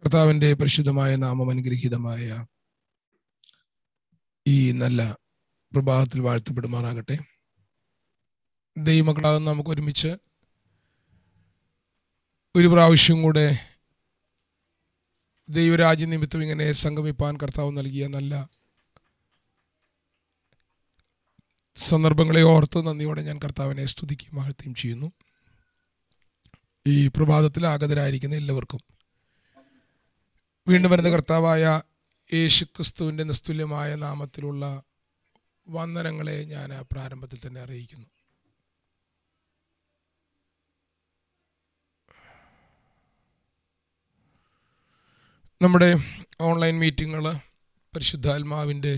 കർത്താവിന്റെ പരിശുദ്ധമായ നാമം അനുഗ്രഹീതമായ ഈ നല്ല പ്രഭാതത്തിൽ വാഴ്ത്തപ്പെടുമാറാകട്ടെ ദൈവമക്കളാകുന്ന നമുക്ക് ഒരുമിച്ച് ഒരു പ്രാവശ്യം കൂടെ ദൈവരാജ്യ നിമിത്തം ഇങ്ങനെ സംഗമിപ്പാൻ കർത്താവ് നൽകിയ നല്ല സന്ദർഭങ്ങളെ ഓർത്ത് നന്ദിയോടെ ഞാൻ കർത്താവിനെ സ്തുതിക്കുകയും വാഴ്ത്തുകയും ചെയ്യുന്നു ഈ പ്രഭാതത്തിൽ ആഗതരായിരിക്കുന്ന എല്ലാവർക്കും വീണ്ടും വരുന്ന കർത്താവായ യേശു ക്രിസ്തുവിൻ്റെ നിസ്തുല്യമായ നാമത്തിലുള്ള വന്ദനങ്ങളെ ഞാൻ പ്രാരംഭത്തിൽ തന്നെ അറിയിക്കുന്നു നമ്മുടെ ഓൺലൈൻ മീറ്റിങ്ങുകൾ പരിശുദ്ധാത്മാവിൻ്റെ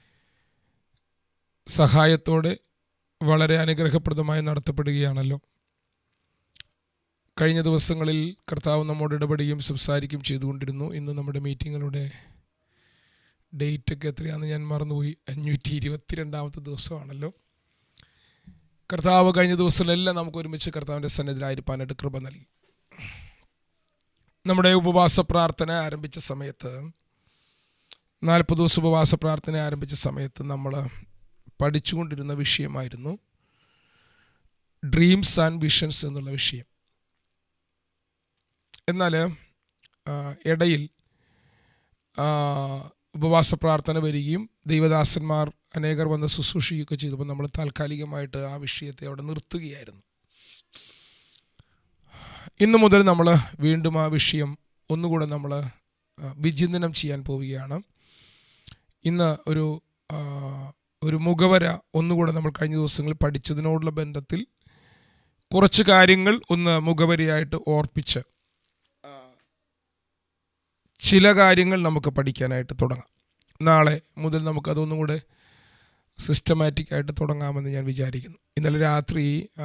സഹായത്തോടെ വളരെ അനുഗ്രഹപ്രദമായി നടത്തപ്പെടുകയാണല്ലോ കഴിഞ്ഞ ദിവസങ്ങളിൽ കർത്താവ് നമ്മോട് ഇടപെടുകയും സംസാരിക്കുകയും ചെയ്തുകൊണ്ടിരുന്നു ഇന്ന് നമ്മുടെ മീറ്റിങ്ങുകളുടെ ഡേറ്റ് ഒക്കെ എത്രയാണെന്ന് ഞാൻ മറന്നുപോയി അഞ്ഞൂറ്റി ഇരുപത്തിരണ്ടാമത്തെ ദിവസമാണല്ലോ കർത്താവ് കഴിഞ്ഞ ദിവസങ്ങളിലെല്ലാം നമുക്ക് ഒരുമിച്ച് കർത്താവിൻ്റെ സന്നിധിയിലായിരിക്കാനായിട്ട് കൃപ നൽകി നമ്മുടെ ഉപവാസ പ്രാർത്ഥന ആരംഭിച്ച സമയത്ത് നാൽപ്പത് ദിവസം ഉപവാസ പ്രാർത്ഥന ആരംഭിച്ച സമയത്ത് നമ്മൾ പഠിച്ചുകൊണ്ടിരുന്ന വിഷയമായിരുന്നു ഡ്രീംസ് ആൻഡ് വിഷൻസ് എന്നുള്ള വിഷയം എന്നാൽ ഇടയിൽ ഉപവാസ പ്രാർത്ഥന വരികയും ദൈവദാസന്മാർ അനേകർ വന്ന് ശുശ്രൂഷിക്കുകയൊക്കെ ചെയ്തപ്പോൾ നമ്മൾ താൽക്കാലികമായിട്ട് ആ വിഷയത്തെ അവിടെ നിർത്തുകയായിരുന്നു ഇന്നു മുതൽ നമ്മൾ വീണ്ടും ആ വിഷയം ഒന്നുകൂടെ നമ്മൾ വിചിന്തനം ചെയ്യാൻ പോവുകയാണ് ഇന്ന് ഒരു ഒരു മുഖവര ഒന്നുകൂടെ നമ്മൾ കഴിഞ്ഞ ദിവസങ്ങളിൽ പഠിച്ചതിനോടുള്ള ബന്ധത്തിൽ കുറച്ച് കാര്യങ്ങൾ ഒന്ന് മുഖവരയായിട്ട് ഓർപ്പിച്ച് ചില കാര്യങ്ങൾ നമുക്ക് പഠിക്കാനായിട്ട് തുടങ്ങാം നാളെ മുതൽ നമുക്കതൊന്നും കൂടെ സിസ്റ്റമാറ്റിക് ആയിട്ട് തുടങ്ങാമെന്ന് ഞാൻ വിചാരിക്കുന്നു ഇന്നലെ രാത്രി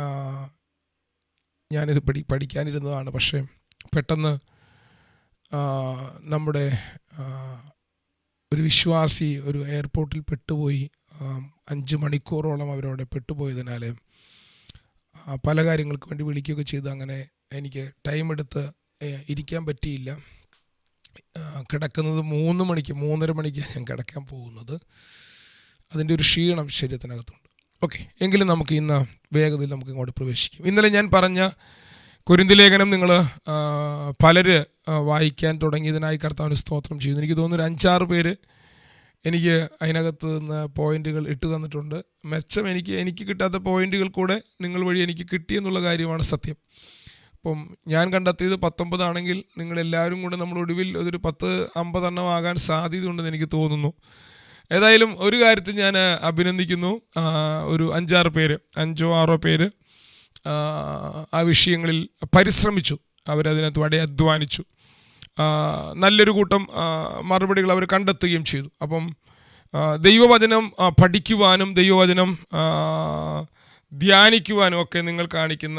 ഞാനിത് പഠി പഠിക്കാനിരുന്നതാണ് പക്ഷേ പെട്ടെന്ന് നമ്മുടെ ഒരു വിശ്വാസി ഒരു എയർപോർട്ടിൽ പെട്ടുപോയി അഞ്ച് മണിക്കൂറോളം അവരവിടെ പെട്ടുപോയതിനാൽ പല കാര്യങ്ങൾക്ക് വേണ്ടി വിളിക്കുകയൊക്കെ ചെയ്ത് അങ്ങനെ എനിക്ക് ടൈം എടുത്ത് ഇരിക്കാൻ പറ്റിയില്ല കിടക്കുന്നത് മൂന്ന് മണിക്ക് മൂന്നര മണിക്ക് ഞാൻ കിടക്കാൻ പോകുന്നത് അതിൻ്റെ ഒരു ക്ഷീണം ശരീരത്തിനകത്തുണ്ട് ഓക്കെ എങ്കിലും നമുക്ക് ഇന്ന് വേഗതയിൽ നമുക്ക് ഇങ്ങോട്ട് പ്രവേശിക്കാം ഇന്നലെ ഞാൻ പറഞ്ഞ കുരിന്തി ലേഖനം നിങ്ങൾ പലര് വായിക്കാൻ തുടങ്ങിയതിനായി കർത്താവിന് സ്തോത്രം ചെയ്യുന്നു എനിക്ക് തോന്നുന്നു ഒരു അഞ്ചാറ് പേര് എനിക്ക് അതിനകത്ത് നിന്ന് പോയിന്റുകൾ ഇട്ട് തന്നിട്ടുണ്ട് മെച്ചം എനിക്ക് എനിക്ക് കിട്ടാത്ത പോയിന്റുകൾ കൂടെ നിങ്ങൾ വഴി എനിക്ക് കിട്ടിയെന്നുള്ള കാര്യമാണ് സത്യം അപ്പം ഞാൻ കണ്ടെത്തിയത് പത്തൊമ്പതാണെങ്കിൽ നിങ്ങളെല്ലാവരും കൂടെ നമ്മൾ ഒടുവിൽ ഒരു പത്ത് അമ്പതെണ്ണം ആകാൻ സാധ്യതയുണ്ടെന്ന് എനിക്ക് തോന്നുന്നു ഏതായാലും ഒരു കാര്യത്തിൽ ഞാൻ അഭിനന്ദിക്കുന്നു ഒരു അഞ്ചാറ് പേര് അഞ്ചോ ആറോ പേര് ആ വിഷയങ്ങളിൽ പരിശ്രമിച്ചു അവരതിനകത്ത് വളരെ അധ്വാനിച്ചു നല്ലൊരു കൂട്ടം മറുപടികൾ അവർ കണ്ടെത്തുകയും ചെയ്തു അപ്പം ദൈവവചനം പഠിക്കുവാനും ദൈവവചനം ധ്യാനിക്കുവാനും ഒക്കെ നിങ്ങൾ കാണിക്കുന്ന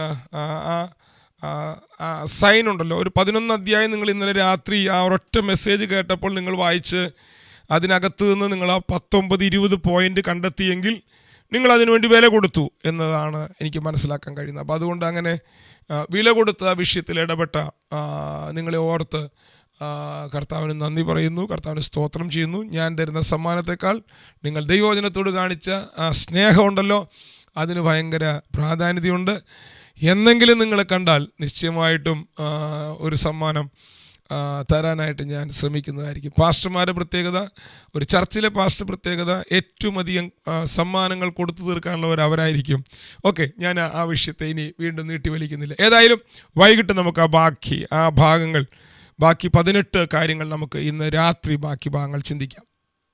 ആ സൈൻ ഉണ്ടല്ലോ ഒരു പതിനൊന്ന് അധ്യായം നിങ്ങൾ ഇന്നലെ രാത്രി ആ ഒരൊറ്റ മെസ്സേജ് കേട്ടപ്പോൾ നിങ്ങൾ വായിച്ച് അതിനകത്ത് നിന്ന് നിങ്ങൾ ആ പത്തൊമ്പത് ഇരുപത് പോയിന്റ് കണ്ടെത്തിയെങ്കിൽ നിങ്ങൾ അതിനുവേണ്ടി വില കൊടുത്തു എന്നതാണ് എനിക്ക് മനസ്സിലാക്കാൻ കഴിയുന്നത് അപ്പോൾ അതുകൊണ്ട് അങ്ങനെ വില കൊടുത്ത ആ വിഷയത്തിൽ ഇടപെട്ട നിങ്ങളെ ഓർത്ത് കർത്താവിന് നന്ദി പറയുന്നു കർത്താവിന് സ്തോത്രം ചെയ്യുന്നു ഞാൻ തരുന്ന സമ്മാനത്തെക്കാൾ നിങ്ങൾ ദൈവവചനത്തോട് കാണിച്ച ആ സ്നേഹമുണ്ടല്ലോ അതിന് ഭയങ്കര പ്രാധാന്യതയുണ്ട് എന്നെങ്കിലും നിങ്ങളെ കണ്ടാൽ നിശ്ചയമായിട്ടും ഒരു സമ്മാനം തരാനായിട്ട് ഞാൻ ശ്രമിക്കുന്നതായിരിക്കും പാസ്റ്റർമാരുടെ പ്രത്യേകത ഒരു ചർച്ചിലെ പാസ്റ്റർ പ്രത്യേകത ഏറ്റവും അധികം സമ്മാനങ്ങൾ കൊടുത്തു തീർക്കാനുള്ളവർ അവരായിരിക്കും ഓക്കെ ഞാൻ ആ വിഷയത്തെ ഇനി വീണ്ടും നീട്ടി വലിക്കുന്നില്ല ഏതായാലും വൈകിട്ട് നമുക്ക് ആ ബാക്കി ആ ഭാഗങ്ങൾ ബാക്കി പതിനെട്ട് കാര്യങ്ങൾ നമുക്ക് ഇന്ന് രാത്രി ബാക്കി ഭാഗങ്ങൾ ചിന്തിക്കാം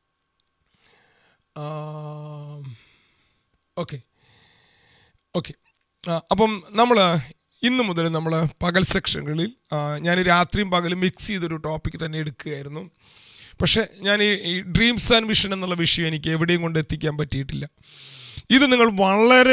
ഓക്കെ ഓക്കെ അപ്പം നമ്മൾ ഇന്ന് മുതൽ നമ്മൾ പകൽ സെക്ഷനുകളിൽ ഞാൻ രാത്രിയും പകലും മിക്സ് ചെയ്തൊരു ടോപ്പിക്ക് തന്നെ എടുക്കുകയായിരുന്നു പക്ഷേ ഞാൻ ഈ ഡ്രീംസ് ആൻഡ് വിഷൻ എന്നുള്ള വിഷയം എനിക്ക് എവിടെയും കൊണ്ട് എത്തിക്കാൻ പറ്റിയിട്ടില്ല ഇത് നിങ്ങൾ വളരെ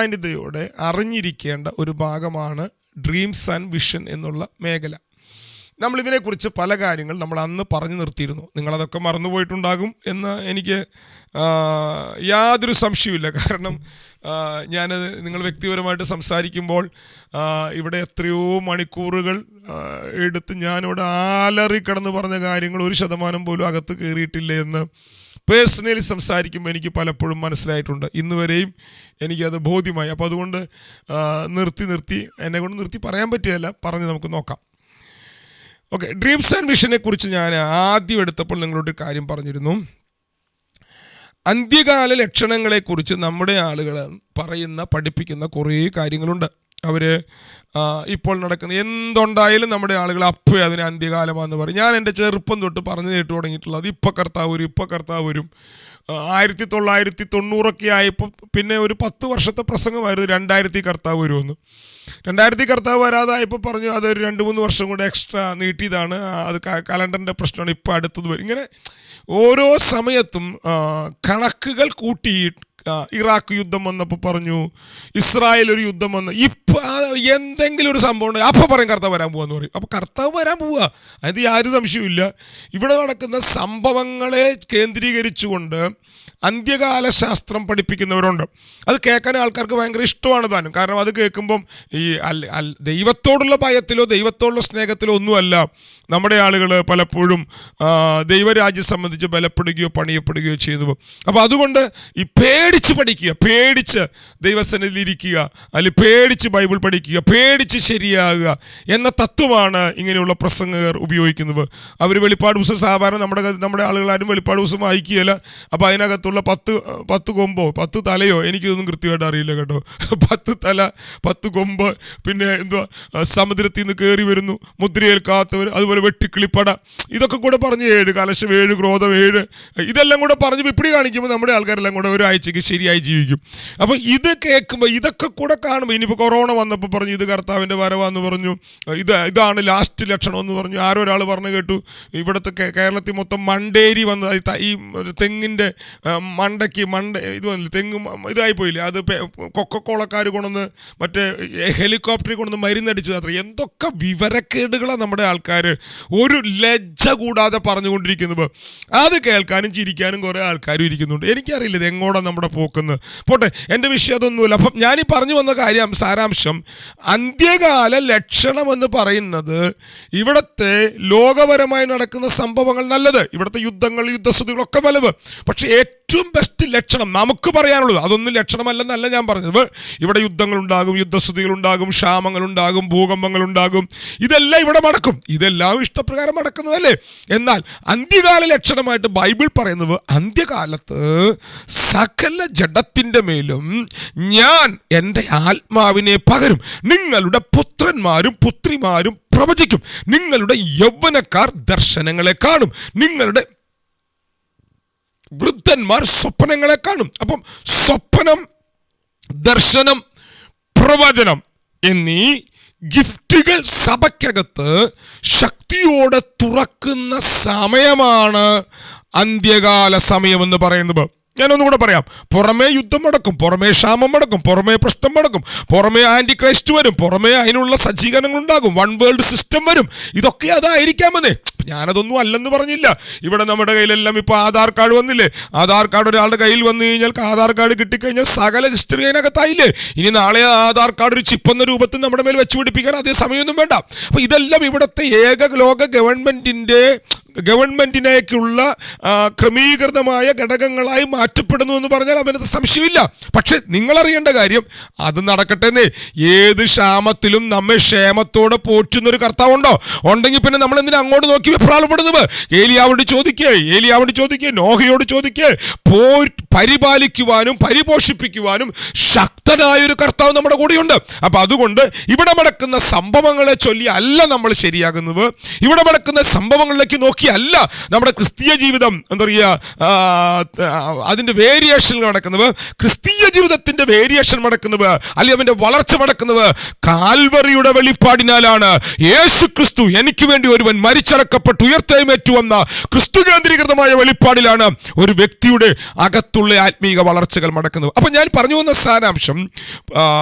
പ്രാധാന്യതയോടെ അറിഞ്ഞിരിക്കേണ്ട ഒരു ഭാഗമാണ് ഡ്രീംസ് ആൻഡ് വിഷൻ എന്നുള്ള മേഖല നമ്മൾ ഇതിനെക്കുറിച്ച് പല കാര്യങ്ങൾ നമ്മൾ അന്ന് പറഞ്ഞു നിർത്തിയിരുന്നു നിങ്ങളതൊക്കെ മറന്നുപോയിട്ടുണ്ടാകും എന്ന് എനിക്ക് ആ, യാതൊരു സംശയമില്ല കാരണം ഞാൻ നിങ്ങൾ വ്യക്തിപരമായിട്ട് സംസാരിക്കുമ്പോൾ ആ, ഇവിടെ എത്രയോ മണിക്കൂറുകൾ ആ, എടുത്ത് ഞാനിവിടെ ആലറി കിടന്ന് പറഞ്ഞ കാര്യങ്ങൾ ഒരു ശതമാനം പോലും അകത്ത് കയറിയിട്ടില്ല എന്ന് പേഴ്സണലി സംസാരിക്കുമ്പോൾ എനിക്ക് പലപ്പോഴും മനസ്സിലായിട്ടുണ്ട് ഇന്ന് വരെയും എനിക്കത് ബോധ്യമായി അപ്പോൾ അതുകൊണ്ട് ആ, നിർത്തി നിർത്തി എന്നെ കൊണ്ട് നിർത്തി പറയാൻ പറ്റുകയല്ല പറഞ്ഞ് നമുക്ക് നോക്കാം ഓക്കെ ഡ്രീംസ് ആൻഡ് വിഷനെ കുറിച്ച് ഞാൻ ആദ്യം എടുത്തപ്പോൾ നിങ്ങളോട് ഒരു കാര്യം പറഞ്ഞിരുന്നു അന്ത്യകാല ലക്ഷണങ്ങളെക്കുറിച്ച് നമ്മുടെ ആളുകൾ പറയുന്ന പഠിപ്പിക്കുന്ന കുറേ കാര്യങ്ങളുണ്ട് അവർ ഇപ്പോൾ നടക്കുന്ന എന്തുണ്ടായാലും നമ്മുടെ ആളുകൾ അപ്പേ അതിന് അന്ത്യകാലമാണെന്ന് പറയും ഞാൻ എൻ്റെ ചെറുപ്പം തൊട്ട് പറഞ്ഞു കേട്ടു തുടങ്ങിയിട്ടുള്ളത് ഇപ്പം കർത്താവ് വരും ഇപ്പം കർത്താവ് വരും ആ, ആയിരത്തി തൊള്ളായിരത്തി തൊണ്ണൂറൊക്കെ ആയപ്പോൾ പിന്നെ ഒരു പത്ത് വർഷത്തെ പ്രസംഗമായിരുന്നു രണ്ടായിരത്തി കർത്താവ് വരുമെന്ന് രണ്ടായിരത്തി കർത്താവ് വരാതായപ്പോൾ പറഞ്ഞു അതൊരു രണ്ട് മൂന്ന് വർഷം കൂടെ എക്സ്ട്രാ നീട്ടിയതാണ് ആ, അത് കലണ്ടറിൻ്റെ പ്രശ്നമാണ് ഇപ്പോൾ അടുത്തത് വരും ഇങ്ങനെ ഓരോ സമയത്തും ആ, കണക്കുകൾ കൂട്ടി ആ, ഇറാഖ് യുദ്ധം വന്നപ്പോൾ പറഞ്ഞു ഇസ്രായേൽ ഒരു യുദ്ധം വന്ന് ഇപ്പം എന്തെങ്കിലും ഒരു സംഭവം ഉണ്ടെങ്കിൽ അപ്പം പറയും കർത്താവ് വരാൻ പോവാന്ന് പറയും അപ്പോൾ കർത്താവ് വരാൻ പോവുക അത് യാതൊരു സംശയമില്ല ഇവിടെ നടക്കുന്ന സംഭവങ്ങളെ കേന്ദ്രീകരിച്ചുകൊണ്ട് അന്ത്യകാല ശാസ്ത്രം പഠിപ്പിക്കുന്നവരുണ്ട് അത് കേൾക്കാൻ ആൾക്കാർക്ക് ഭയങ്കര ഇഷ്ടമാണ് താനും കാരണം അത് കേൾക്കുമ്പം ഈ അൽ- അൽ- ദൈവത്തോടുള്ള ഭയത്തിലോ ദൈവത്തോടുള്ള സ്നേഹത്തിലോ ഒന്നുമല്ല നമ്മുടെ ആളുകൾ പലപ്പോഴും ആ, ദൈവരാജ്യം സംബന്ധിച്ച് ബലപ്പെടുകയോ പണിയപ്പെടുകയോ ചെയ്യുന്നു അപ്പോൾ അതുകൊണ്ട് ഈ പേടിച്ച് പഠിക്കുക പേടിച്ച് ദൈവസന്നിധിയിൽ ഇരിക്കുക അല്ലെങ്കിൽ പേടിച്ച് ബൈബിൾ പഠിക്കുക പേടിച്ച് ശരിയാകുക എന്ന തത്വമാണ് ഇങ്ങനെയുള്ള പ്രസംഗകർ ഉപയോഗിക്കുന്നത് അവർ വെളിപ്പാട് പുസ്തകം സാധാരണ നമ്മുടെ നമ്മുടെ ആളുകളാരും വെളിപ്പാട് പുസ്തകം വായിക്കുകയില്ല അപ്പോൾ അതിനകത്തുള്ള പത്ത് പത്ത് കൊമ്പോ പത്ത് തലയോ എനിക്കിതൊന്നും കൃത്യമായിട്ട് അറിയില്ല കേട്ടോ പത്ത് തല പത്ത് കൊമ്പ് പിന്നെ എന്തുവാ ആ, സമുദ്രത്തിൽ നിന്ന് കയറി വരുന്നു മുദ്രയേൽക്കാത്തവർ അതുപോലെ വെട്ടിക്കിളിപ്പട ഇതൊക്കെ കൂടെ പറഞ്ഞ് ഏഴ് കലശം ഏഴ് ക്രോധം ഏഴ് ഇതെല്ലാം കൂടെ പറഞ്ഞ് പിപ്പിടി കാണിക്കുമ്പോൾ നമ്മുടെ ആൾക്കാരെല്ലാം കൂടെ ഒരാഴ്ചക്ക് ശരിയായി ജീവിക്കും അപ്പോൾ ഇത് കേൾക്കുമ്പോൾ ഇതൊക്കെ കൂടെ കാണുമ്പോൾ ഇനിയിപ്പോൾ കൊറോണ വന്നപ്പോൾ പറഞ്ഞു ഇത് കർത്താവിൻ്റെ വരവാന്ന് പറഞ്ഞു ഇത് ഇതാണ് ലാസ്റ്റ് ലക്ഷണം എന്ന് പറഞ്ഞു ആരോ ഒരാൾ പറഞ്ഞു കേട്ടു ഇവിടുത്തെ കേ- കേരളത്തിൽ മൊത്തം മണ്ടേരി വന്നത് ഈ ത- ഈ ഒരു തെങ്ങിൻ്റെ ആ, മണ്ടയ്ക്ക് മണ്ട ഇത് വന്നില്ല തെങ്ങ് മ- ഇതായി പോയില്ലേ അത് കൊക്കക്കോളക്കാർ കൊണ്ടുവന്ന് മറ്റേ ഹെലികോപ്റ്ററിൽ കൊണ്ടുവന്ന് മരുന്നടിച്ചത് അത്ര എന്തൊക്കെ വിവരക്കേടുകളാണ് നമ്മുടെ ആൾക്കാർ ഒരു ലജ്ജ കൂടാതെ പറഞ്ഞുകൊണ്ടിരിക്കുന്നത് അത് കേൾക്കാനും ചിരിക്കാനും കുറേ ആൾക്കാരും ഇരിക്കുന്നുണ്ട് എനിക്കറിയില്ല ഇത് എങ്ങോട്ടാണ് നമ്മുടെ പോക്കുന്നത് പോട്ടെ എൻ്റെ വിഷയം അതൊന്നുമില്ല അപ്പം ഞാനീ പറഞ്ഞു വന്ന കാര്യം സാരാംശം അന്ത്യകാല ലക്ഷണമെന്ന് പറയുന്നത് ഇവിടുത്തെ ലോകപരമായി നടക്കുന്ന സംഭവങ്ങൾ നല്ലത് ഇവിടുത്തെ യുദ്ധങ്ങൾ യുദ്ധസ്ഥിതികളൊക്കെ വലുത് പക്ഷേ ഏറ്റവും ബെസ്റ്റ് ലക്ഷണം നമുക്ക് പറയാനുള്ളത് അതൊന്നും ലക്ഷണമല്ലെന്നല്ല ഞാൻ പറഞ്ഞത് ഇവിടെ യുദ്ധങ്ങളുണ്ടാകും യുദ്ധസ്ഥിതികളുണ്ടാകും ക്ഷാമങ്ങളുണ്ടാകും ഭൂകമ്പങ്ങളുണ്ടാകും ഇതെല്ലാം ഇവിടെ നടക്കും ഇതെല്ലാം ഇഷ്ടപ്രകാരം നടക്കുന്നതല്ലേ എന്നാൽ അന്ത്യകാല ലക്ഷണമായിട്ട് ബൈബിൾ പറയുന്നത് അന്ത്യകാലത്ത് സകല ജഡത്തിൻ്റെ മേലും ഞാൻ എൻ്റെ ആത്മാവിനെ പകരും നിങ്ങളുടെ പുത്രന്മാരും പുത്രിമാരും പ്രവചിക്കും നിങ്ങളുടെ യൗവനക്കാർ ദർശനങ്ങളെ കാണും നിങ്ങളുടെ വൃദ്ധന്മാർ സ്വപ്നങ്ങളെ കാണും അപ്പം സ്വപ്നം ദർശനം പ്രവചനം എന്നീ ഗിഫ്റ്റുകൾ സഭയ്ക്കകത്ത് ശക്തിയോടെ തുറക്കുന്ന സമയമാണ് അന്ത്യകാല സമയമെന്ന് പറയുന്നത് ഞാനൊന്നുകൂടെ പറയാം പുറമേ യുദ്ധം നടക്കും പുറമേ ക്ഷാമം നടക്കും പുറമേ പ്രശ്നം നടക്കും പുറമേ ആന്റി ക്രൈസ്റ്റ് വരും പുറമേ അതിനുള്ള സജ്ജീകരണങ്ങൾ ഉണ്ടാകും വൺ വേൾഡ് സിസ്റ്റം വരും ഇതൊക്കെ അതായിരിക്കാമെന്നേ ഞാനതൊന്നും അല്ലെന്ന് പറഞ്ഞില്ല ഇവിടെ നമ്മുടെ കയ്യിലെല്ലാം ഇപ്പോൾ ആധാർ കാർഡ് വന്നില്ലേ ആധാർ കാർഡ് ഒരാളുടെ കയ്യിൽ വന്നു കഴിഞ്ഞാൽ ആധാർ കാർഡ് കിട്ടിക്കഴിഞ്ഞാൽ സകല ഹിസ്റ്ററി അതിനകത്തായില്ലേ ഇനി നാളെ ആ ആധാർ കാർഡ് ഒരു ചിപ്പ് എന്ന രൂപത്തിൽ നമ്മുടെ മേൽ വെച്ച് പിടിപ്പിക്കാൻ അതേ സമയമൊന്നും വേണ്ട അപ്പോൾ ഇതെല്ലാം ഇവിടുത്തെ ഏക ലോക ഗവൺമെൻറ്റിൻ്റെ ഗവൺമെൻറ്റിനേക്കുള്ള ആ, ക്രമീകൃതമായ ഘടകങ്ങളായി മാറ്റപ്പെടുന്നു എന്ന് പറഞ്ഞാൽ അവനത് സംശയമില്ല പക്ഷെ നിങ്ങളറിയേണ്ട കാര്യം അത് നടക്കട്ടെന്നേ ഏത് ക്ഷാമത്തിലും നമ്മെ ക്ഷേമത്തോടെ പോറ്റുന്നൊരു കർത്താവുണ്ടോ ഉണ്ടെങ്കിൽ പിന്നെ നമ്മൾ എന്തിനാ അങ്ങോട്ട് നോക്കി വെപ്രാളപ്പെടുന്നത് ഏലിയാവോട് ചോദിക്കേ ഏലിയാവോട് ചോദിക്കേ നോഹയോട് ചോദിക്കേ പോ പരിപാലിക്കുവാനും പരിപോഷിപ്പിക്കുവാനും ശക്തനായ ഒരു കർത്താവ് നമ്മുടെ കൂടെയുണ്ട് അപ്പൊ അതുകൊണ്ട് ഇവിടെ നടക്കുന്ന സംഭവങ്ങളെ ചൊല്ലി അല്ല നമ്മൾ ശരിയാകുന്നത് ഇവിടെ നടക്കുന്ന സംഭവങ്ങളിലേക്ക് നോക്കിയല്ല നമ്മുടെ ക്രിസ്തീയ ജീവിതം എന്താ പറയുക ആ, ആ, അതിന്റെ വേരിയേഷൻ നടക്കുന്നത് ക്രിസ്തീയ ജീവിതത്തിന്റെ വേരിയേഷൻ നടക്കുന്നത് അല്ലെങ്കിൽ അവന്റെ വളർച്ച നടക്കുന്നത് കാൽവറിയുടെ വെളിപ്പാടിനാലാണ് യേശു ക്രിസ്തു എനിക്ക് വേണ്ടി ഒരുവൻ മരിച്ചടക്കപ്പെട്ട് ഉയർത്തെഴുന്നേറ്റു വന്ന ക്രിസ്തു കേന്ദ്രീകൃതമായ വെളിപ്പാടിലാണ് ഒരു വ്യക്തിയുടെ അകത്തുള്ള ആത്മീക വളർച്ചകൾ നടക്കുന്നത് അപ്പൊ ഞാൻ പറഞ്ഞു വന്ന സാരാംശം ആ,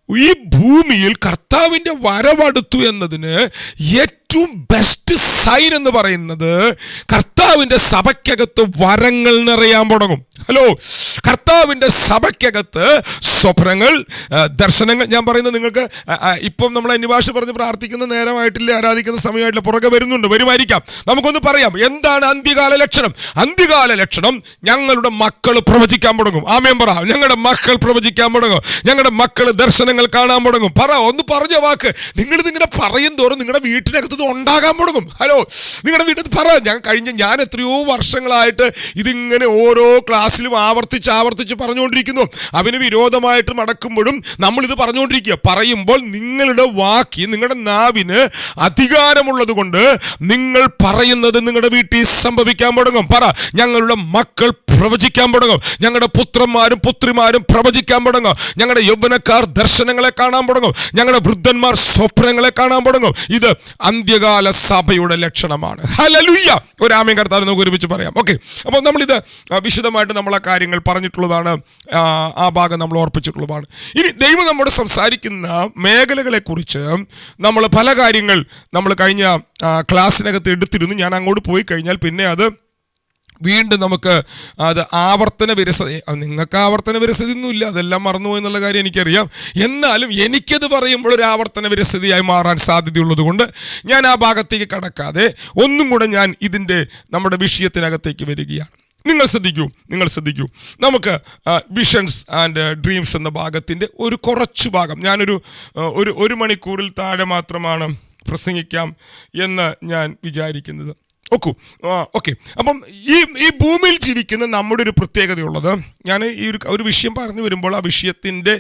ഈ ഭൂമിയിൽ കർത്താവിൻ്റെ വരവടുത്തു എന്നതിന് ഏറ്റവും ബെസ്റ്റ് സൈൻ എന്ന് പറയുന്നത് കർത്താവിൻ്റെ സഭയ്ക്കകത്ത് വരങ്ങൾ നിറയാൻ തുടങ്ങും ഹലോ കർത്താവിൻ്റെ സഭയ്ക്കകത്ത് സ്വപ്നങ്ങൾ ആ, ദർശനങ്ങൾ ഞാൻ പറയുന്നത് നിങ്ങൾക്ക് ആ, ആ, ഇപ്പം നമ്മൾ അന്യഭാഷ പറഞ്ഞ് പ്രാർത്ഥിക്കുന്ന നേരമായിട്ടില്ല ആരാധിക്കുന്ന സമയമായിട്ടില്ല പുറകെ വരുന്നുണ്ട് വരുമായിരിക്കാം നമുക്കൊന്ന് പറയാം എന്താണ് അന്ത്യകാല ലക്ഷണം അന്ത്യകാല ലക്ഷണം ഞങ്ങളുടെ മക്കൾ പ്രവചിക്കാൻ തുടങ്ങും ആമേൻ പറ ഞങ്ങളുടെ മക്കൾ പ്രവചിക്കാൻ തുടങ്ങും ഞങ്ങളുടെ മക്കൾ ദർശനങ്ങൾ കാണാൻ തുടങ്ങും പറ ഒന്ന് പറഞ്ഞ വാക്ക് നിങ്ങൾ ഇതിങ്ങനെ പറയും തോറും നിങ്ങളുടെ വീട്ടിനകത്ത് ഇത് ഉണ്ടാകാൻ തുടങ്ങും ഹലോ നിങ്ങളുടെ വീട്ടിൽ പറ ഞാൻ കഴിഞ്ഞ ഞാൻ എത്രയോ വർഷങ്ങളായിട്ട് ഇതിങ്ങനെ ഓരോ ക്ലാസ്സിലും ആവർത്തിച്ച് ആവർത്തിച്ച് പറഞ്ഞുകൊണ്ടിരിക്കുന്നു അവന് വിരോധമായിട്ട് മടക്കുമ്പോഴും നമ്മളിത് പറഞ്ഞുകൊണ്ടിരിക്കുക പറയുമ്പോൾ നിങ്ങളുടെ വാക്കി നിങ്ങളുടെ നാവിന് അധികാരമുള്ളത് കൊണ്ട് നിങ്ങൾ പറയുന്നത് നിങ്ങളുടെ വീട്ടിൽ സംഭവിക്കാൻ തുടങ്ങും പറ ഞങ്ങളുടെ മക്കൾ പ്രവചിക്കാൻ തുടങ്ങും ഞങ്ങളുടെ പുത്രന്മാരും പുത്രിമാരും പ്രവചിക്കാൻ തുടങ്ങും ഞങ്ങളുടെ യൗവനക്കാർ ദർശനങ്ങളെ കാണാൻ തുടങ്ങും ഞങ്ങളുടെ വൃദ്ധന്മാർ സ്വപ്നങ്ങളെ കാണാൻ തുടങ്ങും ഇത് അന്ത്യകാല സഭയുടെ ലക്ഷണമാണ് ഹലലുയ്യ ഒരാമയും കർത്താവ് നമുക്ക് ഒരുമിച്ച് പറയാം ഓക്കെ അപ്പോൾ നമ്മളിത് ആ, വിശദമായിട്ട് നമ്മൾ ആ കാര്യങ്ങൾ പറഞ്ഞിട്ടുള്ളതാണ് ആ, ആ ഭാഗം നമ്മൾ ഓർപ്പിച്ചിട്ടുള്ളതാണ് ഇനി ദൈവം നമ്മോട് സംസാരിക്കുന്ന മേഖലകളെക്കുറിച്ച് നമ്മൾ പല കാര്യങ്ങൾ നമ്മൾ കഴിഞ്ഞ ആ, ക്ലാസ്സിനകത്ത് എടുത്തിരുന്നു ഞാൻ അങ്ങോട്ട് പോയി കഴിഞ്ഞാൽ പിന്നെ അത് വീണ്ടും നമുക്ക് അത് ആവർത്തന വിരസത അത് നിങ്ങൾക്ക് ആവർത്തന വിരസതയൊന്നും ഇല്ല അതെല്ലാം മറന്നുപോയി എന്നുള്ള കാര്യം എനിക്കറിയാം എന്നാലും എനിക്കത് പറയുമ്പോൾ ഒരു ആവർത്തന വിരസതയായി മാറാൻ സാധ്യതയുള്ളത് കൊണ്ട് ഞാൻ ആ ഭാഗത്തേക്ക് കടക്കാതെ ഒന്നും കൂടെ ഞാൻ ഇതിൻ്റെ നമ്മുടെ വിഷയത്തിനകത്തേക്ക് വരികയാണ് നിങ്ങൾ ശ്രദ്ധിക്കൂ നിങ്ങൾ ശ്രദ്ധിക്കൂ നമുക്ക് വിഷൻസ് ആൻഡ് ഡ്രീംസ് എന്ന ഭാഗത്തിൻ്റെ ഒരു കുറച്ച് ഭാഗം ഞാനൊരു ആ, ഒരു ഒരു മണിക്കൂറിൽ താഴെ മാത്രമാണ് പ്രസംഗിക്കാം എന്ന് ഞാൻ വിചാരിക്കുന്നത് ഓക്കു ഓക്കെ അപ്പം ഈ ഈ ഭൂമിയിൽ ജീവിക്കുന്ന നമ്മുടെ ഒരു പ്രത്യേകതയുള്ളത് ഞാൻ ഈ ഒരു ഒരു വിഷയം പറഞ്ഞു വരുമ്പോൾ ആ വിഷയത്തിൻ്റെ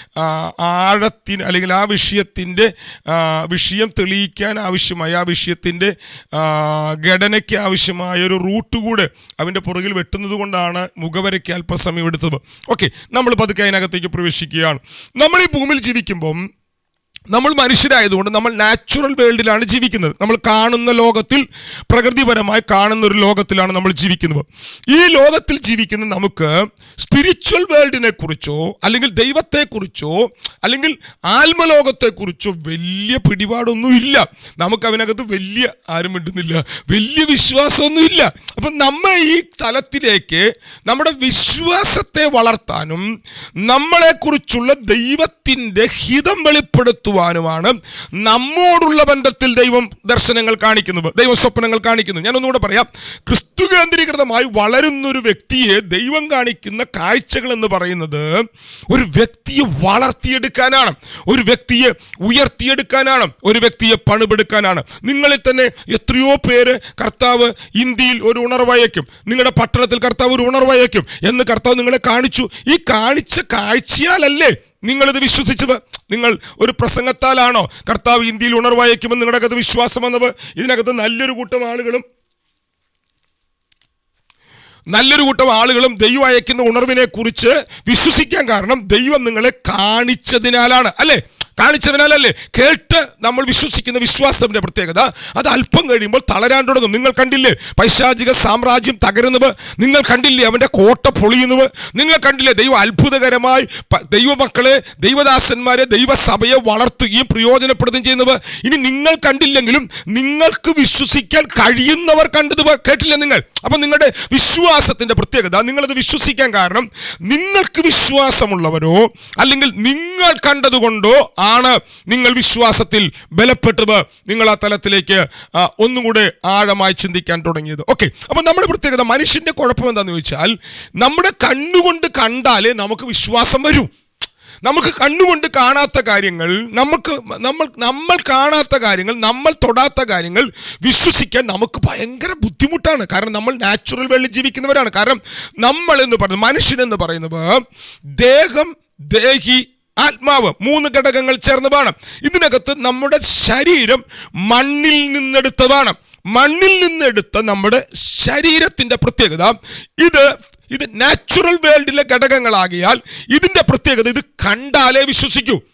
ആഴത്തിന് അല്ലെങ്കിൽ ആ വിഷയത്തിൻ്റെ വിഷയം തെളിയിക്കാൻ ആവശ്യമായ ആ വിഷയത്തിൻ്റെ ഘടനയ്ക്ക് ആവശ്യമായ ഒരു റൂട്ട് കൂടെ അവൻ്റെ പുറകിൽ വെട്ടുന്നത് കൊണ്ടാണ് മുഖവരയ്ക്ക് അല്പസമയം എടുത്തത് ഓക്കെ നമ്മൾ പതുക്കെ അതിനകത്തേക്ക് പ്രവേശിക്കുകയാണ് നമ്മൾ ഈ ഭൂമിയിൽ ജീവിക്കുമ്പം നമ്മൾ മനുഷ്യരായതുകൊണ്ട് നമ്മൾ നാച്ചുറൽ വേൾഡിലാണ് ജീവിക്കുന്നത് നമ്മൾ കാണുന്ന ലോകത്തിൽ പ്രകൃതിപരമായി കാണുന്ന ഒരു ലോകത്തിലാണ് നമ്മൾ ജീവിക്കുന്നത് ഈ ലോകത്തിൽ ജീവിക്കുന്ന നമുക്ക് സ്പിരിച്വൽ വേൾഡിനെ കുറിച്ചോ അല്ലെങ്കിൽ ദൈവത്തെക്കുറിച്ചോ അല്ലെങ്കിൽ ആത്മലോകത്തെക്കുറിച്ചോ വലിയ പിടിപാടൊന്നും ഇല്ല നമുക്ക് അതിനകത്ത് വലിയ ആരും മിണ്ടുന്നില്ല വലിയ വിശ്വാസമൊന്നും ഇല്ല അപ്പം നമ്മ ഈ തലത്തിലേക്ക് നമ്മുടെ വിശ്വാസത്തെ വളർത്താനും നമ്മളെക്കുറിച്ചുള്ള ദൈവത്തിൻ്റെ ഹിതം വെളിപ്പെടുത്തുവാനുമാണ് നമ്മോടുള്ള ബന്ധത്തിൽ ദൈവം ദർശനങ്ങൾ കാണിക്കുന്നത് ദൈവ സ്വപ്നങ്ങൾ കാണിക്കുന്നു ഞാൻ ഒന്നുകൂടെ പറയാം ക്രിസ്തു കേന്ദ്രീകൃതമായി വളരുന്നൊരു വ്യക്തിയെ ദൈവം കാണിക്കുന്ന കാഴ്ചകൾ എന്ന് പറയുന്നത് ഒരു വ്യക്തിയെ വളർത്തിയെടുക്കാനാണ് ഒരു വ്യക്തിയെ ഉയർത്തിയെടുക്കാനാണ് ഒരു വ്യക്തിയെ പണിപെടുക്കാനാണ് നിങ്ങളിൽ തന്നെ എത്രയോ പേര് കർത്താവ് ഇന്ത്യയിൽ ഒരു ഉണർവയക്കും നിങ്ങളുടെ പട്ടണത്തിൽ കർത്താവ് ഒരു ഉണർവയക്കും എന്ന് കർത്താവ് നിങ്ങളെ കാണിച്ചു ഈ കാണിച്ച കാഴ്ചയാലല്ലേ നിങ്ങളിത് വിശ്വസിച്ചത് നിങ്ങൾ ഒരു പ്രസംഗത്താലാണോ കർത്താവ് ഇന്ത്യയിൽ ഉണർവയക്കുമെന്ന് നിങ്ങളുടെ അകത്ത് വിശ്വാസം വന്നത് ഇതിനകത്ത് നല്ലൊരു കൂട്ടം ആളുകളും നല്ലൊരു കൂട്ടം ആളുകളും ദൈവം അയക്കുന്ന ഉണർവിനെ കുറിച്ച് വിശ്വസിക്കാൻ കാരണം ദൈവം നിങ്ങളെ കാണിച്ചതിനാലാണ് അല്ലേ കാണിച്ചതിനാലല്ലേ കേട്ട് നമ്മൾ വിശ്വസിക്കുന്ന വിശ്വാസത്തിന്റെ പ്രത്യേകത അത് അല്പം കഴിയുമ്പോൾ തളരാൻ തുടങ്ങും നിങ്ങൾ കണ്ടില്ലേ പൈശാചിക സാമ്രാജ്യം തകരുന്നത് നിങ്ങൾ കണ്ടില്ലേ അവന്റെ കോട്ട പൊളിയുന്നത് നിങ്ങൾ കണ്ടില്ലേ ദൈവം അത്ഭുതകരമായി പ- ദൈവമക്കളെ ദൈവദാസന്മാരെ ദൈവസഭയെ വളർത്തുകയും പ്രയോജനപ്പെടുത്തുകയും ചെയ്യുന്നത് ഇനി നിങ്ങൾ കണ്ടില്ലെങ്കിലും നിങ്ങൾക്ക് വിശ്വസിക്കാൻ കഴിയുന്നവർ കണ്ടത് പ- കേട്ടില്ലേ നിങ്ങൾ അപ്പം നിങ്ങളുടെ വിശ്വാസത്തിന്റെ പ്രത്യേകത നിങ്ങളത് വിശ്വസിക്കാൻ കാരണം നിങ്ങൾക്ക് വിശ്വാസമുള്ളവരോ അല്ലെങ്കിൽ നിങ്ങൾ കണ്ടതുകൊണ്ടോ ആണ് നിങ്ങൾ വിശ്വാസത്തിൽ ബലപ്പെട്ടത് നിങ്ങൾ ആ തലത്തിലേക്ക് ആ, ഒന്നുകൂടെ ആഴമായി ചിന്തിക്കാൻ തുടങ്ങിയത് ഓക്കെ അപ്പം നമ്മുടെ പ്രത്യേകത മനുഷ്യന്റെ കുഴപ്പം എന്താണെന്ന് ചോദിച്ചാൽ നമ്മുടെ കണ്ണുകൊണ്ട് കണ്ടാലേ നമുക്ക് വിശ്വാസം വരൂ നമുക്ക് കണ്ണുകൊണ്ട് കാണാത്ത കാര്യങ്ങൾ നമുക്ക് നമ്മൾ നമ്മൾ കാണാത്ത കാര്യങ്ങൾ നമ്മൾ തൊടാത്ത കാര്യങ്ങൾ വിശ്വസിക്കാൻ നമുക്ക് ഭയങ്കര ബുദ്ധിമുട്ടാണ് കാരണം നമ്മൾ നാച്ചുറൽ വേൾഡിൽ ജീവിക്കുന്നവരാണ് കാരണം നമ്മൾ എന്ന് പറയുന്നത് മനുഷ്യൻ എന്ന് പറയുന്നത് ദേഹം ദേഹി ആത്മാവ് മൂന്ന് ഘടകങ്ങൾ ചേർന്നതാണ് ഇതിനകത്ത് നമ്മുടെ ശരീരം മണ്ണിൽ നിന്നെടുത്തതാണ് മണ്ണിൽ നിന്നെടുത്ത നമ്മുടെ ശരീരത്തിന്റെ പ്രത്യേകത ഇത് ഇത് നാച്ചുറൽ വേൾഡിലെ ഘടകങ്ങളാകിയാൽ ഇതിന്റെ പ്രത്യേകത ഇത് കണ്ടാലേ വിശ്വസിക്കൂ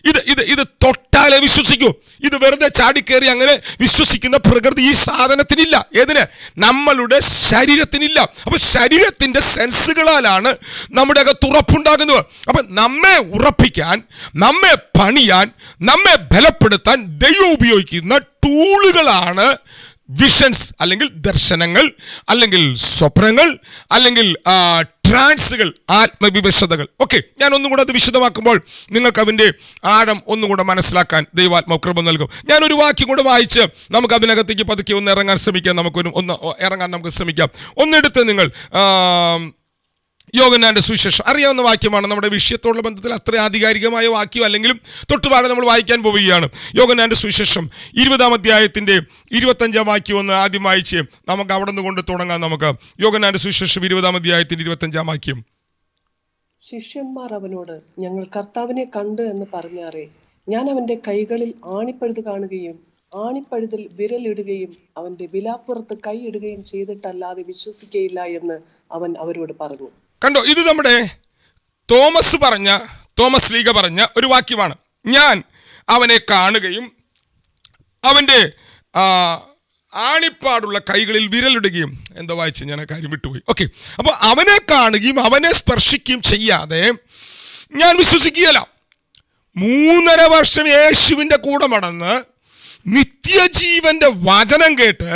ഇത് ഇത് ഇത് തൊട്ടാലേ വിശ്വസിക്കൂ ഇത് വെറുതെ ചാടിക്കേറി അങ്ങനെ വിശ്വസിക്കുന്ന പ്രകൃതി ഈ സാധനത്തിനില്ല ഏതിന് നമ്മളുടെ ശരീരത്തിനില്ല അപ്പൊ ശരീരത്തിന്റെ സെൻസുകളാലാണ് നമ്മുടെ അകത്ത് ഉറപ്പുണ്ടാകുന്നത് അപ്പൊ നമ്മെ ഉറപ്പിക്കാൻ നമ്മെ പണിയാൻ നമ്മെ ബലപ്പെടുത്താൻ ദൈവം ഉപയോഗിക്കുന്ന ടൂളുകളാണ് വിഷൻസ് അല്ലെങ്കിൽ ദർശനങ്ങൾ അല്ലെങ്കിൽ സ്വപ്നങ്ങൾ അല്ലെങ്കിൽ ആ, ട്രാൻസുകൾ ആത്മവിവശതകൾ ഓക്കെ ഞാൻ ഒന്നും കൂടെ അത് വിശദമാക്കുമ്പോൾ നിങ്ങൾക്ക് അതിൻ്റെ ആഴം ഒന്നും കൂടെ മനസ്സിലാക്കാൻ ദൈവാത്മ കൃപ നൽകും ഞാനൊരു വാക്യം കൂടെ വായിച്ച് നമുക്ക് അതിനകത്തേക്ക് പതുക്കെ ഒന്ന് ഇറങ്ങാൻ ശ്രമിക്കാം നമുക്കൊരു ഒന്ന് ഇറങ്ങാൻ നമുക്ക് ശ്രമിക്കാം ഒന്നെടുത്ത് നിങ്ങൾ ആ, യോഗനാന്റെ സുവിശേഷം അറിയാവുന്ന വാക്യമാണ് നമ്മുടെ വിഷയത്തോടുള്ള ബന്ധത്തിൽ അത്ര ആധികാരികമായ വാക്യം അല്ലെങ്കിലും തൊട്ടുപാടെ നമ്മൾ വായിക്കാൻ പോവുകയാണ് യോഗനാന്റെ സുവിശേഷം ഇരുപതാം അധ്യായത്തിന്റെ ഇരുപത്തഞ്ചാം വാക്യം ഒന്ന് ആദ്യം വായിച്ച് നമുക്ക് അവിടെ നിന്ന് കൊണ്ട് തുടങ്ങാം നമുക്ക് യോഗനാന്റെ സുവിശേഷം ഇരുപതാം അധ്യായത്തിന്റെ ഇരുപത്തഞ്ചാം വാക്യം ശിഷ്യന്മാർ അവനോട് ഞങ്ങൾ കർത്താവിനെ കണ്ട് എന്ന് പറഞ്ഞാറേ ഞാൻ അവന്റെ കൈകളിൽ ആണിപ്പഴുത് കാണുകയും ആണിപ്പഴുതിൽ വിരലിടുകയും അവന്റെ വിലാപ്പുറത്ത് കൈയിടുകയും ചെയ്തിട്ടല്ലാതെ വിശ്വസിക്കയില്ല എന്ന് അവൻ അവരോട് പറഞ്ഞു കണ്ടോ ഇത് നമ്മുടെ തോമസ് പറഞ്ഞ തോമസ് ലീഗ പറഞ്ഞ ഒരു വാക്യമാണ് ഞാൻ അവനെ കാണുകയും അവൻ്റെ ആ, ആണിപ്പാടുള്ള കൈകളിൽ വിരലിടുകയും എന്താ വായിച്ച് ഞാൻ ആ കാര്യം വിട്ടുപോയി ഓക്കെ അപ്പോൾ അവനെ കാണുകയും അവനെ സ്പർശിക്കുകയും ചെയ്യാതെ ഞാൻ വിശ്വസിക്കുകയല്ല മൂന്നര വർഷം യേശുവിൻ്റെ കൂടെ മടന്ന് നിത്യജീവന്റെ വചനം കേട്ട്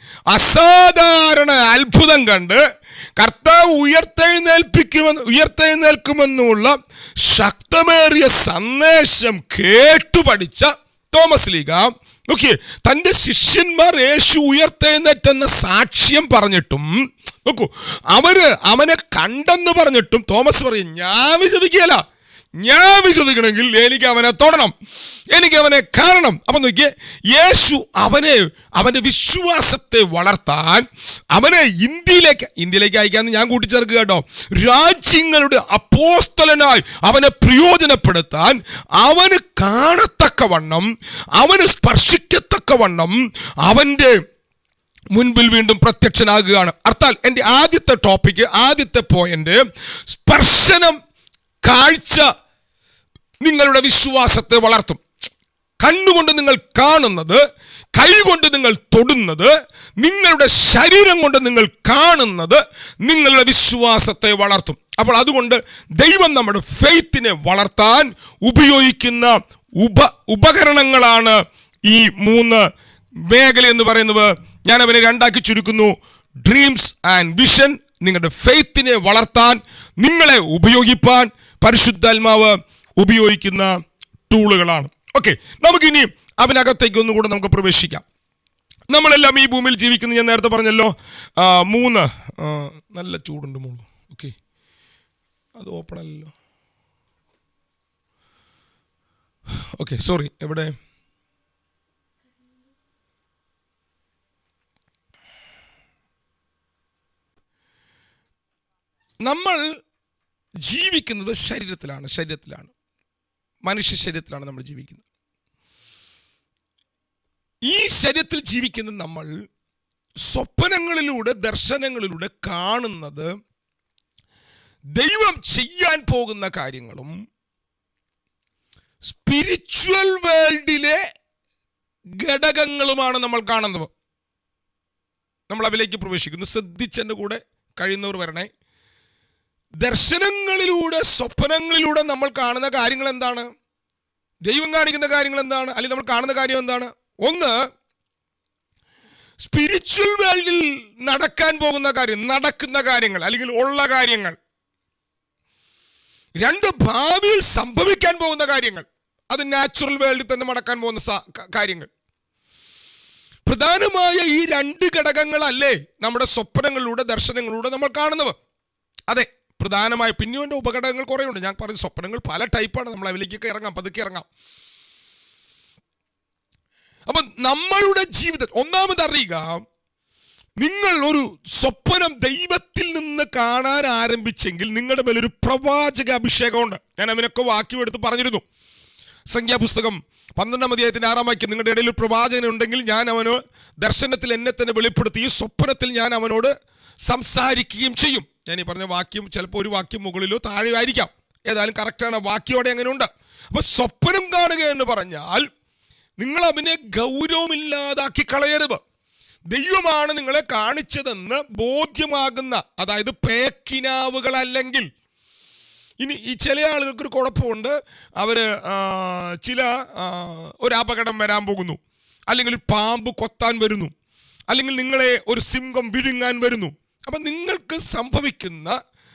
അസാധാരണ അത്ഭുതം കണ്ട് കർത്താവ് ഉയർത്തെഴുന്നേൽപ്പിക്കുമെന്ന് ഉയർത്തെഴുന്നേൽക്കുമെന്നുള്ള ശക്തമേറിയ സന്ദേശം കേട്ടു പഠിച്ച തോമസ് ലീഗ നോക്കിയേ തൻ്റെ ശിഷ്യന്മാർ യേശു ഉയർത്തെഴുന്നേറ്റെന്ന സാക്ഷ്യം പറഞ്ഞിട്ടും നോക്കൂ അവര് അവനെ കണ്ടെന്ന് പറഞ്ഞിട്ടും തോമസ് പറയും ഞാൻ വിശ്വസിക്കുകയല്ല ഞാൻ വിശ്വസിക്കണമെങ്കിൽ എനിക്ക് അവനെ തൊടണം എനിക്ക് അവനെ കാണണം അപ്പൊ നോക്കിയേ യേശു അവനെ അവന്റെ വിശ്വാസത്തെ വളർത്താൻ അവനെ ഇന്ത്യയിലേക്ക് ഇന്ത്യയിലേക്ക് അയക്കാന്ന് ഞാൻ കൂട്ടിച്ചേർക്കുക കേട്ടോ രാജ്യങ്ങളുടെ അപ്പോസ്തലനായി അവനെ പ്രയോജനപ്പെടുത്താൻ അവന് കാണത്തക്കവണ്ണം അവന് സ്പർശിക്കത്തക്കവണ്ണം അവന്റെ മുൻപിൽ വീണ്ടും പ്രത്യക്ഷനാകുകയാണ് അർത്ഥാൽ എൻ്റെ ആദ്യത്തെ ടോപ്പിക്ക് ആദ്യത്തെ പോയിന്റ് സ്പർശനം കാഴ്ച നിങ്ങളുടെ വിശ്വാസത്തെ വളർത്തും കണ്ണുകൊണ്ട് നിങ്ങൾ കാണുന്നത് കൈകൊണ്ട് നിങ്ങൾ തൊടുന്നത് നിങ്ങളുടെ ശരീരം കൊണ്ട് നിങ്ങൾ കാണുന്നത് നിങ്ങളുടെ വിശ്വാസത്തെ വളർത്തും അപ്പോൾ അതുകൊണ്ട് ദൈവം നമ്മുടെ ഫെയ്ത്തിനെ വളർത്താൻ ഉപയോഗിക്കുന്ന ഉപ ഉപകരണങ്ങളാണ് ഈ മൂന്ന് മേഖല എന്ന് പറയുന്നത് ഞാൻ അവനെ രണ്ടാക്കി ചുരുക്കുന്നു ഡ്രീംസ് ആൻഡ് വിഷൻ നിങ്ങളുടെ ഫെയ്ത്തിനെ വളർത്താൻ നിങ്ങളെ ഉപയോഗിപ്പാൻ പരിശുദ്ധാത്മാവ് ഉപയോഗിക്കുന്ന ടൂളുകളാണ് ഓക്കെ നമുക്കിനി അവനകത്തേക്ക് ഒന്നുകൂടെ നമുക്ക് പ്രവേശിക്കാം നമ്മളെല്ലാം ഈ ഭൂമിയിൽ ജീവിക്കുന്ന ഞാൻ നേരത്തെ പറഞ്ഞല്ലോ ആ, മൂന്ന് ആ, നല്ല ചൂടുണ്ട് മൂന്ന് ഓക്കെ അത് ഓപ്പൺ അല്ലല്ലോ ഓക്കെ സോറി എവിടെ നമ്മൾ ജീവിക്കുന്നത് ശരീരത്തിലാണ് ശരീരത്തിലാണ് മനുഷ്യ ശരീരത്തിലാണ് നമ്മൾ ജീവിക്കുന്നത് ഈ ശരീരത്തിൽ ജീവിക്കുന്ന നമ്മൾ സ്വപ്നങ്ങളിലൂടെ ദർശനങ്ങളിലൂടെ കാണുന്നത് ദൈവം ചെയ്യാൻ പോകുന്ന കാര്യങ്ങളും സ്പിരിച്വൽ വേൾഡിലെ ഘടകങ്ങളുമാണ് നമ്മൾ കാണുന്നത് നമ്മൾ അതിലേക്ക് പ്രവേശിക്കുന്നു ശ്രദ്ധിച്ചെൻ്റെ കൂടെ കഴിയുന്നവർ വരണേ ദർശനങ്ങളിലൂടെ സ്വപ്നങ്ങളിലൂടെ നമ്മൾ കാണുന്ന കാര്യങ്ങൾ എന്താണ് ദൈവം കാണിക്കുന്ന കാര്യങ്ങൾ എന്താണ് അല്ലെങ്കിൽ നമ്മൾ കാണുന്ന കാര്യം എന്താണ് ഒന്ന് സ്പിരിച്വൽ വേൾഡിൽ നടക്കാൻ പോകുന്ന കാര്യം നടക്കുന്ന കാര്യങ്ങൾ അല്ലെങ്കിൽ ഉള്ള കാര്യങ്ങൾ രണ്ട് ഭാവിയിൽ സംഭവിക്കാൻ പോകുന്ന കാര്യങ്ങൾ അത് നാച്ചുറൽ വേൾഡിൽ തന്നെ നടക്കാൻ പോകുന്ന സ- ക- കാര്യങ്ങൾ പ്രധാനമായ ഈ രണ്ട് ഘടകങ്ങളല്ലേ നമ്മുടെ സ്വപ്നങ്ങളിലൂടെ ദർശനങ്ങളിലൂടെ നമ്മൾ കാണുന്നവ അതെ പ്രധാനമായ പിന്നീട് ഉപഘടകങ്ങൾ കുറേ ഉണ്ട് ഞാൻ പറഞ്ഞ സ്വപ്നങ്ങൾ പല ടൈപ്പാണ് നമ്മൾ അതിലേക്കൊക്കെ ഇറങ്ങാം പതുക്കെ ഇറങ്ങാം അപ്പൊ നമ്മളുടെ ജീവിതം ഒന്നാമത് അറിയുക നിങ്ങൾ ഒരു സ്വപ്നം ദൈവത്തിൽ നിന്ന് കാണാൻ ആരംഭിച്ചെങ്കിൽ നിങ്ങളുടെ മേലൊരു പ്രവാചക അഭിഷേകമുണ്ട് ഞാൻ അവനൊക്കെ വാക്യം എടുത്ത് പറഞ്ഞിരുന്നു സംഖ്യാപുസ്തകം പന്ത്രണ്ടാം അധ്യായത്തിന്റെ ആറാം വാക്യം നിങ്ങളുടെ ഇടയിൽ ഒരു പ്രവാചകൻ ഉണ്ടെങ്കിൽ ഞാൻ അവന് ദർശനത്തിൽ എന്നെ തന്നെ വെളിപ്പെടുത്തി സ്വപ്നത്തിൽ ഞാൻ അവനോട് സംസാരിക്കുകയും ചെയ്യും ഞാൻ ഈ പറഞ്ഞ വാക്യം ചിലപ്പോൾ ഒരു വാക്യം മുകളിലോ താഴെയോ ആയിരിക്കാം ഏതായാലും കറക്റ്റാണ് വാക്യോടെ അങ്ങനെ ഉണ്ട് അപ്പൊ സ്വപ്നം കാണുക എന്ന് പറഞ്ഞാൽ നിങ്ങൾ അവനെ ഗൗരവമില്ലാതാക്കി കളയരുത് ദൈവമാണ് നിങ്ങളെ കാണിച്ചതെന്ന് ബോധ്യമാകുന്ന അതായത് പേക്കിനാവുകളല്ലെങ്കിൽ ഇനി ഈ ചില ആളുകൾക്കൊരു കുഴപ്പമുണ്ട് അവർ ചില ആ, ഒരു അപകടം വരാൻ പോകുന്നു അല്ലെങ്കിൽ ഒരു പാമ്പ് കൊത്താൻ വരുന്നു അല്ലെങ്കിൽ നിങ്ങളെ ഒരു സിംഹം വിഴുങ്ങാൻ വരുന്നു അപ്പം നിങ്ങൾക്ക് സംഭവിക്കുന്ന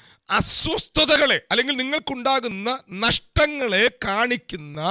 അസ്വസ്ഥതകളെ അല്ലെങ്കിൽ നിങ്ങൾക്കുണ്ടാകുന്ന നഷ്ടങ്ങളെ കാണിക്കുന്ന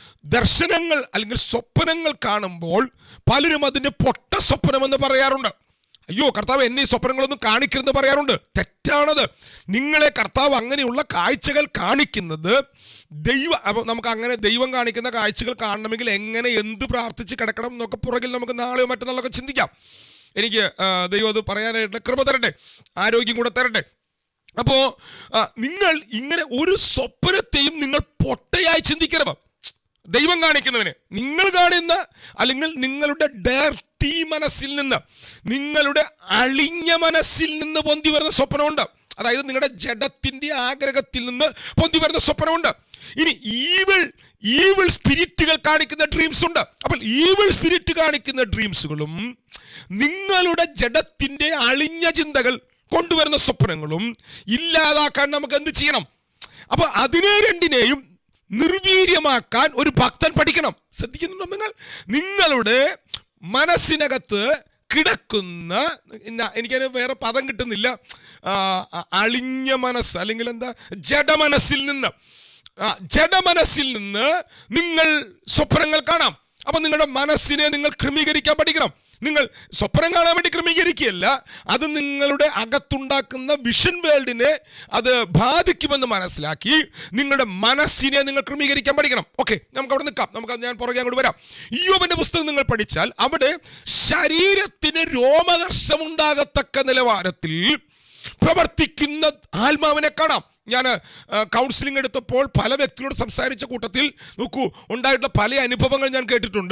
ദർശനങ്ങൾ അല്ലെങ്കിൽ സ്വപ്നങ്ങൾ കാണുമ്പോൾ പലരും അതിന് പൊട്ട സ്വപ്നമെന്ന് പറയാറുണ്ട് അയ്യോ കർത്താവ് എന്നെ ഈ സ്വപ്നങ്ങളൊന്നും കാണിക്കരുതെന്ന് പറയാറുണ്ട് തെറ്റാണത് നിങ്ങളെ കർത്താവ് അങ്ങനെയുള്ള കാഴ്ചകൾ കാണിക്കുന്നത് ദൈവ അപ്പോൾ നമുക്ക് അങ്ങനെ ദൈവം കാണിക്കുന്ന കാഴ്ചകൾ കാണണമെങ്കിൽ എങ്ങനെ എന്ത് പ്രാർത്ഥിച്ച് കിടക്കണം എന്നൊക്കെ പുറകിൽ നമുക്ക് നാളെയോ മറ്റന്നാളൊക്കെ ചിന്തിക്കാം എനിക്ക് ആ, ദൈവം അത് പറയാനായിട്ട് കൃപ തരട്ടെ ആരോഗ്യം കൂടെ തരട്ടെ അപ്പോൾ നിങ്ങൾ ഇങ്ങനെ ഒരു സ്വപ്നത്തെയും നിങ്ങൾ പൊട്ടയായി ചിന്തിക്കരുത് ദൈവം കാണിക്കുന്നവന് നിങ്ങൾ കാണുന്ന അല്ലെങ്കിൽ നിങ്ങളുടെ ഡയർട്ടി മനസ്സിൽ നിന്ന് നിങ്ങളുടെ അളിഞ്ഞ മനസ്സിൽ നിന്ന് പൊന്തി വരുന്ന സ്വപ്നമുണ്ട് അതായത് നിങ്ങളുടെ ജഡത്തിന്റെ ആഗ്രഹത്തിൽ നിന്ന് പൊന്തി വരുന്ന സ്വപ്നമുണ്ട് ഇനി ഈവിൾ ഈവിൾ സ്പിരിറ്റുകൾ കാണിക്കുന്ന ഡ്രീംസ് ഉണ്ട് അപ്പോൾ ഈവിൾ സ്പിരിറ്റ് കാണിക്കുന്ന ഡ്രീംസുകളും നിങ്ങളുടെ ജഡത്തിന്റെ അളിഞ്ഞ ചിന്തകൾ കൊണ്ടുവരുന്ന സ്വപ്നങ്ങളും ഇല്ലാതാക്കാൻ നമുക്ക് എന്ത് ചെയ്യണം അപ്പൊ അതിനെ രണ്ടിനെയും നിർവീര്യമാക്കാൻ ഒരു ഭക്തൻ പഠിക്കണം ശ്രദ്ധിക്കുന്നുണ്ടോ നിങ്ങൾ നിങ്ങളുടെ മനസ്സിനകത്ത് കിടക്കുന്ന ഇന്ന- എനിക്കതിന് വേറെ പദം കിട്ടുന്നില്ല ആ, അ- അളിഞ്ഞ മനസ്സ് അല്ലെങ്കിൽ എന്താ ജഡമനസ്സിൽ നിന്ന് ആ, ജഡമനസ്സിൽ നിന്ന് നിങ്ങൾ സ്വപ്നങ്ങൾ കാണാം അപ്പൊ നിങ്ങളുടെ മനസ്സിനെ നിങ്ങൾ ക്രമീകരിക്കാൻ പഠിക്കണം നിങ്ങൾ സ്വപ്നം കാണാൻ വേണ്ടി ക്രമീകരിക്കുകയല്ല അത് നിങ്ങളുടെ അകത്തുണ്ടാക്കുന്ന വിഷൻ വേൾഡിനെ അത് ബാധിക്കുമെന്ന് മനസ്സിലാക്കി നിങ്ങളുടെ മനസ്സിനെ നിങ്ങൾ ക്രമീകരിക്കാൻ പഠിക്കണം ഓക്കെ നമുക്ക് അവിടെ നിൽക്കാം നമുക്ക് ഞാൻ പുറകെ അങ്ങോട്ട് വരാം യോബിന്റെ പുസ്തകം നിങ്ങൾ പഠിച്ചാൽ അവിടെ ശരീരത്തിന് രോമഹർഷമുണ്ടാകത്തക്ക നിലവാരത്തിൽ പ്രവർത്തിക്കുന്ന ആത്മാവിനെ കാണാം ഞാൻ കൗൺസിലിംഗ് എടുത്തപ്പോൾ പല വ്യക്തികളോട് സംസാരിച്ച കൂട്ടത്തിൽ നോക്കൂ ഉണ്ടായിട്ടുള്ള പല അനുഭവങ്ങൾ ഞാൻ കേട്ടിട്ടുണ്ട്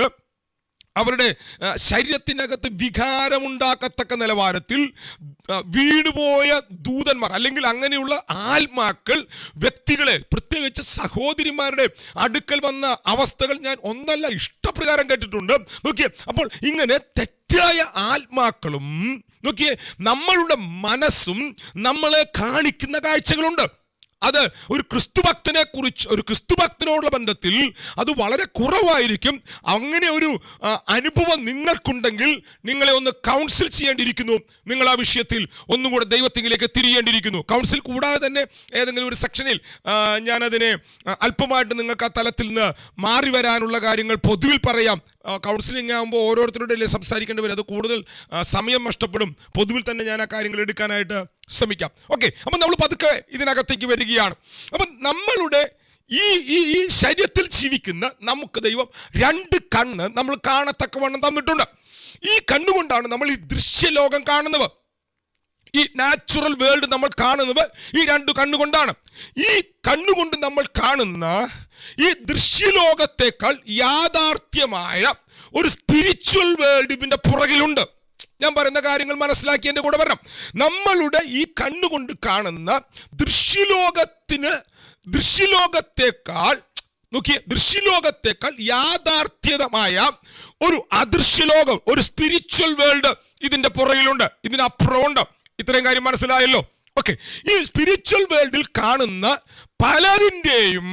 അവരുടെ ആ, ശരീരത്തിനകത്ത് വികാരമുണ്ടാക്കത്തക്ക നിലവാരത്തിൽ ആ, വീണുപോയ ദൂതന്മാർ അല്ലെങ്കിൽ അങ്ങനെയുള്ള ആത്മാക്കൾ വ്യക്തികളെ പ്രത്യേകിച്ച് സഹോദരിമാരുടെ അടുക്കൽ വന്ന അവസ്ഥകൾ ഞാൻ ഒന്നല്ല ഇഷ്ടപ്രകാരം കേട്ടിട്ടുണ്ട് നോക്കിയേ അപ്പോൾ ഇങ്ങനെ തെറ്റായ ആത്മാക്കളും നോക്കിയേ നമ്മളുടെ മനസ്സും നമ്മളെ കാണിക്കുന്ന കാഴ്ചകളുണ്ട് അത് ഒരു ക്രിസ്തുഭക്തനെ കുറിച്ച് ഒരു ക്രിസ്തുഭക്തനോടുള്ള ബന്ധത്തിൽ അത് വളരെ കുറവായിരിക്കും അങ്ങനെ ഒരു ആ, അനുഭവം നിങ്ങൾക്കുണ്ടെങ്കിൽ നിങ്ങളെ ഒന്ന് കൗൺസിൽ ചെയ്യേണ്ടിയിരിക്കുന്നു നിങ്ങൾ ആ വിഷയത്തിൽ ഒന്നും കൂടെ ദൈവത്തിലേക്ക് തിരിയേണ്ടിയിരിക്കുന്നു കൗൺസിൽ കൂടാതെ തന്നെ ഏതെങ്കിലും ഒരു സെക്ഷനിൽ ആ, ഞാനതിനെ ആ, അല്പമായിട്ട് നിങ്ങൾക്ക് ആ തലത്തിൽ നിന്ന് മാറി വരാനുള്ള കാര്യങ്ങൾ പൊതുവിൽ പറയാം കൗൺസിലിംഗ് ആകുമ്പോൾ ഓരോരുത്തരുടെ ഇടയിൽ സംസാരിക്കേണ്ടി വരും അത് കൂടുതൽ ആ, സമയം നഷ്ടപ്പെടും പൊതുവിൽ തന്നെ ഞാൻ ആ കാര്യങ്ങൾ എടുക്കാനായിട്ട് ശ്രമിക്കാം ഓക്കെ അപ്പം നമ്മൾ പതുക്കെ ഇതിനകത്തേക്ക് വരികയാണ് അപ്പം നമ്മളുടെ ഈ ഈ ഈ ശരീരത്തിൽ ജീവിക്കുന്ന നമുക്ക് ദൈവം രണ്ട് കണ്ണ് നമ്മൾ കാണത്തക്കവണ്ണം തന്നിട്ടുണ്ട് ഈ കണ്ണുകൊണ്ടാണ് നമ്മൾ ഈ ദൃശ്യലോകം കാണുന്നത് ഈ നാച്ചുറൽ വേൾഡ് നമ്മൾ കാണുന്നത് ഈ രണ്ട് കണ്ണുകൊണ്ടാണ് ഈ കണ്ണുകൊണ്ട് നമ്മൾ കാണുന്ന ഈ ദൃശ്യലോകത്തേക്കാൾ യാഥാർത്ഥ്യമായ ഒരു സ്പിരിച്വൽ വേൾഡ് ഇതിന്റെ പുറകിലുണ്ട് ഞാൻ പറയുന്ന കാര്യങ്ങൾ മനസ്സിലാക്കി എൻ്റെ കൂടെ വരണം നമ്മളുടെ ഈ കണ്ണുകൊണ്ട് കാണുന്ന ദൃശ്യലോകത്തിന് ദൃശ്യലോകത്തേക്കാൾ നോക്കിയേ ദൃശ്യലോകത്തേക്കാൾ യാഥാർത്ഥ്യതമായ ഒരു അദൃശ്യലോകം ഒരു സ്പിരിച്വൽ വേൾഡ് ഇതിന്റെ പുറകിലുണ്ട് ഇതിനപ്പുറമുണ്ട് ഇത്രയും കാര്യം മനസ്സിലായല്ലോ ഓക്കെ ഈ സ്പിരിച്വൽ വേൾഡിൽ കാണുന്ന പലതിൻ്റെയും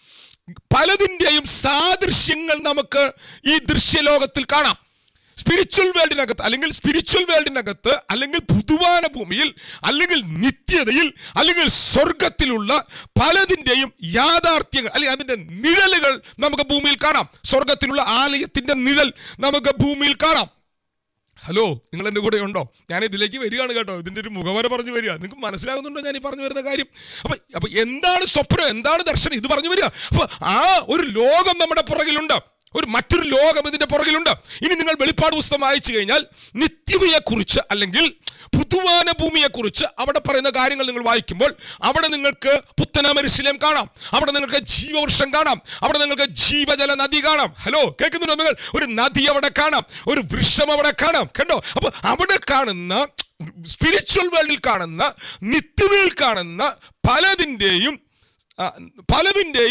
പലതിൻ്റെയും സാദൃശ്യങ്ങൾ നമുക്ക് ഈ ദൃശ്യലോകത്തിൽ കാണാം സ്പിരിച്വൽ വേൾഡിനകത്ത് അല്ലെങ്കിൽ സ്പിരിച്വൽ വേൾഡിനകത്ത് അല്ലെങ്കിൽ പുതുവാന ഭൂമിയിൽ അല്ലെങ്കിൽ നിത്യതയിൽ അല്ലെങ്കിൽ സ്വർഗത്തിലുള്ള പലതിൻ്റെയും യാഥാർത്ഥ്യങ്ങൾ അല്ലെങ്കിൽ അതിൻ്റെ നിഴലുകൾ നമുക്ക് ഭൂമിയിൽ കാണാം സ്വർഗത്തിലുള്ള ആലയത്തിൻ്റെ നിഴൽ നമുക്ക് ഭൂമിയിൽ കാണാം ഹലോ നിങ്ങൾ എൻ്റെ കൂടെ ഉണ്ടോ ഞാൻ ഇതിലേക്ക് വരികയാണ് കേട്ടോ ഇതിൻ്റെ ഒരു മുഖവര പറഞ്ഞു വരിക നിങ്ങൾക്ക് മനസ്സിലാകുന്നുണ്ടോ ഞാൻ ഈ പറഞ്ഞു വരുന്ന കാര്യം അപ്പം അപ്പം എന്താണ് സ്വപ്നം എന്താണ് ദർശനം ഇത് പറഞ്ഞു വരിക അപ്പോൾ ആ ഒരു ലോകം നമ്മുടെ പുറകിലുണ്ട് ഒരു മറ്റൊരു ലോകം ഇതിന്റെ പുറകിലുണ്ട് ഇനി നിങ്ങൾ വെളിപ്പാട് പുസ്തകം വായിച്ചു കഴിഞ്ഞാൽ നിത്യതയെക്കുറിച്ച് അല്ലെങ്കിൽ പുതുവാന ഭൂമിയെക്കുറിച്ച് അവിടെ പറയുന്ന കാര്യങ്ങൾ നിങ്ങൾ വായിക്കുമ്പോൾ അവിടെ നിങ്ങൾക്ക് പുത്തനമരിശിലം കാണാം അവിടെ നിങ്ങൾക്ക് ജീവവൃക്ഷം കാണാം അവിടെ നിങ്ങൾക്ക് ജീവജല നദി കാണാം ഹലോ കേൾക്കുന്നുണ്ടോ നിങ്ങൾ ഒരു നദി അവിടെ കാണാം ഒരു വൃക്ഷം അവിടെ കാണാം കണ്ടോ അപ്പൊ അവിടെ കാണുന്ന സ്പിരിച്വൽ വേൾഡിൽ കാണുന്ന നിത്യതയിൽ കാണുന്ന പലതിൻ്റെയും ആ, പലതിൻ്റെയും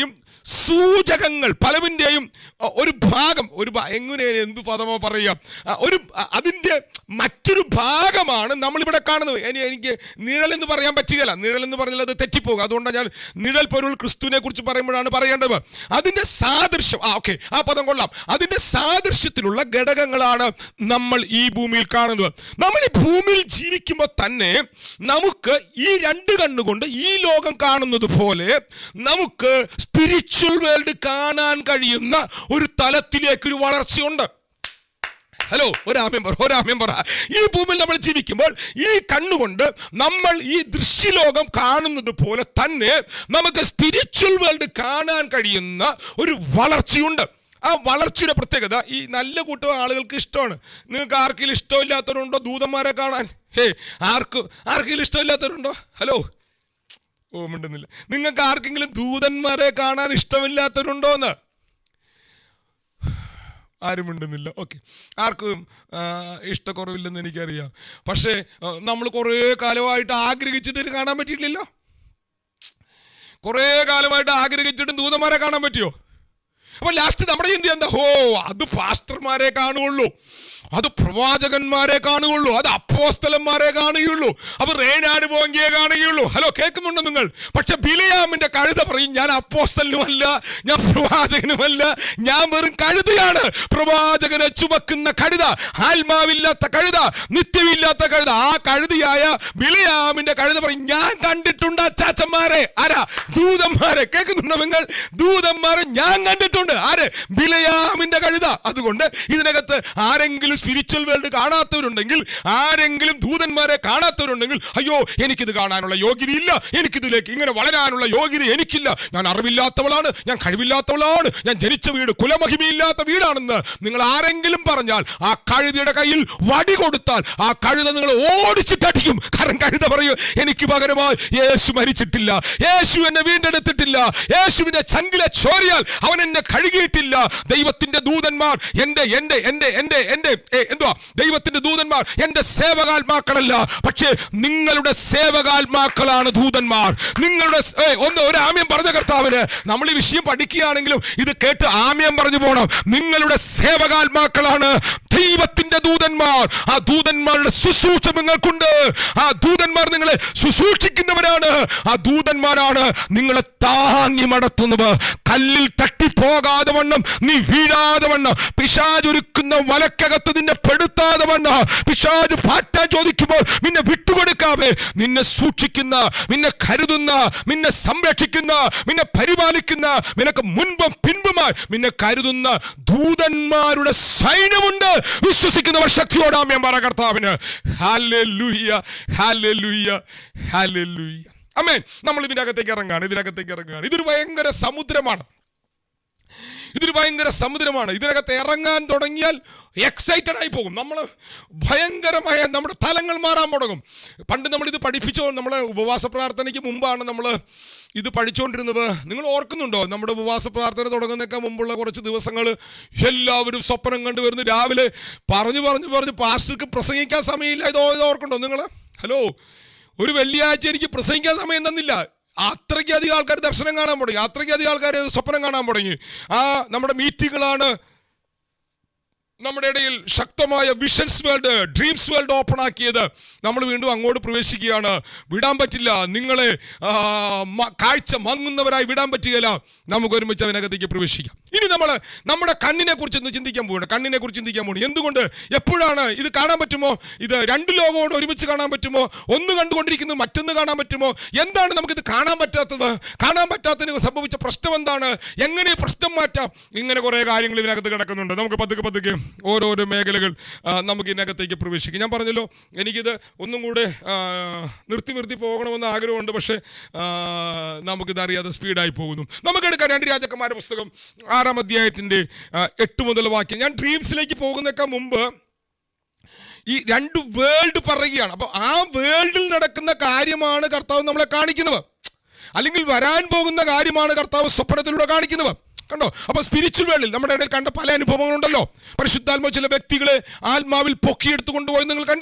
സൂചകങ്ങൾ പലവിൻ്റെയും അ, ഒരു ഭാഗം ഒരു ഭാ- എങ്ങനെ എന്ത് പദമോ പറയാം അ, ഒരു അ, അതിൻ്റെ മറ്റൊരു ഭാഗമാണ് നമ്മളിവിടെ കാണുന്നത് ഇനി എനിക്ക് നിഴൽ എന്ന് പറയാൻ പറ്റുകയില്ല നിഴൽ എന്ന് പറഞ്ഞാൽ അത് തെറ്റിപ്പോകും അതുകൊണ്ടാണ് ഞാൻ നിഴൽ പൊരുൾ ക്രിസ്തുവിനെ കുറിച്ച് പറയുമ്പോഴാണ് പറയേണ്ടത് അതിൻ്റെ സാദൃശ്യം ആ ഓക്കെ ആ പദം കൊള്ളാം അതിൻ്റെ സാദൃശ്യത്തിലുള്ള ഘടകങ്ങളാണ് നമ്മൾ ഈ ഭൂമിയിൽ കാണുന്നത് നമ്മൾ ഈ ഭൂമിയിൽ ജീവിക്കുമ്പോൾ തന്നെ നമുക്ക് ഈ രണ്ട് കണ്ണുകൊണ്ട് ഈ ലോകം കാണുന്നത് പോലെ നമുക്ക് സ്പിരിച്വൽ വേൾഡ് കാണാൻ കഴിയുന്ന ഒരു തലത്തിലേക്ക് ഒരു വളർച്ചയുണ്ട് ഹലോ ഒരാമ്യം പറ ഒരാമ്യം പറ ഈ ഭൂമിയിൽ നമ്മൾ ജീവിക്കുമ്പോൾ ഈ കണ്ണുകൊണ്ട് നമ്മൾ ഈ ദൃശ്യലോകം കാണുന്നത് പോലെ തന്നെ നമുക്ക് സ്പിരിച്വൽ വേൾഡ് കാണാൻ കഴിയുന്ന ഒരു വളർച്ചയുണ്ട് ആ വളർച്ചയുടെ പ്രത്യേകത ഈ നല്ല കൂട്ടം ആളുകൾക്ക് ഇഷ്ടമാണ് നിങ്ങൾക്ക് ആർക്കെങ്കിലും ഇഷ്ടമില്ലാത്തവരുണ്ടോ ദൂതന്മാരെ കാണാൻ ഹേ ആർക്കും ആർക്കെങ്കിലും ഇഷ്ടമില്ലാത്തവരുണ്ടോ ഹലോ ഓ മിണ്ടുന്നില്ല നിങ്ങൾക്ക് ആർക്കെങ്കിലും ദൂതന്മാരെ കാണാൻ ഇഷ്ടമില്ലാത്തവരുണ്ടോ എന്ന് ആരും മിണ്ടുന്നില്ല ഓക്കെ ആർക്കും ആ, ഇഷ്ടക്കുറവില്ലെന്ന് എനിക്കറിയാം പക്ഷേ നമ്മൾ കുറേ കാലമായിട്ട് ആഗ്രഹിച്ചിട്ട് ഇത് കാണാൻ പറ്റിയിട്ടില്ലല്ലോ കുറേ കാലമായിട്ട് ആഗ്രഹിച്ചിട്ടും ദൂതന്മാരെ കാണാൻ പറ്റിയോ അപ്പൊ ലാസ്റ്റ് നമ്മുടെ ചിന്ത എന്താ ഹോ അത് പാസ്റ്റർമാരെ കാണുകയുള്ളൂ അത് പ്രവാചകന്മാരെ കാണുകയുള്ളൂ അത് അപ്പോസ്തലന്മാരെ കാണുകയുള്ളൂ അപ്പൊ റേനാട് പോങ്കിയെ കാണുകയുള്ളൂ ഹലോ കേൾക്കുന്നുണ്ടോ നിങ്ങൾ പക്ഷെ ബിലയാമിന്റെ കഴുത പറയും ഞാൻ അപ്പോസ്തലനുമല്ല ഞാൻ പ്രവാചകനുമല്ല ഞാൻ വെറും കഴുതയാണ് പ്രവാചകനെ ചുമക്കുന്ന കഴുത ആത്മാവില്ലാത്ത കഴുത നിത്യമില്ലാത്ത കഴുത ആ കഴുതിയായ ബിലയാമിന്റെ കഴുത പറയും ഞാൻ കണ്ടിട്ടുണ്ട് അച്ചാച്ചന്മാരെ ആരാ ദൂതന്മാരെ കേൾക്കുന്നുണ്ടോ നിങ്ങൾ ദൂതന്മാരെ ഞാൻ കണ്ടിട്ടുണ്ട് ആര് ബിലയാമിന്റെ കഴുത അതുകൊണ്ട് ഇതിനകത്ത് ആരെങ്കിലും സ്പിരിച്വൽ വേൾഡ് കാണാത്തവരുണ്ടെങ്കിൽ ആരെങ്കിലും ദൂതന്മാരെ കാണാത്തവരുണ്ടെങ്കിൽ അയ്യോ എനിക്കിത് കാണാനുള്ള യോഗ്യതയില്ല എനിക്കിതിലേക്ക് ഇങ്ങനെ വളരാനുള്ള യോഗ്യത എനിക്കില്ല ഞാൻ അറിവില്ലാത്തവളാണ് ഞാൻ കഴിവില്ലാത്തവളാണ് ഞാൻ ജനിച്ച വീട് കുലമഹിമയില്ലാത്ത വീടാണെന്ന് നിങ്ങൾ ആരെങ്കിലും പറഞ്ഞാൽ ആ കഴുതയുടെ കയ്യിൽ വടി കൊടുത്താൽ ആ കഴുത നിങ്ങൾ ഓടിച്ചിട്ടടിക്കും കാരണം കഴുത പറയൂ എനിക്ക് പകരമായി യേശു മരിച്ചിട്ടില്ല യേശു എന്നെ വീണ്ടെടുത്തിട്ടില്ല യേശുവിന്റെ ചങ്കിലെ ചോരിയാൽ അവൻ എന്നെ കഴുകിയിട്ടില്ല ദൈവത്തിന്റെ ദൂതന്മാർ എന്റെ എന്റെ എന്റെ എന്റെ എന്റെ ഏ, എന്തുവാ ദൈവത്തിന്റെ ദൂതന്മാർ എന്റെ സേവകാത്മാക്കളല്ല പക്ഷേ നിങ്ങളുടെ സേവകാത്മാക്കളാണ് ദൂതന്മാർ നിങ്ങളുടെ സ്- ഏ, ഒന്ന് ഒരു ആമ്യം പറഞ്ഞ കർത്താവിന് നമ്മൾ ഈ വിഷയം പഠിക്കുകയാണെങ്കിലും ഇത് കേട്ട് ആമ്യം പറഞ്ഞു പോകണം നിങ്ങളുടെ സേവകാത്മാക്കളാണ് ദൈവത്തിന്റെ ദൂതന്മാർ ആ ദൂതന്മാരുടെ ശുശ്രൂഷ നിങ്ങൾക്കുണ്ട് ആ ദൂതന്മാർ നിങ്ങളെ ശുശ്രൂഷിക്കുന്നവരാണ് ആ ദൂതന്മാരാണ് നിങ്ങളെ താങ്ങി മടത്തുന്നത് കല്ലിൽ തട്ടിപ്പോകാതെ വണ്ണം നീ വീഴാതെ വണ്ണം പിശാചൊരുക്കുന്ന വലക്കകത്ത് നിന്നെ പെടുത്താതെ വണ്ണം പിശാജ് പാറ്റാൻ ചോദിക്കുമ്പോൾ നിന്നെ വിട്ടുകൊടുക്കാതെ നിന്നെ സൂക്ഷിക്കുന്ന നിന്നെ കരുതുന്ന നിന്നെ സംരക്ഷിക്കുന്ന നിന്നെ പരിപാലിക്കുന്ന നിനക്ക് മുൻപും പിൻപുമായി നിന്നെ കരുതുന്ന ദൂതന്മാരുടെ സൈന്യമുണ്ട് വിശ്വസിക്കുന്നവർ ശക്തിയോടാമ്യം പറ കർത്താവിന് ഹാലൂയ്യ ഹാലൂയ്യ ഹാലൂയ്യ അമ്മേ നമ്മൾ ഇതിനകത്തേക്ക് ഇറങ്ങാണ് ഇതിനകത്തേക്ക് ഇറങ്ങുകയാണ് ഇതൊരു ഭയങ്കര സമുദ്രമാണ് ഇതൊരു ഭയങ്കര സമുദ്രമാണ് ഇതിനകത്ത് ഇറങ്ങാൻ തുടങ്ങിയാൽ എക്സൈറ്റഡ് ആയി പോകും നമ്മൾ ഭയങ്കരമായ നമ്മുടെ തലങ്ങൾ മാറാൻ തുടങ്ങും പണ്ട് നമ്മളിത് പഠിപ്പിച്ചോ നമ്മളെ ഉപവാസ പ്രാർത്ഥനയ്ക്ക് മുമ്പാണ് നമ്മൾ ഇത് പഠിച്ചുകൊണ്ടിരുന്നത് നിങ്ങൾ ഓർക്കുന്നുണ്ടോ നമ്മുടെ ഉപവാസ പ്രാർത്ഥന തുടങ്ങുന്നതിനൊക്കെ മുമ്പുള്ള കുറച്ച് ദിവസങ്ങൾ എല്ലാവരും സ്വപ്നം കണ്ടു വരുന്നു രാവിലെ പറഞ്ഞു പറഞ്ഞു പറഞ്ഞ് പാസ്റ്റർക്ക് പ്രസംഗിക്കാൻ സമയമില്ല ഇത് ഓ- ഇത് ഓർക്കുന്നുണ്ടോ നിങ്ങൾ ഹലോ ഒരു വെള്ളിയാഴ്ച എനിക്ക് പ്രസംഗിക്കാൻ സമയം തന്നില്ല അത്രയ്ക്ക് അധികം ആൾക്കാർ ദർശനം കാണാൻ തുടങ്ങി അത്രയ്ക്ക് അധികം ആൾക്കാർ സ്വപ്നം കാണാൻ തുടങ്ങി ആ നമ്മുടെ മീറ്റിങ്ങുകളാണ് നമ്മുടെ ഇടയിൽ ശക്തമായ visions world dreams world open ആക്കിയത് നമ്മൾ വീണ്ടും അങ്ങോട്ട് പ്രവേശിക്കുകയാണ് വിടാൻ പറ്റില്ല നിങ്ങളെ ആ, മ- കാഴ്ച മങ്ങുന്നവരായി വിടാൻ പറ്റുകയില്ല നമുക്ക് ഒരുമിച്ച് അതിനകത്തേക്ക് പ്രവേശിക്കാം ഇനി നമ്മൾ നമ്മുടെ കണ്ണിനെ കുറിച്ച് ഒന്ന് ചിന്തിക്കാൻ പോവുകയാണ് കണ്ണിനെ കുറിച്ച് ചിന്തിക്കാൻ പോകണം എന്തുകൊണ്ട് എപ്പോഴാണ് ഇത് കാണാൻ പറ്റുമോ ഇത് രണ്ട് ലോകത്തോട് ഒരുമിച്ച് കാണാൻ പറ്റുമോ ഒന്ന് കണ്ടുകൊണ്ടിരിക്കുന്നത് മറ്റൊന്ന് കാണാൻ പറ്റുമോ എന്താണ് നമുക്കിത് കാണാൻ പറ്റാത്തത് കാണാൻ പറ്റാത്തതിന് സംഭവിച്ച പ്രശ്നം എന്താണ് എങ്ങനെ ഈ പ്രശ്നം മാറ്റാം ഇങ്ങനെ കുറേ കാര്യങ്ങൾ ഇതിനകത്ത് കിടക്കുന്നുണ്ട് നമുക്ക് പതുക്കെ പതുക്കെ ഓരോരോ മേഖലകൾ ആ, നമുക്ക് ഇതിനകത്തേക്ക് പ്രവേശിക്കാം ഞാൻ പറഞ്ഞല്ലോ എനിക്കിത് ഒന്നും കൂടെ ആ, നിർത്തി നിർത്തി പോകണമെന്ന് ആഗ്രഹമുണ്ട് പക്ഷേ ആ, നമുക്കിത് അറിയാതെ സ്പീഡായി പോകുന്നു നമുക്കെടുക്കാം രണ്ട് രാജാക്കന്മാരുടെ പുസ്തകം ആറാം അധ്യായത്തിൻ്റെ ആ, എട്ട് മുതൽ വാക്യം ഞാൻ ഡ്രീംസിലേക്ക് പോകുന്നേക്കാൾ മുമ്പ് ഈ രണ്ട് വേൾഡ് പറയുകയാണ് അപ്പോൾ ആ വേൾഡിൽ നടക്കുന്ന കാര്യമാണ് കർത്താവ് നമ്മളെ കാണിക്കുന്നത് അല്ലെങ്കിൽ വരാൻ പോകുന്ന കാര്യമാണ് കർത്താവ് സ്വപ്നത്തിലൂടെ കാണിക്കുന്നത് കണ്ടോ അപ്പൊ സ്പിരിച്വൽ വേൾഡിൽ നമ്മുടെ ഇടയിൽ കണ്ട പല അനുഭവങ്ങളുണ്ടല്ലോ പരിശുദ്ധാത്മ ചില വ്യക്തികളെ ആത്മാവിൽ പൊക്കിയെടുത്ത് കൊണ്ടുപോയി നിങ്ങൾ കണ്ടില്ലേ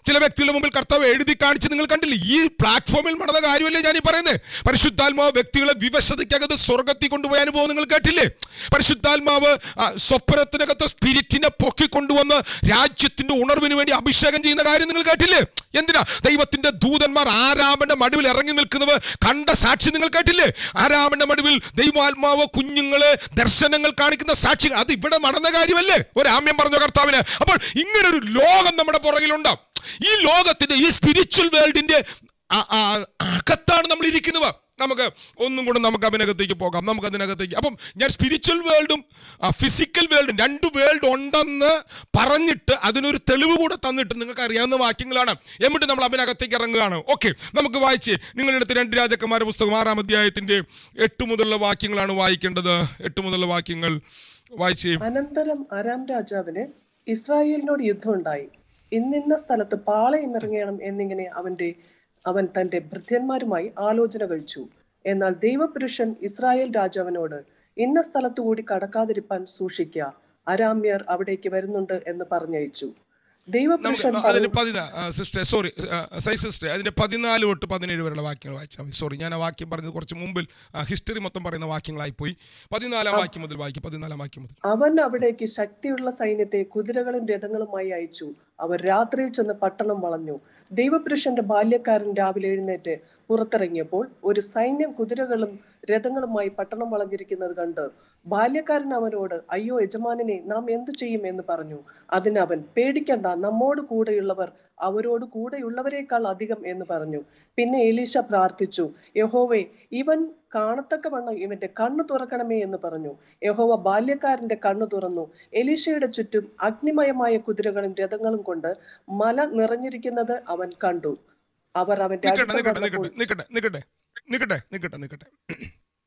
ചില വ്യക്തികളുടെ മുമ്പിൽ കർത്താവ് എഴുതി കാണിച്ച് നിങ്ങൾ കണ്ടില്ലേ ഈ പ്ലാറ്റ്ഫോമിൽ നടന്ന കാര്യമല്ലേ ഞാൻ ഈ പറയുന്നത് പരിശുദ്ധാത്മാവ് വ്യക്തികളെ വിവശതയ്ക്കകത്ത് സ്വർഗത്തിൽ കൊണ്ടുപോയ അനുഭവം നിങ്ങൾ കേട്ടില്ലേ പരിശുദ്ധാത്മാവ് ആ, സ്വപ്നത്തിനകത്ത് സ്പിരിറ്റിനെ പൊക്കിക്കൊണ്ടുവന്ന് രാജ്യത്തിന്റെ ഉണർവിന് വേണ്ടി അഭിഷേകം ചെയ്യുന്ന കാര്യം നിങ്ങൾ കേട്ടില്ലേ എന്തിനാ ദൈവത്തിന്റെ ദൂതന്മാർ ആരാമന്റെ മടുവിൽ ഇറങ്ങി നിൽക്കുന്നത് കണ്ട സാക്ഷി നിങ്ങൾ കേട്ടില്ലേ ആരാമന്റെ മടുവിൽ ദൈവാത്മാവ് കുഞ്ഞുങ്ങള് ദർശനങ്ങൾ കാണിക്കുന്ന സാക്ഷികൾ അത് ഇവിടെ നടന്ന കാര്യമല്ലേ ഒരു ആമ്യം പറഞ്ഞ കർത്താവിന് അപ്പോൾ ഇങ്ങനെ ഒരു ലോകം നമ്മുടെ പുറകിലുണ്ട് ഈ ലോകത്തിന്റെ ഈ സ്പിരിച്വൽ വേൾഡിന്റെ ആ- ആ- അകത്താണ് നമ്മൾ ഇരിക്കുന്നത് നമുക്ക് ഒന്നും കൂടെ നമുക്ക് അതിനകത്തേക്ക് പോകാം നമുക്ക് അതിനകത്തേക്ക് അപ്പം ഞാൻ സ്പിരിച്വൽ വേൾഡും ഫിസിക്കൽ വേൾഡും രണ്ട് വേൾഡ് ഉണ്ടെന്ന് പറഞ്ഞിട്ട് അതിനൊരു തെളിവ് കൂടെ തന്നിട്ട് നിങ്ങൾക്ക് അറിയാവുന്ന വാക്യങ്ങളാണ് എന്നിട്ട് നമ്മൾ അതിനകത്തേക്ക് ഇറങ്ങുകയാണ് ഓക്കെ നമുക്ക് വായിച്ച് നിങ്ങളുടെ അടുത്ത് രണ്ട് രാജാക്കന്മാരുടെ പുസ്തകം ആറാം അധ്യായത്തിന്റെ എട്ട് മുതലുള്ള വാക്യങ്ങളാണ് വായിക്കേണ്ടത് എട്ട് മുതലുള്ള വാക്യങ്ങൾ വായിച്ചേ അനന്തരം അരാം രാജാവിന് ഇസ്രായേലിനോട് യുദ്ധമുണ്ടായി ഇന്നിന്ന സ്ഥലത്ത് പാളയം ഇറങ്ങണം എന്നിങ്ങനെ അവന്റെ അവൻ തന്റെ ഭൃത്യന്മാരുമായി ആലോചന കഴിച്ചു എന്നാൽ ദൈവപുരുഷൻ ഇസ്രായേൽ രാജാവിനോട് ഇന്ന സ്ഥലത്തു കൂടി കടക്കാതിരിപ്പാൻ സൂക്ഷിക്കുക അരാമ്യർ അവിടേക്ക് വരുന്നുണ്ട് എന്ന് പറഞ്ഞയച്ചു നമുക്ക് ദൈവപുരുഷൻ അതിന്റെ പതിനാ സിസ്റ്റർ സോറി സൈ സിസ്റ്റർ അതിന്റെ പതിനാല് തൊട്ട് പതിനേഴ് വരെയുള്ള വാക്യങ്ങൾ വായിച്ചാൽ മതി സോറി ഞാൻ ആ വാക്യം പറഞ്ഞത് കുറച്ച് മുമ്പിൽ ഹിസ്റ്ററി മൊത്തം പറയുന്ന വാക്യങ്ങളായി പോയി പതിനാലാം വാക്യം മുതൽ വായിക്കും പതിനാലാം വാക്യം മുതൽ അവൻ അവിടേക്ക് ശക്തിയുള്ള സൈന്യത്തെ കുതിരകളും രഥങ്ങളുമായി അയച്ചു അവർ രാത്രിയിൽ ചെന്ന് പട്ടണം വളഞ്ഞു ദൈവപുരുഷന്റെ ബാല്യക്കാരൻ രാവിലെ എഴുന്നേറ്റ് പുറത്തിറങ്ങിയപ്പോൾ ഒരു സൈന്യം കുതിരകളും രഥങ്ങളുമായി പട്ടണം വളഞ്ഞിരിക്കുന്നത് കണ്ട് ബാല്യക്കാരൻ അവനോട് അയ്യോ യജമാനനെ നാം എന്തു ചെയ്യും എന്ന് പറഞ്ഞു അതിന് അവൻ പേടിക്കണ്ട നമ്മോട് കൂടെയുള്ളവർ അവരോട് കൂടെയുള്ളവരെക്കാൾ അധികം എന്ന് പറഞ്ഞു പിന്നെ എലീശ പ്രാർത്ഥിച്ചു യഹോവേ ഇവൻ കാണത്തക്കവണ്ണം ഇവന്റെ കണ്ണു തുറക്കണമേ എന്ന് പറഞ്ഞു യഹോവ ബാല്യക്കാരന്റെ കണ്ണു തുറന്നു എലീശയുടെ ചുറ്റും അഗ്നിമയമായ കുതിരകളും രഥങ്ങളും കൊണ്ട് മല നിറഞ്ഞിരിക്കുന്നത് അവൻ കണ്ടു അവർ അവന്റെ നിക്കട്ടെ അടുത്ത് നിക്കട്ടെ വന്നപ്പോൾ നിക്കട്ടെ നിക്കട്ടെ നിക്കട്ടെ നിക്കട്ടെ നിക്കട്ടെ നിക്കട്ടെ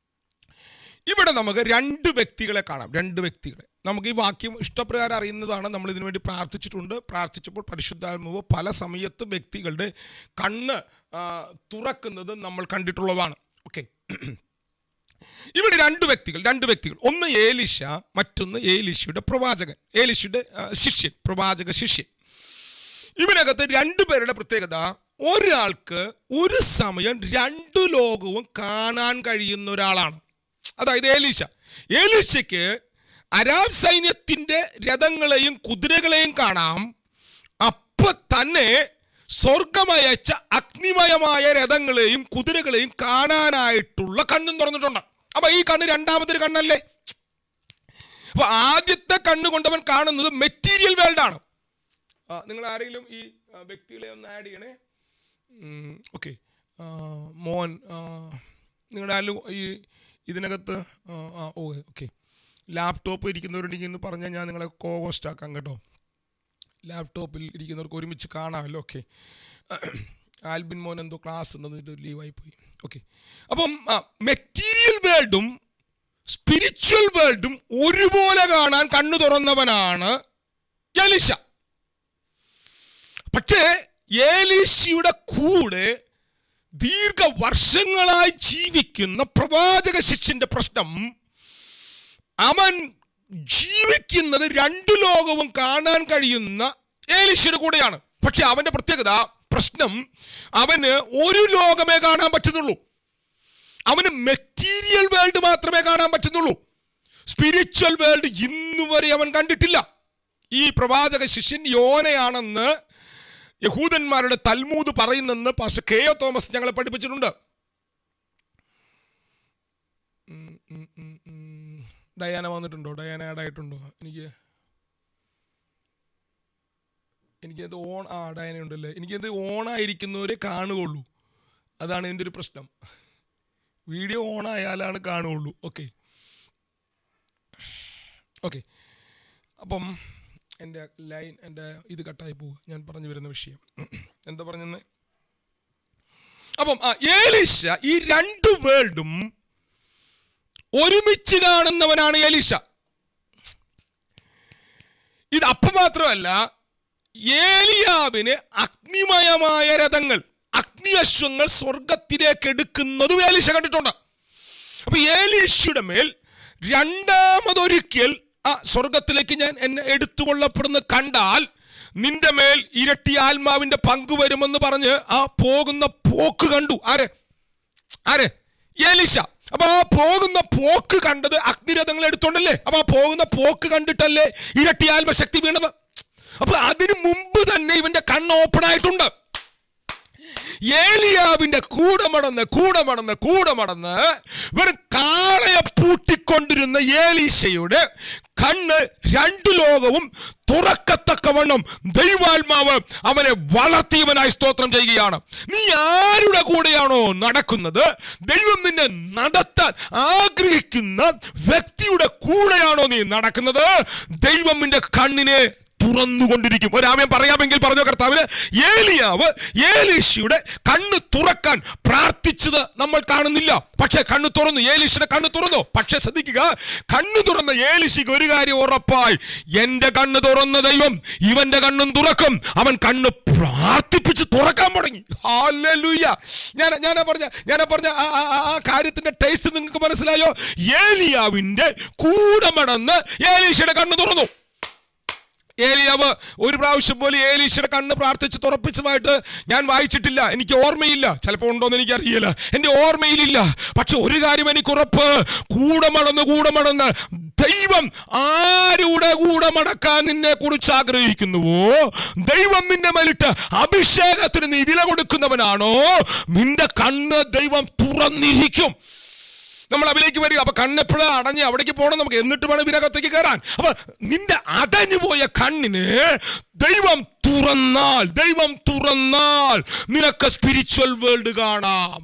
ഇവിടെ നമുക്ക് രണ്ട് വ്യക്തികളെ കാണാം രണ്ട് വ്യക്തികളെ നമുക്ക് ഈ വാക്യം ഇഷ്ടപ്രകാരം അറിയുന്നതാണ് നമ്മൾ ഇതിനു വേണ്ടി പ്രാർത്ഥിച്ചിട്ടുണ്ട് പ്രാർത്ഥിച്ചപ്പോൾ പരിശുദ്ധാത്മാവ് പല സമയത്ത് വ്യക്തികളുടെ കണ്ണ് ആ, തുറക്കുന്നത് നമ്മൾ കണ്ടിട്ടുള്ളതാണ് ഓക്കെ ഇവിടെ രണ്ട് വ്യക്തികൾ രണ്ട് വ്യക്തികൾ ഒന്ന് ഏലിശ മറ്റൊന്ന് ഏലിശയുടെ പ്രവാചകൻ ഏലിശയുടെ ആ, ശിഷ്യൻ പ്രവാചക ശിഷ്യൻ ഇവനകത്ത് രണ്ടുപേരുടെ പ്രത്യേകത ഒരാൾക്ക് ഒരു സമയം രണ്ടു ലോകവും കാണാൻ കഴിയുന്ന ഒരാളാണ് അതായത് ഏലീശ ഏലീശയ്ക്ക് അരാം സൈന്യത്തിന്റെ രഥങ്ങളെയും കുതിരകളെയും കാണാം അപ്പൊ തന്നെ സ്വർഗമയച്ച അഗ്നിമയമായ രഥങ്ങളെയും കുതിരകളെയും കാണാനായിട്ടുള്ള കണ്ണും തുറന്നിട്ടുണ്ട് അപ്പൊ ഈ കണ്ണ് രണ്ടാമതൊരു കണ്ണല്ലേ അപ്പൊ ആദ്യത്തെ കണ്ണ് കൊണ്ടവൻ കാണുന്നത് മെറ്റീരിയൽ വേൾഡാണ് ആ, നിങ്ങൾ ആരെങ്കിലും ഈ ആ, വ്യക്തികളെ ഒന്ന് ആഡ് ചെയ്യണേ ഓക്കെ മോൻ ആ, നിങ്ങളുടെ ആരും ഈ ഇതിനകത്ത് ആ, ആ ഓ ഓക്കെ ലാപ്ടോപ്പ് ഇരിക്കുന്നവരുണ്ടെങ്കിൽ എന്ന് പറഞ്ഞാൽ ഞാൻ നിങ്ങളെ കോ ഹോസ്റ്റ് ആക്കാം കേട്ടോ ലാപ്ടോപ്പിൽ ഇരിക്കുന്നവർക്ക് ഒരുമിച്ച് കാണാമല്ലോ ഓക്കെ ആൽബിൻ മോൻ എന്തോ ക്ലാസ് ഉണ്ടെന്ന് ഇത് ലീവായി പോയി ഓക്കെ അപ്പം മെറ്റീരിയൽ വേൾഡും സ്പിരിച്വൽ വേൾഡും ഒരുപോലെ കാണാൻ കണ്ണു തുറന്നവനാണ് എലിശ പക്ഷേ ഏലീശയുടെ കൂടെ ദീർഘവർഷങ്ങളായി ജീവിക്കുന്ന പ്രവാചക ശിഷ്യന്റെ പ്രശ്നം അവൻ ജീവിക്കുന്നത് രണ്ടു ലോകവും കാണാൻ കഴിയുന്ന ഏലീശയുടെ കൂടെയാണ് പക്ഷെ അവന്റെ പ്രത്യേകത പ്രശ്നം അവന് ഒരു ലോകമേ കാണാൻ പറ്റുന്നുള്ളൂ അവന് മെറ്റീരിയൽ വേൾഡ് മാത്രമേ കാണാൻ പറ്റുന്നുള്ളൂ സ്പിരിച്വൽ വേൾഡ് ഇന്നുവരെ അവൻ കണ്ടിട്ടില്ല ഈ പ്രവാചക ശിഷ്യൻ യോനയാണെന്ന് യഹൂദന്മാരുടെ തൽമൂത് പറയുന്നെന്ന് പാസ്റ്റർ കെ ഒ തോമസ് ഞങ്ങളെ പഠിപ്പിച്ചിട്ടുണ്ട് ഉം, ഉം, ഉം, ഉം. ഡയാന വന്നിട്ടുണ്ടോ ഡയാന ആഡ് ആയിട്ടുണ്ടോ എനിക്ക് എനിക്കത് ഓൺ ആ ഡയാന ഉണ്ടല്ലേ എനിക്കത് ഓണായിരിക്കുന്നവരെ കാണുകയുള്ളൂ അതാണ് എൻ്റെ ഒരു പ്രശ്നം വീഡിയോ ഓൺ ആയാലാണ് കാണുകയുള്ളൂ ഓക്കെ ഓക്കെ അപ്പം എൻ്റെ ലൈൻ എൻ്റെ ഇത് കട്ടായി പോവുക ഞാൻ പറഞ്ഞു വരുന്ന വിഷയം എന്താ പറഞ്ഞെന്ന് അപ്പം ആ ഏലീശ ഈ രണ്ട് വേൾഡും ഒരുമിച്ച് കാണുന്നവനാണ് ഏലീശ ഇത് അപ്പം മാത്രമല്ല ഏലിയാവിന് അഗ്നിമയമായ രഥങ്ങൾ അഗ്നി അശ്വങ്ങൾ സ്വർഗത്തിലേക്ക് എടുക്കുന്നതും ഏലീശ കണ്ടിട്ടുണ്ട് അപ്പൊ ഏലീശയുടെ മേൽ രണ്ടാമതൊരിക്കൽ ആ സ്വർഗത്തിലേക്ക് ഞാൻ എന്നെ എടുത്തുകൊള്ളപ്പെടുന്ന കണ്ടാൽ നിന്റെ മേൽ ഇരട്ടി ആത്മാവിന്റെ പങ്ക് വരുമെന്ന് പറഞ്ഞ് ആ പോകുന്ന പോക്ക് കണ്ടു ആരെ ആരെ ഏലിശ അപ്പൊ ആ പോകുന്ന പോക്ക് കണ്ടത് അഗ്നിരഥങ്ങൾ എടുത്തോണ്ടല്ലേ അപ്പൊ ആ പോകുന്ന പോക്ക് കണ്ടിട്ടല്ലേ ഇരട്ടി ആത്മശക്തി വീണത് അപ്പൊ അതിനു മുമ്പ് തന്നെ ഇവന്റെ കണ്ണ് ഓപ്പൺ ആയിട്ടുണ്ട് ഏലിയാവിന്റെ കൂടെ മടന്ന് കൂടെ മടന്ന് കൂടെ മടന്ന് വെറും കാളയെ പൂട്ടിക്കൊണ്ടിരുന്ന ഏലീശയുടെ കണ്ണ് രണ്ടു ലോകവും തുറക്കത്തക്കവണ്ണം ദൈവാത്മാവ് അവനെ വളർത്തിയവനായി സ്തോത്രം ചെയ്യുകയാണ് നീ ആരുടെ കൂടെയാണോ നടക്കുന്നത് ദൈവം നിന്നെ നടത്താൻ ആഗ്രഹിക്കുന്ന വ്യക്തിയുടെ കൂടെയാണോ നീ നടക്കുന്നത് ദൈവം നിന്റെ കണ്ണിനെ തുറന്നുകൊണ്ടിരിക്കും ഒരാമയം പറയാമെങ്കിൽ പറഞ്ഞോ കർത്താവിന് ഏലിയാവ് ഏലീശയുടെ കണ്ണ് തുറക്കാൻ പ്രാർത്ഥിച്ചത് നമ്മൾ കാണുന്നില്ല പക്ഷെ കണ്ണ് തുറന്നു ഏലീശയുടെ കണ്ണ് തുറന്നു പക്ഷെ ശ്രദ്ധിക്കുക കണ്ണ് തുറന്ന ഏലിശിക്ക് ഒരു കാര്യം ഉറപ്പായി എന്റെ കണ്ണ് തുറന്ന ദൈവം ഇവന്റെ കണ്ണും തുറക്കും അവൻ കണ്ണ് പ്രാർത്ഥിപ്പിച്ച് തുറക്കാൻ തുടങ്ങി ഹല്ലേലൂയ ഞാൻ ഞാൻ പറഞ്ഞ ഞാൻ പറഞ്ഞ ആ- ആ- ആ- ആ കാര്യത്തിന്റെ ടേസ്റ്റ് നിങ്ങൾക്ക് മനസ്സിലായോ ഏലിയാവിന്റെ കൂടെ മടന്ന് ഏലീശയുടെ കണ്ണ് തുറന്നു ഏലിയാവ് ഒരു പ്രാവശ്യം പോലും ഏലീശയുടെ കണ്ണ് പ്രാർത്ഥിച്ച് തുറപ്പിച്ചതായിട്ട് ഞാൻ വായിച്ചിട്ടില്ല എനിക്ക് ഓർമ്മയില്ല ചിലപ്പോൾ ഉണ്ടോന്ന് എനിക്കറിയില്ല എൻ്റെ ഓർമ്മയിലില്ല പക്ഷെ ഒരു കാര്യം എനിക്ക് ഉറപ്പ് കൂടെ മടന്ന് കൂടെ മടന്ന് ദൈവം ആരുടെ കൂടെ മടക്കാൻ നിന്നെ കുറിച്ച് ആഗ്രഹിക്കുന്നുവോ ദൈവം നിന്റെ മേലിട്ട് അഭിഷേകത്തിന് നീ വില കൊടുക്കുന്നവനാണോ നിന്റെ കണ്ണ് ദൈവം തുറന്നിരിക്കും നമ്മൾ അതിലേക്ക് വരിക അപ്പൊ കണ്ണെപ്പോഴ അടഞ്ഞ് അവിടേക്ക് പോകണം നമുക്ക് എന്നിട്ട് വേണം ഇതിനകത്തേക്ക് കയറാൻ അപ്പൊ നിന്റെ അടഞ്ഞു പോയ കണ്ണിന് ദൈവം തുറന്നാൽ ദൈവം തുറന്നാൽ നിനക്ക് സ്പിരിച്വൽ വേൾഡ് കാണാം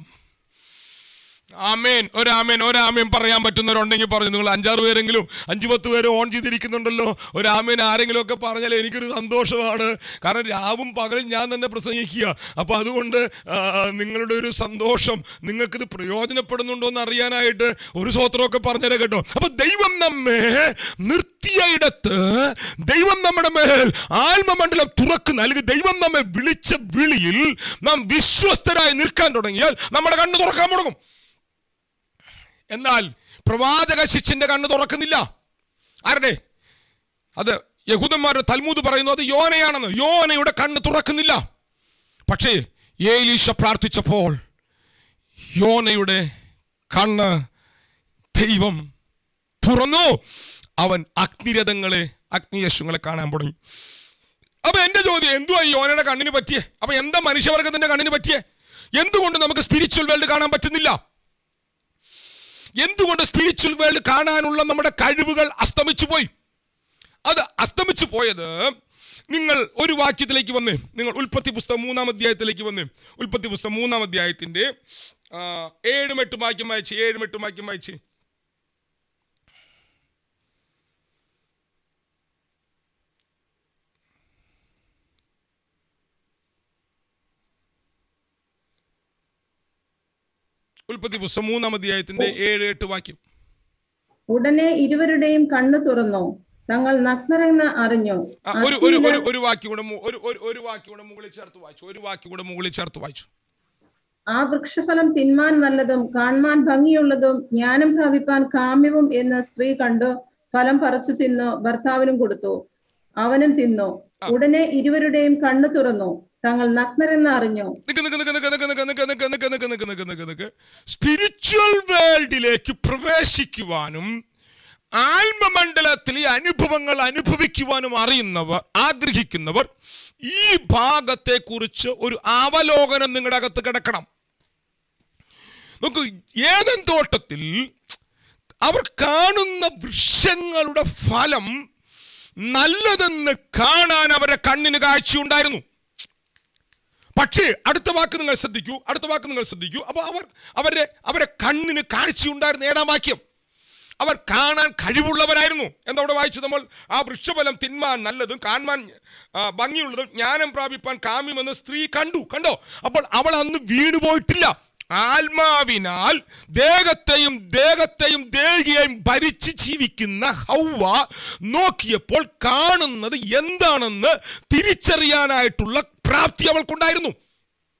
ആമേൻ ഒരാമേൻ ഒരാമേൻ പറയാൻ പറ്റുന്നവരുണ്ടെങ്കിൽ പറഞ്ഞു നിങ്ങൾ അഞ്ചാറ് പേരെങ്കിലും അഞ്ചു പത്ത് പേര് ഓൺ ചെയ്തിരിക്കുന്നുണ്ടല്ലോ ഒരാമേൻ ആരെങ്കിലും ഒക്കെ പറഞ്ഞാൽ എനിക്കൊരു സന്തോഷമാണ് കാരണം രാവും പകലും ഞാൻ തന്നെ പ്രസംഗിക്കുക അപ്പോൾ അതുകൊണ്ട് ആ, നിങ്ങളുടെ ഒരു സന്തോഷം നിങ്ങൾക്കിത് പ്രയോജനപ്പെടുന്നുണ്ടോ എന്ന് അറിയാനായിട്ട് ഒരു സ്വത്രമൊക്കെ പറഞ്ഞുതരാം കേട്ടോ അപ്പൊ ദൈവം നമ്മെ നിർത്തിയ ഇടത്ത് ദൈവം നമ്മുടെ മേൽ ആത്മമണ്ഡലം തുറക്കുന്ന അല്ലെങ്കിൽ ദൈവം നമ്മെ വിളിച്ച വിളിയിൽ നാം വിശ്വസ്തരായി നിൽക്കാൻ തുടങ്ങിയാൽ നമ്മുടെ കണ്ണ് തുറക്കാൻ തുടങ്ങും എന്നാൽ പ്രവാചക ശിഷ്യന്റെ കണ്ണ് തുറക്കുന്നില്ല ആരുടെ അത് യഹൂദന്മാരുടെ തൽമൂത് പറയുന്നു അത് യോനയാണെന്ന് യോനയുടെ കണ്ണ് തുറക്കുന്നില്ല പക്ഷേ ഏലീശ പ്രാർത്ഥിച്ചപ്പോൾ യോനയുടെ കണ്ണ് ദൈവം തുറന്നു അവൻ അഗ്നിരഥങ്ങളെ അഗ്നിയശുങ്ങളെ കാണാൻ തുടങ്ങി അപ്പൊ എന്റെ ചോദ്യം എന്തുവാ ഈ യോനയുടെ കണ്ണിന് പറ്റിയേ അപ്പൊ എന്താ മനുഷ്യവർഗത്തിന്റെ കണ്ണിന് പറ്റിയേ എന്തുകൊണ്ട് നമുക്ക് സ്പിരിച്വൽ വേൾഡ് കാണാൻ പറ്റുന്നില്ല എന്തുകൊണ്ട് സ്പിരിച്വൽ വേൾഡ് കാണാനുള്ള നമ്മുടെ കഴിവുകൾ അസ്തമിച്ചു പോയി അത് അസ്തമിച്ചു പോയത് നിങ്ങൾ ഒരു വാക്യത്തിലേക്ക് വന്ന് നിങ്ങൾ ഉൽപ്പത്തി പുസ്തകം മൂന്നാം അധ്യായത്തിലേക്ക് വന്ന് ഉൽപ്പത്തി പുസ്തകം മൂന്നാം അധ്യായത്തിന്റെ ആ, ഏഴും എട്ടും വാക്യം വായിച്ച് ഏഴും എട്ടും വാക്യം വായിച്ച് ഉൽപ്പത്തി പുസ്തകം മൂന്നാം അധ്യായത്തിന്റെ ഏഴ് എട്ട് വാക്യം ഉടനെ ഇരുവരുടെയും കണ്ണു തുറന്നു തങ്ങൾ നഗ്നരെന്ന് അറിഞ്ഞു ആ, ഒരു ഒരു ഒരു ഒരു വാക്യം കൂടെ മു- ഒരു ഒരു ഒരു വാക്യം കൂടെ മുകളിൽ ചേർത്ത് വായിച്ചു ഒരു വാക്യം കൂടെ മുകളിൽ ചേർത്ത് വായിച്ചു ആ വൃക്ഷഫലം തിന്മാൻ നല്ലതും കാണുവാൻ ഭംഗിയുള്ളതും ജ്ഞാനം പ്രാപിപ്പാൻ കാമ്യവും എന്ന് സ്ത്രീ കണ്ടു ഫലം പറിച്ചു തിന്നു ഭർത്താവിനും കൊടുത്തു അവനും തിന്നു ഉടനെ ഇരുവരുടെയും കണ്ണു തുറന്നു തങ്ങൾ നഗ്നരെന്ന് അറിഞ്ഞു നിക്ക് നിക്ക് നിക്ക് നിക്ക് നിക്ക് നിക്ക് നിക്ക് നിക്ക് നിക്ക് നിക്ക് നിക്ക് നിക്ക് നിക്ക് നിക്ക് സ്പിരിച്വൽ വേൾഡിലേക്ക് പ്രവേശിക്കുവാനും ആത്മമണ്ഡലത്തിലെ അനുഭവങ്ങൾ അനുഭവിക്കുവാനും അറിയുന്നവർ ആഗ്രഹിക്കുന്നവർ ഈ ഭാഗത്തെ കുറിച്ച് ഒരു അവലോകനം നിങ്ങളുടെ അകത്ത് കിടക്കണം നോക്കൂ ഏതൻ തോട്ടത്തിൽ അവർ കാണുന്ന വൃക്ഷങ്ങളുടെ ഫലം നല്ലതെന്ന് കാണാൻ അവരുടെ കണ്ണിന് കാഴ്ചയുണ്ടായിരുന്നു പക്ഷേ അടുത്ത വാക്ക് നിങ്ങൾ ശ്രദ്ധിക്കൂ അടുത്ത വാക്ക് നിങ്ങൾ ശ്രദ്ധിക്കൂ അപ്പൊ അവർ അവരുടെ അവരുടെ കണ്ണിന് കാഴ്ചയുണ്ടായിരുന്ന ഏഴാം വാക്യം അവർ കാണാൻ കഴിവുള്ളവരായിരുന്നു എന്താ അവിടെ വായിച്ചു നമ്മൾ ആ വൃക്ഷഫലം തിന്മാൻ നല്ലതും കാണാൻ ആ, ഭംഗിയുള്ളതും ജ്ഞാനം പ്രാപിപ്പാൻ കാമ്യമെന്ന് സ്ത്രീ കണ്ടു കണ്ടോ അപ്പോൾ അവൾ അന്ന് വീണുപോയിട്ടില്ല ആത്മാവിനാൽ ദേഹത്തെയും ദേഹത്തെയും ദേഹിയെയും ഭരിച്ച് ജീവിക്കുന്ന ഹൗവ നോക്കിയപ്പോൾ കാണുന്നത് എന്താണെന്ന് തിരിച്ചറിയാനായിട്ടുള്ള പ്രാപ്തി അവൾക്കുണ്ടായിരുന്നു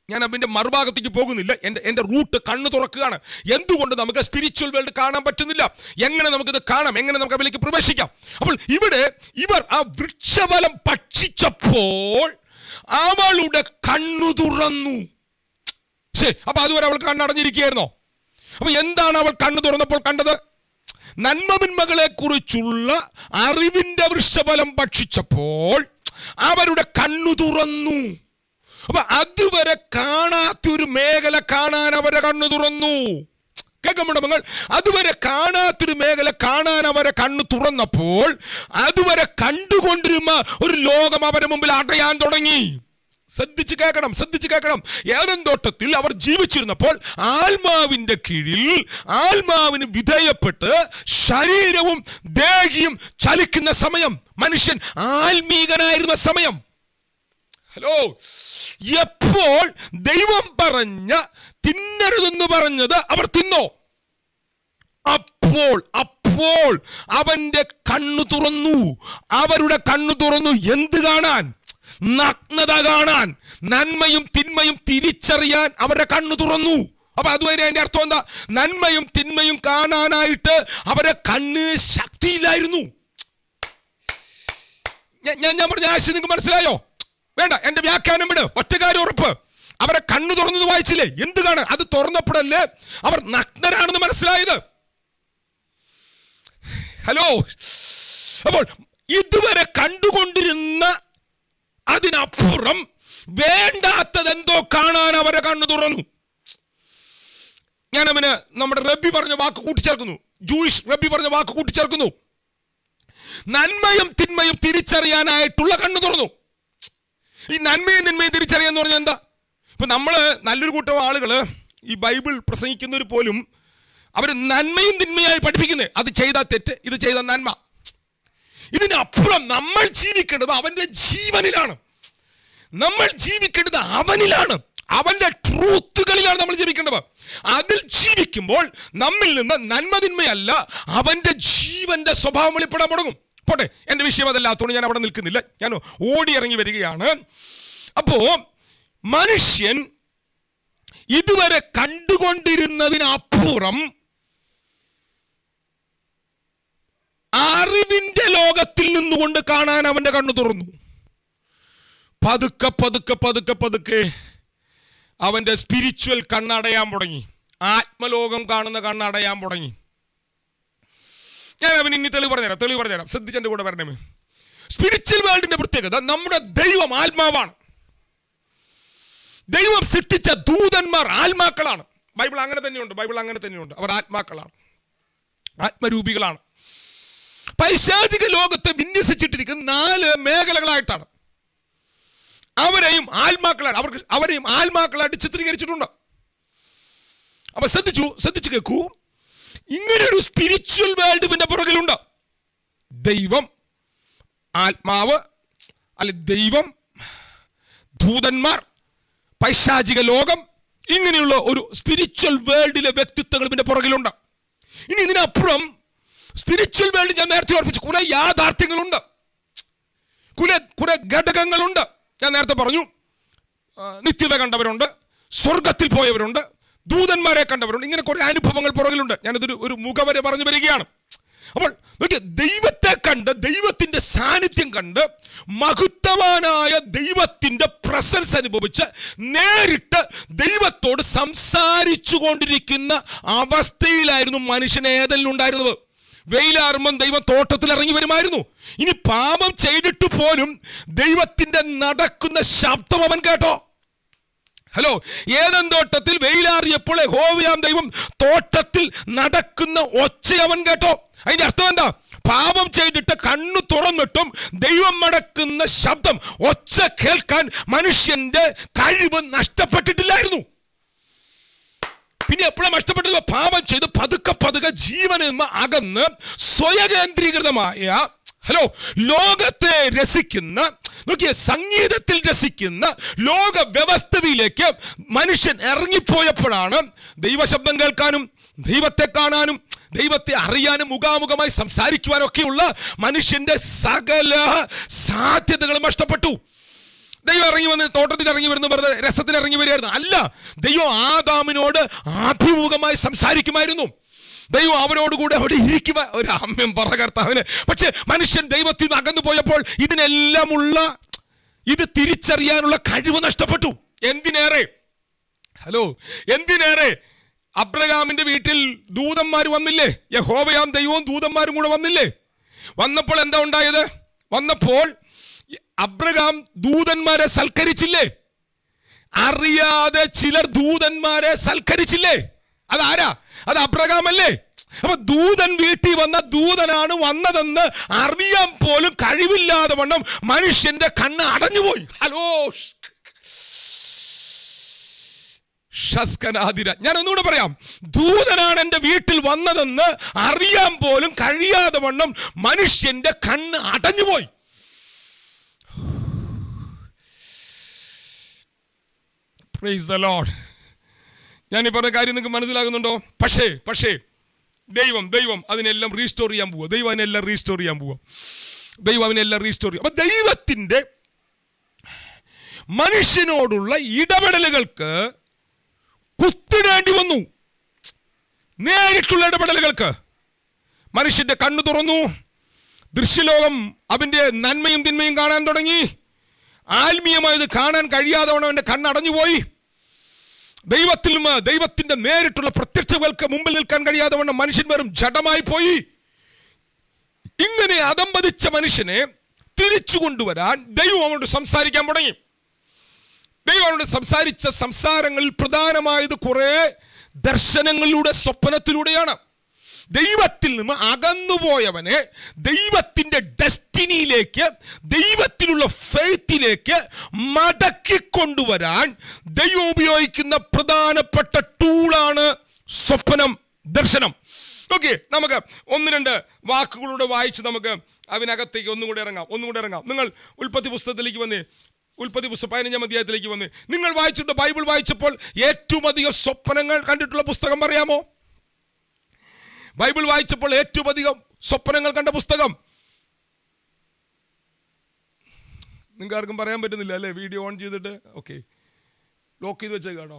ഞാൻ അതിൻ്റെ മറുഭാഗത്തേക്ക് പോകുന്നില്ല എൻ്റെ എൻ്റെ റൂട്ട് കണ്ണു തുറക്കുകയാണ് എന്തുകൊണ്ട് നമുക്ക് സ്പിരിച്വൽ വേൾഡ് കാണാൻ പറ്റുന്നില്ല എങ്ങനെ നമുക്കിത് കാണാം എങ്ങനെ നമുക്ക് അതിലേക്ക് പ്രവേശിക്കാം അപ്പോൾ ഇവിടെ ഇവർ ആ വൃക്ഷഫലം ഭക്ഷിച്ചപ്പോൾ അവളുടെ കണ്ണു തുറന്നു ശരി അപ്പൊ അതുവരെ അവൾ കണ്ണടഞ്ഞിരിക്കുകയായിരുന്നോ അപ്പൊ എന്താണ് അവൾ കണ്ണു തുറന്നപ്പോൾ കണ്ടത് നന്മമിന്മകളെ കുറിച്ചുള്ള അറിവിന്റെ വൃക്ഷഫലം ഭക്ഷിച്ചപ്പോൾ അവരുടെ കണ്ണു തുറന്നു അപ്പൊ അതുവരെ കാണാത്തൊരു മേഖല കാണാൻ അവരെ കണ്ണു തുറന്നു കേൾക്കുമ്പോൾ മകൾ അതുവരെ കാണാത്തൊരു മേഖല കാണാൻ അവരെ കണ്ണു തുറന്നപ്പോൾ അതുവരെ കണ്ടുകൊണ്ടിരുന്ന ഒരു ലോകം അവരുടെ മുമ്പിൽ അടയാൻ തുടങ്ങി ശ്രദ്ധിച്ച് കേൾക്കണം ശ്രദ്ധിച്ച് കേൾക്കണം ഏതൻ തോട്ടത്തിൽ അവർ ജീവിച്ചിരുന്നപ്പോൾ ആത്മാവിന്റെ കീഴിൽ ആത്മാവിന് വിധേയപ്പെട്ട് ശരീരവും ദേഹിയും ചലിക്കുന്ന സമയം മനുഷ്യൻ ആത്മീകനായിരുന്ന സമയം ഹലോ എപ്പോൾ ദൈവം പറഞ്ഞ തിന്നരുതെന്ന് പറഞ്ഞത് അവർ തിന്നോ അപ്പോൾ അപ്പോൾ അവന്റെ കണ്ണു തുറന്നു അവരുടെ കണ്ണു തുറന്നു എന്ത് കാണാൻ നഗ്നത കാണാൻ നന്മയും തിന്മയും തിരിച്ചറിയാൻ അവരുടെ കണ്ണു തുറന്നു അപ്പൊ അതുവരെ അതിന്റെ അർത്ഥം എന്താ നന്മയും തിന്മയും കാണാനായിട്ട് അവരെ കണ്ണിന് ശക്തിയില്ലായിരുന്നു ഞാൻ- ഞാൻ ഞാൻ പറഞ്ഞ ആശയം നിങ്ങൾക്ക് മനസ്സിലായോ വേണ്ട എന്റെ വ്യാഖ്യാനം വിട് ഒറ്റക്കാര്യം ഉറപ്പ് അവരെ കണ്ണു തുറന്നത് വായിച്ചില്ലേ എന്ത് കാണാൻ അത് തുറന്നപ്പോഴല്ലേ അവർ നഗ്നരാണെന്ന് മനസ്സിലായത് ഹലോ അപ്പോൾ ഇതുവരെ കണ്ടുകൊണ്ടിരുന്ന അതിനപ്പുറം വേണ്ടാത്തതെന്തോ കാണാൻ അവരെ കണ്ണു തുറന്നു ഞാൻ അവന് നമ്മുടെ റബ്ബി പറഞ്ഞ വാക്ക് കൂട്ടിച്ചേർക്കുന്നു ജൂയിഷ് റബ്ബി പറഞ്ഞ വാക്ക് കൂട്ടിച്ചേർക്കുന്നു നന്മയും തിന്മയും തിരിച്ചറിയാനായിട്ടുള്ള കണ്ണു തുറന്നു ഈ നന്മയും തിന്മയും തിരിച്ചറിയാന്ന് പറഞ്ഞാൽ എന്താ ഇപ്പൊ നമ്മള് നല്ലൊരു കൂട്ടം ആളുകള് ഈ ബൈബിൾ പ്രസംഗിക്കുന്നവർ പോലും അവർ നന്മയും തിന്മയായി പഠിപ്പിക്കുന്നത് അത് ചെയ്താൽ തെറ്റ് ഇത് ചെയ്ത നന്മ ഇതിനപ്പുറം നമ്മൾ ജീവിക്കേണ്ടത് അവന്റെ ജീവനിലാണ് നമ്മൾ ജീവിക്കേണ്ടത് അവനിലാണ് അവന്റെ ട്രൂത്തുകളിലാണ് നമ്മൾ ജീവിക്കേണ്ടത് അതിൽ ജീവിക്കുമ്പോൾ നമ്മിൽ നിന്ന് നന്മതിന്മയല്ല അവന്റെ ജീവന്റെ സ്വഭാവം വെളിപ്പെടാൻ തുടങ്ങും പോട്ടെ എന്റെ വിഷയം അതല്ലാത്തതുകൊണ്ട് ഞാൻ അവിടെ നിൽക്കുന്നില്ല ഞാൻ ഓടി ഇറങ്ങി വരികയാണ് അപ്പോ മനുഷ്യൻ ഇതുവരെ കണ്ടുകൊണ്ടിരുന്നതിനപ്പുറം അറിവിന്റെ ലോകത്തിൽ നിന്നുകൊണ്ട് കാണാൻ അവന്റെ കണ്ണു തുറന്നു പതുക്കെ പതുക്കെ പതുക്കെ പതുക്കെ അവന്റെ സ്പിരിച്വൽ കണ്ണടയാൻ തുടങ്ങി ആത്മലോകം കാണുന്ന കണ്ണടയാൻ തുടങ്ങി ഞാൻ അവൻ ഇനി തെളിവ് പറഞ്ഞുതരാം തെളിവ് പറഞ്ഞുതരാം ശ്രദ്ധിച്ചെന്റെ കൂടെ വരണമേ സ്പിരിച്വൽ വേൾഡിന്റെ പ്രത്യേകത നമ്മുടെ ദൈവം ആത്മാവാണ് ദൈവം സൃഷ്ടിച്ച ദൂതന്മാർ ആത്മാക്കളാണ് ബൈബിൾ അങ്ങനെ തന്നെയുണ്ട് ബൈബിൾ അങ്ങനെ തന്നെയുണ്ട് അവർ ആത്മാക്കളാണ് ആത്മരൂപികളാണ് പൈശാചിക ലോകത്തെ വിന്യസിച്ചിട്ടിരിക്കുന്ന നാല് മേഖലകളായിട്ടാണ് അവരെയും ആത്മാക്കളാണ് അവർക്ക് അവരെയും ആത്മാക്കളായിട്ട് ചിത്രീകരിച്ചിട്ടുണ്ട് അപ്പൊ ശ്രദ്ധിച്ചു ശ്രദ്ധിച്ചു കേൾക്കൂ ഇങ്ങനെ ഒരു സ്പിരിച്വൽ വേൾഡ് പിന്നെ പുറകിലുണ്ട് ദൈവം ആത്മാവ് അല്ലെ ദൈവം ദൂതന്മാർ പൈശാചിക ലോകം ഇങ്ങനെയുള്ള ഒരു സ്പിരിച്വൽ വേൾഡിലെ വ്യക്തിത്വങ്ങൾ പിന്നെ പുറകിലുണ്ട് ഇനി ഇതിനപ്പുറം സ്പിരിച്വൽ വേൾഡ് ഞാൻ നേരത്തെ ഓർപ്പിച്ചു കുറെ യാഥാർത്ഥ്യങ്ങളുണ്ട് കുറെ കുറെ ഘടകങ്ങളുണ്ട് ഞാൻ നേരത്തെ പറഞ്ഞു ആ, നിത്യത കണ്ടവരുണ്ട് സ്വർഗത്തിൽ പോയവരുണ്ട് ദൂതന്മാരെ കണ്ടവരുണ്ട് ഇങ്ങനെ കുറെ അനുഭവങ്ങൾ പുറകിലുണ്ട് ഞാനിതൊരു ഒരു മുഖവരെ പറഞ്ഞു വരികയാണ് അപ്പോൾ നോക്കിയ ദൈവത്തെ കണ്ട് ദൈവത്തിന്റെ സാന്നിധ്യം കണ്ട് മഹത്വവാനായ ദൈവത്തിന്റെ പ്രസൻസ് അനുഭവിച്ച് നേരിട്ട് ദൈവത്തോട് സംസാരിച്ചു കൊണ്ടിരിക്കുന്ന അവസ്ഥയിലായിരുന്നു മനുഷ്യൻ ഏതെല്ലുണ്ടായിരുന്നത് വെയിലാറുമ്പം ദൈവം തോട്ടത്തിൽ ഇറങ്ങി വരുമായിരുന്നു ഇനി പാപം ചെയ്തിട്ട് പോലും ദൈവത്തിന്റെ നടക്കുന്ന ശബ്ദം അവൻ കേട്ടോ ഹലോ ഏതൻ തോട്ടത്തിൽ വെയിലാറിയപ്പോൾ ഹോവിയാം ദൈവം തോട്ടത്തിൽ നടക്കുന്ന ഒച്ച അവൻ കേട്ടോ അതിന്റെ അർത്ഥം എന്താ പാപം ചെയ്തിട്ട് കണ്ണു തുറന്നിട്ടും ദൈവം മടക്കുന്ന ശബ്ദം ഒച്ച കേൾക്കാൻ മനുഷ്യന്റെ കഴിവ് നഷ്ടപ്പെട്ടിട്ടില്ലായിരുന്നു പിന്നെ എപ്പോഴാണ് നഷ്ടപ്പെട്ടത് പാപം ചെയ്ത് പതുക്കെ പതുക്കെ ജീവനിൽ നിന്ന് അകന്ന് സ്വയകേന്ദ്രീകൃതമായ ഹലോ ലോകത്തെ രസിക്കുന്ന നോക്കിയ സംഗീതത്തിൽ രസിക്കുന്ന ലോക വ്യവസ്ഥയിലേക്ക് മനുഷ്യൻ ഇറങ്ങിപ്പോയപ്പോഴാണ് ദൈവശബ്ദം കേൾക്കാനും ദൈവത്തെ കാണാനും ദൈവത്തെ അറിയാനും മുഖാമുഖമായി സംസാരിക്കുവാനും ഒക്കെയുള്ള മനുഷ്യന്റെ സകല സാധ്യതകളും നഷ്ടപ്പെട്ടു ദൈവം ഇറങ്ങി വന്ന് തോട്ടത്തിൽ ഇറങ്ങി വരുന്ന വെറുതെ രസത്തിന് ഇറങ്ങി വരികയായിരുന്നു അല്ല ദൈവം ആദാമിനോട് അഭിമുഖമായി സംസാരിക്കുമായിരുന്നു ദൈവം അവരോട് കൂടെ അവിടെ ഇരിക്കുക ഒരു അമ്മയും പറ കർത്താവിന് പക്ഷെ മനുഷ്യൻ ദൈവത്തിൽ നിന്ന് അകന്നു പോയപ്പോൾ ഇതിനെല്ലാമുള്ള ഇത് തിരിച്ചറിയാനുള്ള കഴിവ് നഷ്ടപ്പെട്ടു എന്തിനേറെ ഹലോ എന്തിനേറെ അബ്രഹാമിന്റെ വീട്ടിൽ ദൂതന്മാർ വന്നില്ലേ യഹോവയാം ദൈവവും ദൂതന്മാരും കൂടെ വന്നില്ലേ വന്നപ്പോൾ എന്താ ഉണ്ടായത് വന്നപ്പോൾ അബ്രഹാം ദൂതന്മാരെ സൽക്കരിച്ചില്ലേ അറിയാതെ ചിലർ ദൂതന്മാരെ സൽക്കരിച്ചില്ലേ അതാരാ അത് അബ്രഹാം അല്ലേ അപ്പൊ ദൂതൻ വീട്ടിൽ വന്ന ദൂതനാണ് വന്നതെന്ന് അറിയാൻ പോലും കഴിവില്ലാതെ വണ്ണം മനുഷ്യന്റെ കണ്ണ് അടഞ്ഞുപോയി ഹലോ ഷസ്കനാതിര ഞാൻ ഒന്നുകൂടെ പറയാം ദൂതനാണ് എൻ്റെ വീട്ടിൽ വന്നതെന്ന് അറിയാൻ പോലും കഴിയാതെ വണ്ണം മനുഷ്യന്റെ കണ്ണ് അടഞ്ഞുപോയി പ്രൈസ് ദ ലോഡ് ഞാൻ ഈ പറഞ്ഞ കാര്യം നിങ്ങൾക്ക് മനസ്സിലാകുന്നുണ്ടോ പക്ഷേ പക്ഷേ ദൈവം ദൈവം അതിനെല്ലാം റീസ്റ്റോർ ചെയ്യാൻ പോവുക ദൈവം അതിനെല്ലാം റീസ്റ്റോർ ചെയ്യാൻ പോവുക ദൈവം അതിനെല്ലാം റീസ്റ്റോർ ചെയ്യും അപ്പൊ ദൈവത്തിന്റെ മനുഷ്യനോടുള്ള ഇടപെടലുകൾക്ക് കുത്തിടേണ്ടി വന്നു നേരിട്ടുള്ള ഇടപെടലുകൾക്ക് മനുഷ്യന്റെ കണ്ണു തുറന്നു ദൃശ്യലോകം അവന്റെ നന്മയും തിന്മയും കാണാൻ തുടങ്ങി ആത്മീയമായത് കാണാൻ കഴിയാതെ വണ്ണം അവന്റെ കണ്ണടഞ്ഞുപോയി ദൈവത്തിൽ നിന്ന് ദൈവത്തിന്റെ നേരിട്ടുള്ള പ്രത്യക്ഷങ്ങൾക്ക് മുമ്പിൽ നിൽക്കാൻ കഴിയാതെ വണ്ണം മനുഷ്യൻ വെറും ജഡമായി പോയി ഇങ്ങനെ അതമ്പതിച്ച മനുഷ്യനെ തിരിച്ചു കൊണ്ടുവരാൻ ദൈവം അവനോട് സംസാരിക്കാൻ തുടങ്ങി ദൈവം അവനോട് സംസാരിച്ച സംസാരങ്ങളിൽ പ്രധാനമായത് കുറെ ദർശനങ്ങളിലൂടെ സ്വപ്നത്തിലൂടെയാണ് ദൈവത്തിൽ നിന്ന് അകന്നുപോയവനെ ദൈവത്തിന്റെ ഡെസ്റ്റിനിയിലേക്ക് ദൈവത്തിലുള്ള ഫെയ്ത്തിലേക്ക് മടക്കിക്കൊണ്ടുവരാൻ ദൈവം ഉപയോഗിക്കുന്ന പ്രധാനപ്പെട്ട ടൂളാണ് സ്വപ്നം ദർശനം ഓക്കെ നമുക്ക് ഒന്ന് രണ്ട് വാക്കുകളൂടെ വായിച്ച് നമുക്ക് അതിനകത്തേക്ക് ഒന്നും കൂടെ ഇറങ്ങാം ഒന്നും കൂടെ ഇറങ്ങാം നിങ്ങൾ ഉൽപ്പത്തി പുസ്തകത്തിലേക്ക് വന്നേ ഉൽപ്പത്തി പുസ്തകം പതിനഞ്ചാം അധ്യായത്തിലേക്ക് വന്ന് നിങ്ങൾ വായിച്ചിട്ട് ബൈബിൾ വായിച്ചപ്പോൾ ഏറ്റവും അധികം സ്വപ്നങ്ങൾ കണ്ടിട്ടുള്ള പുസ്തകം പറയാമോ ബൈബിൾ വായിച്ചപ്പോൾ ഏറ്റവും അധികം സ്വപ്നങ്ങൾ കണ്ട പുസ്തകം നിങ്ങൾക്ക് ആർക്കും പറയാൻ പറ്റുന്നില്ല അല്ലേ വീഡിയോ ഓൺ ചെയ്തിട്ട് ഓക്കെ ലോക്ക് ചെയ്ത് വെച്ചേക്കാണോ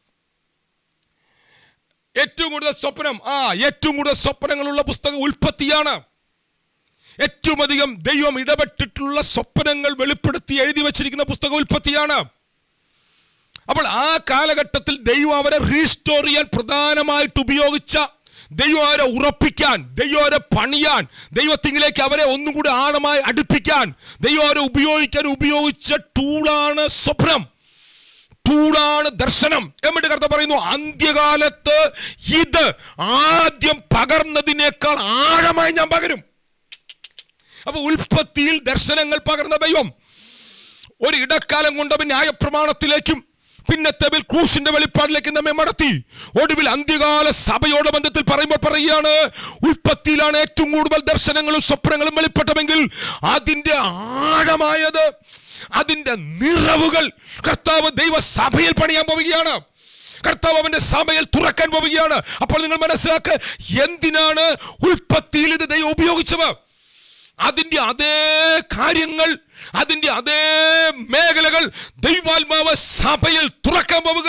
ഏറ്റവും കൂടുതൽ സ്വപ്നം ആ ഏറ്റവും കൂടുതൽ സ്വപ്നങ്ങളുള്ള പുസ്തകം ഉൽപ്പത്തിയാണ് ഏറ്റവും അധികം ദൈവം ഇടപെട്ടിട്ടുള്ള സ്വപ്നങ്ങൾ വെളിപ്പെടുത്തി എഴുതി വച്ചിരിക്കുന്ന പുസ്തകം ഉൽപ്പത്തിയാണ് അപ്പോൾ ആ കാലഘട്ടത്തിൽ ദൈവം അവരെ റീസ്റ്റോർ ചെയ്യാൻ പ്രധാനമായിട്ട് ഉപയോഗിച്ച ദൈവം അവരെ ഉറപ്പിക്കാൻ ദൈവം അവരെ പണിയാൻ ദൈവത്തിങ്കിലേക്ക് അവരെ ഒന്നും കൂടി ആഴമായി അടുപ്പിക്കാൻ ദൈവം അവരെ ഉപയോഗിക്കാൻ ഉപയോഗിച്ച ടൂളാണ് സ്വപ്നം ടൂളാണ് ദർശനം എന്നിട്ട് കർത്ത പറയുന്നു അന്ത്യകാലത്ത് ഇത് ആദ്യം പകർന്നതിനേക്കാൾ ആഴമായി ഞാൻ പകരും അപ്പൊ ഉൽപ്പത്തിയിൽ ദർശനങ്ങൾ പകർന്ന ദൈവം ഒരു ഇടക്കാലം കൊണ്ട് അവൻ ന്യായപ്രമാണത്തിലേക്കും പിന്നത്തെ ക്രൂശിന്റെ വെളിപ്പാടിലേക്ക് നമ്മെ മടത്തി ഒടുവിൽ അന്ത്യകാല സഭയോട് ബന്ധത്തിൽ പറയുമ്പോൾ പറയുകയാണ് ഉൽപ്പത്തിയിലാണ് ഏറ്റവും കൂടുതൽ ദർശനങ്ങളും സ്വപ്നങ്ങളും വെളിപ്പെട്ടമെങ്കിൽ അതിന്റെ ആഴമായത് അതിന്റെ നിറവുകൾ കർത്താവ് ദൈവ സഭയിൽ പണിയാൻ പോവുകയാണ് കർത്താവ് അവന്റെ സഭയിൽ തുറക്കാൻ പോവുകയാണ് അപ്പോൾ നിങ്ങൾ മനസ്സിലാക്കുക എന്തിനാണ് ഉൽപ്പത്തിയിൽ ഇത് ദൈവം ഉപയോഗിച്ചത് അതിന്റെ അതേ കാര്യങ്ങൾ അതിന്റെ അതേ മേഖലകൾ ദൈവാത്മാവ് സഭയിൽ തുറക്കാൻ പോവുക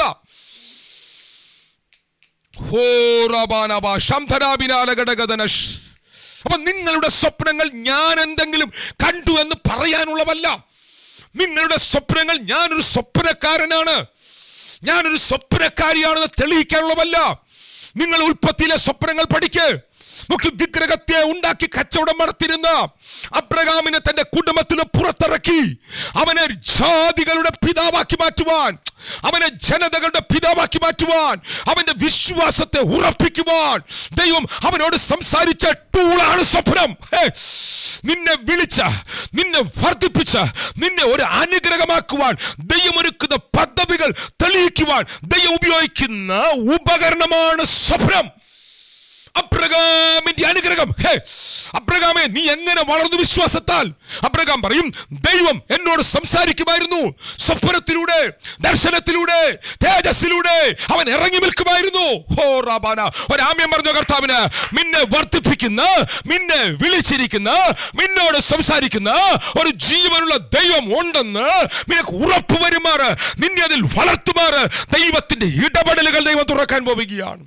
ഹോറബാനബ ശംധരാബിനാലഘടകധനഷ് അപ്പൊ നിങ്ങളുടെ സ്വപ്നങ്ങൾ ഞാൻ എന്തെങ്കിലും കണ്ടു എന്ന് പറയാനുള്ളവല്ല നിങ്ങളുടെ സ്വപ്നങ്ങൾ ഞാനൊരു സ്വപ്നക്കാരനാണ് ഞാനൊരു സ്വപ്നക്കാരിയാണെന്ന് തെളിയിക്കാനുള്ളവല്ല നിങ്ങൾ ഉൽപ്പത്തിയിലെ സ്വപ്നങ്ങൾ പഠിക്ക് നോക്കി വിഗ്രഹത്തെ ഉണ്ടാക്കി കച്ചവടം നടത്തിരുന്ന അബ്രഹാമിനെ തന്റെ കുടുംബത്തിൽ നിന്ന് പുറത്തിറക്കി അവനെ ജാതികളുടെ പിതാവാക്കി മാറ്റുവാൻ അവനെ ജനതകളുടെ പിതാവാക്കി മാറ്റുവാൻ അവന്റെ വിശ്വാസത്തെ ഉറപ്പിക്കുവാൻ ദൈവം അവനോട് സംസാരിച്ച ടൂളാണ് സ്വപ്നം ഹേ, നിന്നെ വിളിച്ച നിന്നെ വർദ്ധിപ്പിച്ച നിന്നെ ഒരു അനുഗ്രഹമാക്കുവാൻ ദൈവം ഒരുക്കുന്ന പദ്ധതികൾ തെളിയിക്കുവാൻ ദൈവം ഉപയോഗിക്കുന്ന ഉപകരണമാണ് സ്വപ്നം അബ്രഹാമിന്റെ അനുഗ്രഹം ഹേ അബ്രഹാമെ നീ എങ്ങനെ വളർന്നു വിശ്വാസത്താൽ അബ്രഹാം പറയും ദൈവം എന്നോട് സംസാരിക്കുമായിരുന്നു സ്വപ്നത്തിലൂടെ ദർശനത്തിലൂടെ തേജസ്സിലൂടെ അവൻ ഇറങ്ങി നിൽക്കുമായിരുന്നു ഹോ റാബാന ഒരാമ്യം പറഞ്ഞ കർത്താവിന് നിന്നെ വർദ്ധിപ്പിക്കുന്ന നിന്നെ വിളിച്ചിരിക്കുന്ന നിന്നോട് സംസാരിക്കുന്ന ഒരു ജീവനുള്ള ദൈവം ഉണ്ടെന്ന് നിനക്ക് ഉറപ്പ് വരുമാറ് നിന്നെ അതിൽ വളർത്തുമാറ് ദൈവത്തിന്റെ ഇടപെടലുകൾ ദൈവം തുറക്കാൻ പോവുകയാണ്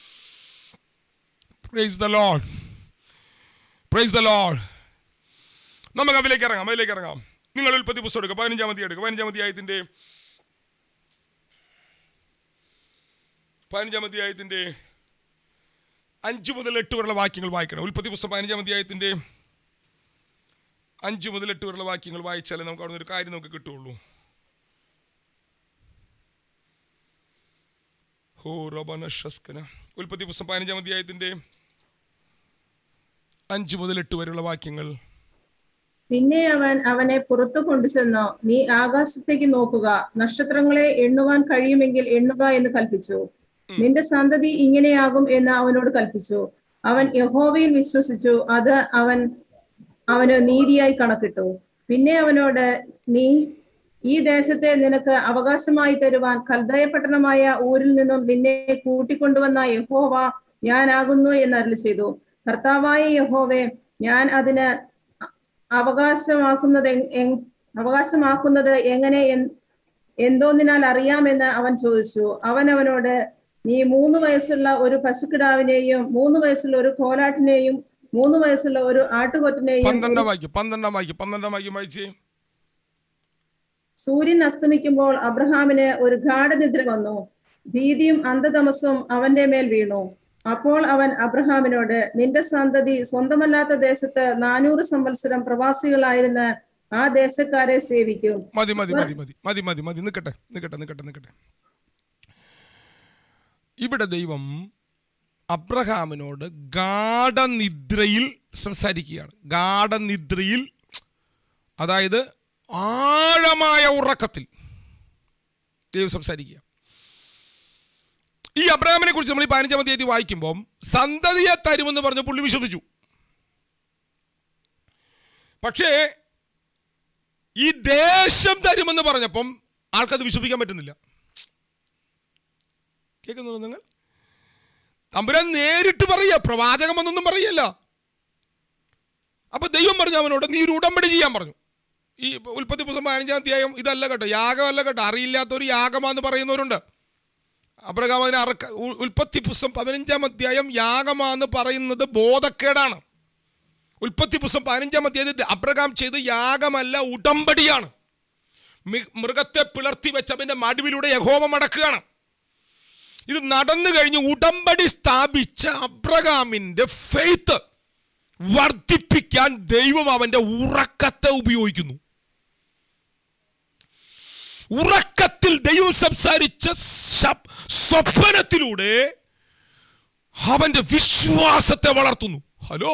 praise the Lord praise the Lord നമുക്ക് അതിലേക്ക് ഇറങ്ങാം അതിലേക്ക് ഇറങ്ങാം നിങ്ങൾ ഉൽപ്പത്തി പുസ്തകം എടുക്കുക പതിനഞ്ചാം തീയതി എടുക്കുക പതിനഞ്ചാം അധ്യായത്തിന്റെ പതിനഞ്ചാം അധ്യായത്തിന്റെ അഞ്ച് മുതൽ എട്ട് വരെയുള്ള വാക്യങ്ങൾ വായിക്കണം ഉൽപ്പത്തി പുസ്തകം പതിനഞ്ചാം അധ്യായത്തിന്റെ അഞ്ച് മുതൽ എട്ട് വരെയുള്ള വാക്യങ്ങൾ വായിച്ചാലേ നമുക്ക് അവിടെ ഒരു കാര്യം നമുക്ക് കിട്ടുള്ളൂ ഹോ റോബന ഷസ്കന ഉൽപ്പത്തി പുസ്തകം പതിനഞ്ചാം അധ്യായത്തിന്റെ അഞ്ച് മുതൽ എട്ട് വരെയുള്ള വാക്യങ്ങൾ പിന്നെ അവൻ അവനെ പുറത്തു കൊണ്ടുചെന്നു നീ ആകാശത്തേക്ക് നോക്കുക നക്ഷത്രങ്ങളെ എണ്ണുവാൻ കഴിയുമെങ്കിൽ എണ്ണുക എന്ന് കൽപ്പിച്ചു നിന്റെ സന്തതി ഇങ്ങനെയാകും എന്ന് അവനോട് കൽപ്പിച്ചു അവൻ യഹോവയിൽ വിശ്വസിച്ചു അത് അവൻ അവന് നീതിയായി കണക്കിട്ടു പിന്നെ അവനോട് നീ ഈ ദേശത്തെ നിനക്ക് അവകാശമായി തരുവാൻ കൽദയ പട്ടണമായ ഊരിൽ നിന്നും നിന്നെ കൂട്ടിക്കൊണ്ടുവന്ന യഹോവ ഞാനാകുന്നു എന്ന് അരുളി ചെയ്തു കർത്താവായ യഹോവേ ഞാൻ അതിന് അവകാശമാക്കുന്നത് എങ്- എങ്- അവകാശമാക്കുന്നത് എങ്ങനെ എൻ- എന്തോന്നിനാൽ അറിയാമെന്ന് അവൻ ചോദിച്ചു അവൻ അവനോട് നീ മൂന്ന് വയസ്സുള്ള ഒരു പശുക്കിടാവിനെയും മൂന്ന് വയസ്സുള്ള ഒരു കോലാട്ടിനെയും മൂന്ന് വയസ്സുള്ള ഒരു ആട്ടുകൊറ്റനെയും പന്ത്രണ്ടാം വാക്യം പന്ത്രണ്ടാം വാക്യം പന്ത്രണ്ടാം വാക്യം വായിച്ചേ സൂര്യൻ അസ്തമിക്കുമ്പോൾ അബ്രഹാമിന് ഒരു ഗാഠനിദ്ര വന്നു ഭീതിയും അന്ധതമസും അവന്റെ മേൽ വീണു അപ്പോൾ അവൻ അബ്രഹാമിനോട് നിന്റെ സന്തതി സ്വന്തമല്ലാത്ത ദേശത്ത് നാനൂറ് സംവത്സരം പ്രവാസികളായിരുന്ന ആ ദേശക്കാരെ സേവിക്കും മതി മതി മതി മതി മതി മതി മതി നിൽക്കട്ടെ നിൽക്കട്ടെ നിൽക്കട്ടെ നിൽക്കട്ടെ ഇവിടെ ദൈവം അബ്രഹാമിനോട് ഗാഠനിദ്രയിൽ സംസാരിക്കുകയാണ് ഗാഠനിദ്രയിൽ അതായത് ആഴമായ ഉറക്കത്തിൽ ദൈവം സംസാരിക്കുക ഈ അബ്രഹാമിനെ കുറിച്ച് നമ്മൾ ഈ പതിനഞ്ചാം തീയതി വായിക്കുമ്പോൾ സന്തതിയെ തരുമെന്ന് പറഞ്ഞ പുള്ളി വിശ്വസിച്ചു പക്ഷേ ഈ ദേശം തരുമെന്ന് പറഞ്ഞപ്പം ആൾക്കത് വിശ്വസിക്കാൻ പറ്റുന്നില്ല കേൾക്കുന്നുണ്ടോ നിങ്ങൾ തമ്പുരാൻ നേരിട്ട് പറയുക പ്രവാചകം എന്നൊന്നും പറയല്ല അപ്പൊ ദൈവം പറഞ്ഞു അവനോട് നീ ഒരു ഉടമ്പടി ചെയ്യാൻ പറഞ്ഞു ഈ ഉൽപ്പത്തി പുസ്തകം പതിനഞ്ചാം അധ്യായം ഇതല്ല കേട്ടോ യാഗമല്ല കേട്ടോ അറിയില്ലാത്തൊരു യാഗമാന്ന് പറയുന്നവരുണ്ട് അബ്രഹാം അതിനെ അറക്ക ഉ- ഉൽപ്പത്തി പുസ്തകം പതിനഞ്ചാം അധ്യായം യാഗമാന്ന് പറയുന്നത് ബോധക്കേടാണ് ഉൽപ്പത്തി പുസ്തകം പതിനഞ്ചാം അധ്യായത്തിൽ അബ്രഹാം ചെയ്ത് യാഗമല്ല ഉടമ്പടിയാണ് മി- മൃഗത്തെ പിളർത്തി വെച്ചവന്റെ മടുവിലൂടെ യഹോവ മടക്കുകയാണ് ഇത് നടന്നു കഴിഞ്ഞ് ഉടമ്പടി സ്ഥാപിച്ച അബ്രഹാമിന്റെ ഫെയ്ത്ത് വർദ്ധിപ്പിക്കാൻ ദൈവം അവന്റെ ഉറക്കത്തെ ഉപയോഗിക്കുന്നു ഉറക്കത്തിൽ ദൈവം സംസാരിച്ച ശബ്- സ്വപ്നത്തിലൂടെ അവന്റെ വിശ്വാസത്തെ വളർത്തുന്നു ഹലോ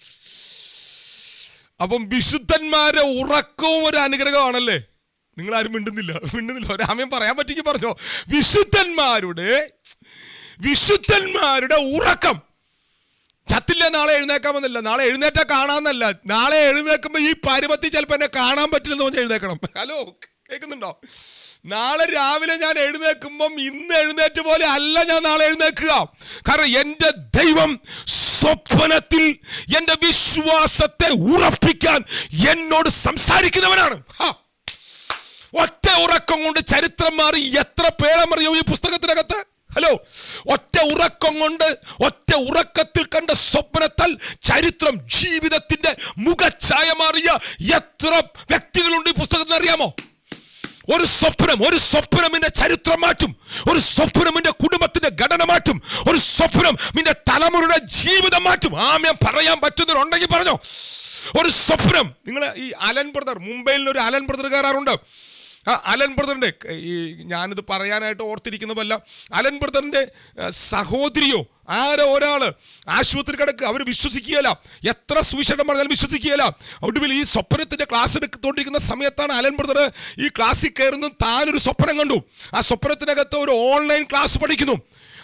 അപ്പം വിശുദ്ധന്മാരെ ഉറക്കവും ഒരു അനുഗ്രഹമാണല്ലേ നിങ്ങൾ ആരും മിണ്ടുന്നില്ല മിണ്ടുന്നില്ല ഒരാമയം പറയാൻ പറ്റിക്ക് പറഞ്ഞോ വിശുദ്ധന്മാരുടെ വിശുദ്ധന്മാരുടെ ഉറക്കം ചത്തില്ല നാളെ എഴുന്നേക്കാമെന്നല്ല നാളെ എഴുന്നേറ്റാ കാണാന്നല്ല നാളെ എഴുന്നേക്കുമ്പോ ഈ പരുവത്തി ചിലപ്പോ എന്നെ കാണാൻ പറ്റില്ലെന്ന് പറഞ്ഞ് എഴുന്നേക്കണം ഹലോ കേൾക്കുന്നുണ്ടോ നാളെ രാവിലെ ഞാൻ എഴുന്നേക്കുമ്പം ഇന്ന് എഴുന്നേറ്റ് പോലെ അല്ല ഞാൻ നാളെ എഴുന്നേക്കുക കാരണം എൻ്റെ ദൈവം സ്വപ്നത്തിൽ എൻ്റെ വിശ്വാസത്തെ ഉറപ്പിക്കാൻ എന്നോട് സംസാരിക്കുന്നവനാണ് ഹാ ഒറ്റ ഉറക്കം കൊണ്ട് ചരിത്രം മാറി എത്ര പേരമറിയോ ഈ പുസ്തകത്തിനകത്ത് ഹലോ ഒറ്റ ഉറക്കം കൊണ്ട് ഒറ്റ ഉറക്കത്തിൽ കണ്ട സ്വപ്നത്താൽ ചരിത്രം ജീവിതത്തിന്റെ മുഖഛായ മാറിയ എത്ര വ്യക്തികളുണ്ട് ഈ പുസ്തകത്തിൽ അറിയാമോ ഒരു സ്വപ്നം ഒരു സ്വപ്നം നിന്റെ ചരിത്രം മാറ്റും ഒരു സ്വപ്നം നിന്റെ കുടുംബത്തിന്റെ ഘടന മാറ്റും ഒരു സ്വപ്നം നിന്റെ തലമുറയുടെ ജീവിതം മാറ്റും ആമ്യം പറയാൻ പറ്റുന്നവരുണ്ടെങ്കിൽ പറഞ്ഞോ ഒരു സ്വപ്നം നിങ്ങൾ ഈ അലൻ ബ്രദർ മുംബൈയിൽ ഒരു അലൻ ബ്രദർ കയറാറുണ്ട് ആ അലൻ ബ്രദറിൻ്റെ ഈ ഞാനിത് പറയാനായിട്ട് ഓർത്തിരിക്കുന്നതല്ല അലൻ ബ്രദറിൻ്റെ ഏഹ്, സഹോദരിയോ ആരോ ഒരാള് ആശുപത്രി കിടക്ക് അവർ വിശ്വസിക്കുകയല്ല എത്ര സുവിശേഷം പറഞ്ഞാലും വിശ്വസിക്കുകയല്ല ഒടുവിൽ ഈ സ്വപ്നത്തിന്റെ ക്ലാസ് എടുത്തുകൊണ്ടിരിക്കുന്ന സമയത്താണ് അലൻ ബ്രദർ ഈ ക്ലാസ്സിൽ കയറുന്നു താനൊരു സ്വപ്നം കണ്ടു ആ സ്വപ്നത്തിനകത്ത് ഒരു ഓൺലൈൻ ക്ലാസ് പഠിക്കുന്നു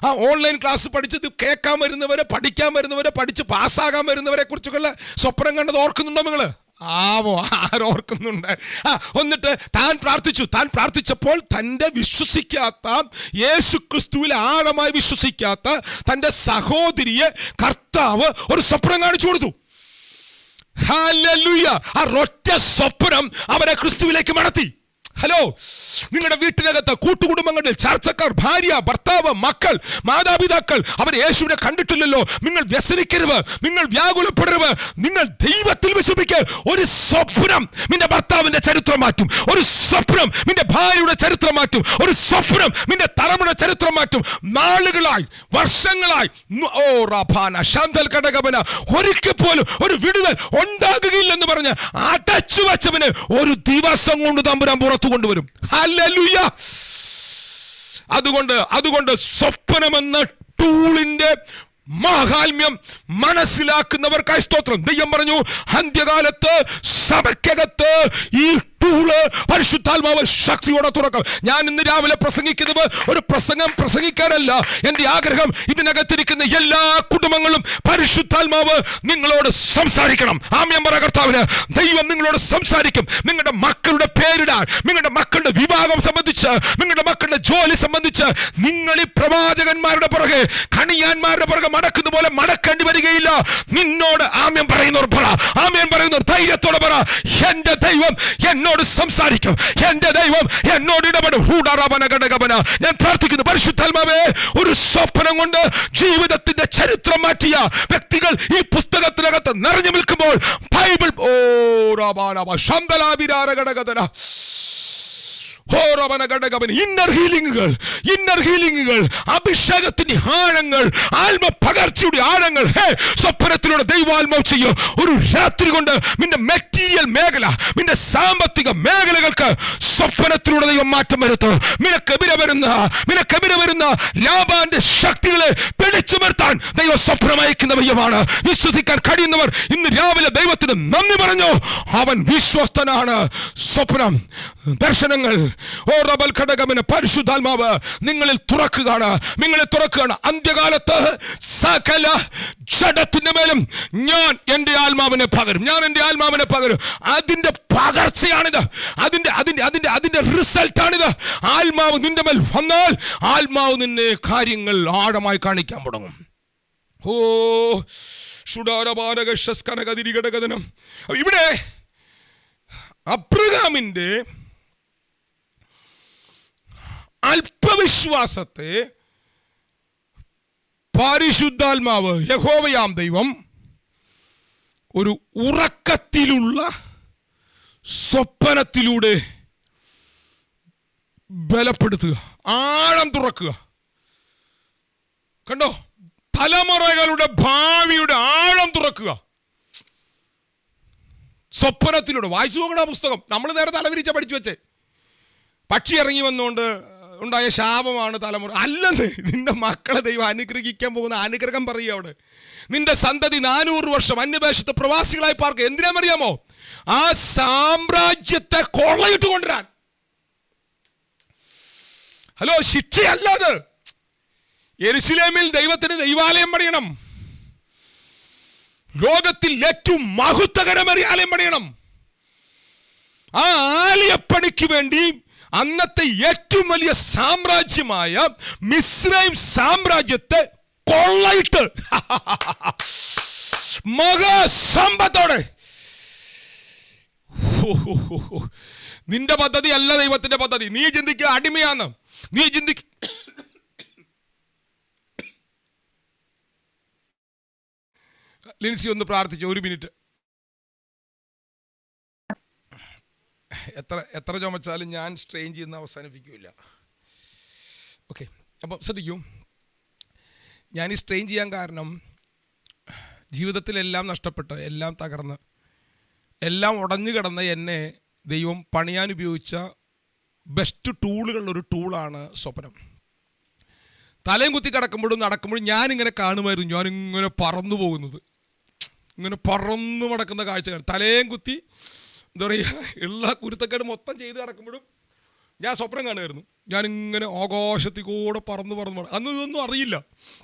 ആ ഓൺലൈൻ ക്ലാസ് പഠിച്ച് ഇത് കേൾക്കാൻ വരുന്നവരെ പഠിക്കാൻ വരുന്നവരെ പഠിച്ച് പാസ്സാകാൻ വരുന്നവരെ കുറിച്ചൊക്കെയുള്ള സ്വപ്നം കണ്ടത് ഓർക്കുന്നുണ്ടോ നിങ്ങൾ ആവോ ആരോർക്കുന്നുണ്ട് ആ എന്നിട്ട് താൻ പ്രാർത്ഥിച്ചു താൻ പ്രാർത്ഥിച്ചപ്പോൾ തൻ്റെ വിശ്വസിക്കാത്ത യേശു ക്രിസ്തുവിൽ ആഴമായി വിശ്വസിക്കാത്ത തൻ്റെ സഹോദരിയെ കർത്താവ് ഒരു സ്വപ്നം കാണിച്ചു കൊടുത്തു ഹല്ലേലൂയ ആ ഒറ്റ സ്വപ്നം അവനെ ക്രിസ്തുവിലേക്ക് മടത്തി ഹലോ നിങ്ങളുടെ വീട്ടിനകത്ത് കൂട്ടുകുടുംബങ്ങളിൽ ചർച്ചക്കാർ ഭാര്യ ഭർത്താവ് മക്കൾ മാതാപിതാക്കൾ അവർ യേശുവിനെ കണ്ടിട്ടില്ലല്ലോ നിങ്ങൾ വ്യസനിക്കരുത് നിങ്ങൾ വ്യാകുലപ്പെടരുത് നിങ്ങൾ ദൈവത്തിൽ വിശ്വസിക്ക് ഒരു സ്വപ്നം നിന്റെ ഭർത്താവിന്റെ ചരിത്രം മാറ്റും ഒരു സ്വപ്നം നിന്റെ ഭാര്യയുടെ ചരിത്രം മാറ്റും ഒരു സ്വപ്നം നിന്റെ തലമുറ ചരിത്രം മാറ്റും നാളുകളായി വർഷങ്ങളായി നു- ഓ റഭാന ശാന്തൽ കടകപന ഒരിക്കൽ പോലും ഒരു വിടുതൽ ഉണ്ടാകുകയില്ലെന്ന് പറഞ്ഞ് അടച്ചു വച്ചവന് ഒരു ദിവസം കൊണ്ട് തമ്പുരാൻ പുറത്തു കൊണ്ടുവരും ഹല്ലേലൂയ അതുകൊണ്ട് അതുകൊണ്ട് സ്വപ്നമെന്ന ടൂളിന്റെ മാഹാത്മ്യം മനസ്സിലാക്കുന്നവർക്കായി സ്തോത്രം ദൈവം പറഞ്ഞു അന്ത്യകാലത്ത് സഭയ്ക്കകത്ത് ഈ ടൂള് പരിശുദ്ധാത്മാവ് ശക്തിയോടെ തുറക്കും ഞാൻ ഇന്ന് രാവിലെ പ്രസംഗിക്കുന്നത് ഒരു പ്രസംഗം പ്രസംഗിക്കാനല്ല എൻ്റെ ആഗ്രഹം ഇതിനകത്തിരിക്കുന്ന എല്ലാ കുടുംബങ്ങളും പരിശുദ്ധാത്മാവ് നിങ്ങളോട് സംസാരിക്കണം ആമ്യം പറ കർത്താവിന് ദൈവം നിങ്ങളോട് സംസാരിക്കും നിങ്ങളുടെ മക്കളുടെ പേരിടാൻ നിങ്ങളുടെ മക്കളുടെ വിവാഹം സംബന്ധിച്ച് നിങ്ങളുടെ മക്കളുടെ ജോലി സംബന്ധിച്ച് നിങ്ങൾ ഈ പ്രവാചകന്മാരുടെ പുറകെ കണിയാന്മാരുടെ പുറകെ മടക്കുന്ന പോലെ മടക്കേണ്ടി വരികയില്ല നിന്നോട് ആമ്യം പറയുന്നവർ പറ ആമ്യം പറയുന്നവർ ധൈര്യത്തോടെ പറ എന്റെ ദൈവം എന്നോട് സംസാരിക്കും എന്റെ ദൈവം എന്നോട് ഇടപെടും ഹൂഡാറാപന ഘടകപന ഞാൻ പ്രാർത്ഥിക്കുന്നു പരിശുദ്ധാത്മാവേ ഒരു സ്വപ്നം കൊണ്ട് ജീവിതത്തിന്റെ ചരിത്രം മാറ്റിയ വ്യക്തികൾ ഈ പുസ്തകത്തിനകത്ത് നിറഞ്ഞു നിൽക്കുമ്പോൾ ബൈബിൾ ഓ റാബാനാബ ശന്തലാവിരാര ഘടകതന ഇന്നർ ഹീലിംഗുകൾ ഇന്നർ ഹീലിംഗുകൾ അഭിഷേകത്തിന്റെ ആഴങ്ങൾ ആത്മ പകർച്ചയുടെ ആഴങ്ങൾ ഹേ സ്വപ്നത്തിലൂടെ ദൈവാത്മാവ് ചെയ്യും ഒരു രാത്രി കൊണ്ട് നിന്റെ മെറ്റീരിയൽ മേഖല നിന്റെ സാമ്പത്തിക മേഖലകൾക്ക് സ്വപ്നത്തിലൂടെ ദൈവം മാറ്റം വരുത്തും നിനക്കെതിരെ വരുന്ന നിനക്കെതിരെ വരുന്ന ലാഭാന്റെ ശക്തികളെ പിടിച്ചു നിർത്താൻ ദൈവം സ്വപ്നം അയക്കുന്ന ദൈവമാണ് വിശ്വസിക്കാൻ കഴിയുന്നവർ ഇന്ന് രാവിലെ ദൈവത്തിന് നന്ദി പറഞ്ഞു അവൻ വിശ്വസ്തനാണ് സ്വപ്നം ദർശനങ്ങൾ ഓ റബൽ ഘടകമിന് പരിശുദ്ധാത്മാവ് നിങ്ങളിൽ തുറക്കുകയാണ് നിങ്ങളിൽ തുറക്കുകയാണ് അന്ത്യകാലത്ത് സകല ജഡത്തിന്റെ മേലും ഞാൻ എൻ്റെ ആത്മാവിനെ പകരും ഞാൻ എൻ്റെ ആത്മാവിനെ പകരും അതിന്റെ പകർച്ചയാണിത് അതിന്റെ അതിന്റെ അതിന്റെ അതിന്റെ റിസൾട്ടാണിത് ആത്മാവ് നിന്റെ മേൽ വന്നാൽ ആത്മാവ് നിന്നെ കാര്യങ്ങൾ ആഴമായി കാണിക്കാൻ തുടങ്ങും ഓ ഷുഡാരപാരകശസ്കനകതിരികടകഥനം ഇവിടെ അബ്രഹാമിന്റെ അല്പവിശ്വാസത്തെ പരിശുദ്ധാത്മാവ് യഹോവയാം ദൈവം ഒരു ഉറക്കത്തിലുള്ള സ്വപ്നത്തിലൂടെ ബലപ്പെടുത്തുക ആഴം തുറക്കുക കണ്ടോ തലമുറകളുടെ ഭാവിയുടെ ആഴം തുറക്കുക സ്വപ്നത്തിലൂടെ വായിച്ചു നോക്കണ പുസ്തകം നമ്മൾ നേരെ തലവിരിച്ച പഠിച്ചു വെച്ചേ പക്ഷി ഇറങ്ങി വന്നുകൊണ്ട് ഉണ്ടായ ശാപമാണ് തലമുറ അല്ലെന്ന് നിന്റെ മക്കളെ ദൈവം അനുഗ്രഹിക്കാൻ പോകുന്ന അനുഗ്രഹം പറയുക അവിടെ നിന്റെ സന്തതി നാനൂറ് വർഷം അന്യദേശത്ത് പ്രവാസികളായി പാർക്കുക എന്തിനാണെന്നറിയാമോ ആ സാമ്രാജ്യത്തെ കൊള്ളയിട്ട് കൊണ്ടുവരാൻ ഹലോ ശിക്ഷയല്ല അത് എരുസലേമിൽ ദൈവത്തിന് ദൈവാലയം പണിയണം ലോകത്തിൽ ഏറ്റവും മഹത്വകരമേറിയ ആലയം പണിയണം ആ ആലയപ്പണിക്ക് വേണ്ടി അന്നത്തെ ഏറ്റവും വലിയ സാമ്രാജ്യമായ മിസ്രൈം സാമ്രാജ്യത്തെ കൊള്ളയിട്ട് മഹാസമ്പത്തോടെ നിന്റെ പദ്ധതി അല്ല ദൈവത്തിന്റെ പദ്ധതി നീ ചിന്തിക്കുക അടിമയാന്ന് നീ ചിന്തിക്ക ലിൻസി ഒന്ന് പ്രാർത്ഥിച്ചു ഒരു മിനിറ്റ് എത്ര എത്ര ചുമച്ചാലും ഞാൻ സ്ട്രെയിൻ ചെയ്യുന്ന അവസാനിപ്പിക്കില്ല ഓക്കെ അപ്പം ശ്രദ്ധിക്കൂ ഞാൻ ഈ സ്ട്രെയിൻ ചെയ്യാൻ കാരണം ജീവിതത്തിലെല്ലാം നഷ്ടപ്പെട്ട് എല്ലാം തകർന്ന് എല്ലാം ഉടഞ്ഞു കിടന്ന എന്നെ ദൈവം പണിയാൻ ഉപയോഗിച്ച ബെസ്റ്റ് ടൂളുകളുടെ ഒരു ടൂളാണ് സ്വപ്നം തലയും കുത്തി കിടക്കുമ്പോഴും നടക്കുമ്പോഴും ഞാനിങ്ങനെ കാണുമായിരുന്നു ഞാനിങ്ങനെ പറന്നു പോകുന്നത് ഇങ്ങനെ പറന്നു നടക്കുന്ന കാഴ്ച കാണും തലയും കുത്തി എന്താ പറയുക ഉള്ള കുരുത്തക്കേട് മൊത്തം ചെയ്ത് കിടക്കുമ്പോഴും ഞാൻ സ്വപ്നം കാണുമായിരുന്നു ഞാനിങ്ങനെ ആകാശത്തിൽ കൂടെ പറന്ന് പറന്ന് പറന്ന് അന്ന് ഇതൊന്നും അറിയില്ല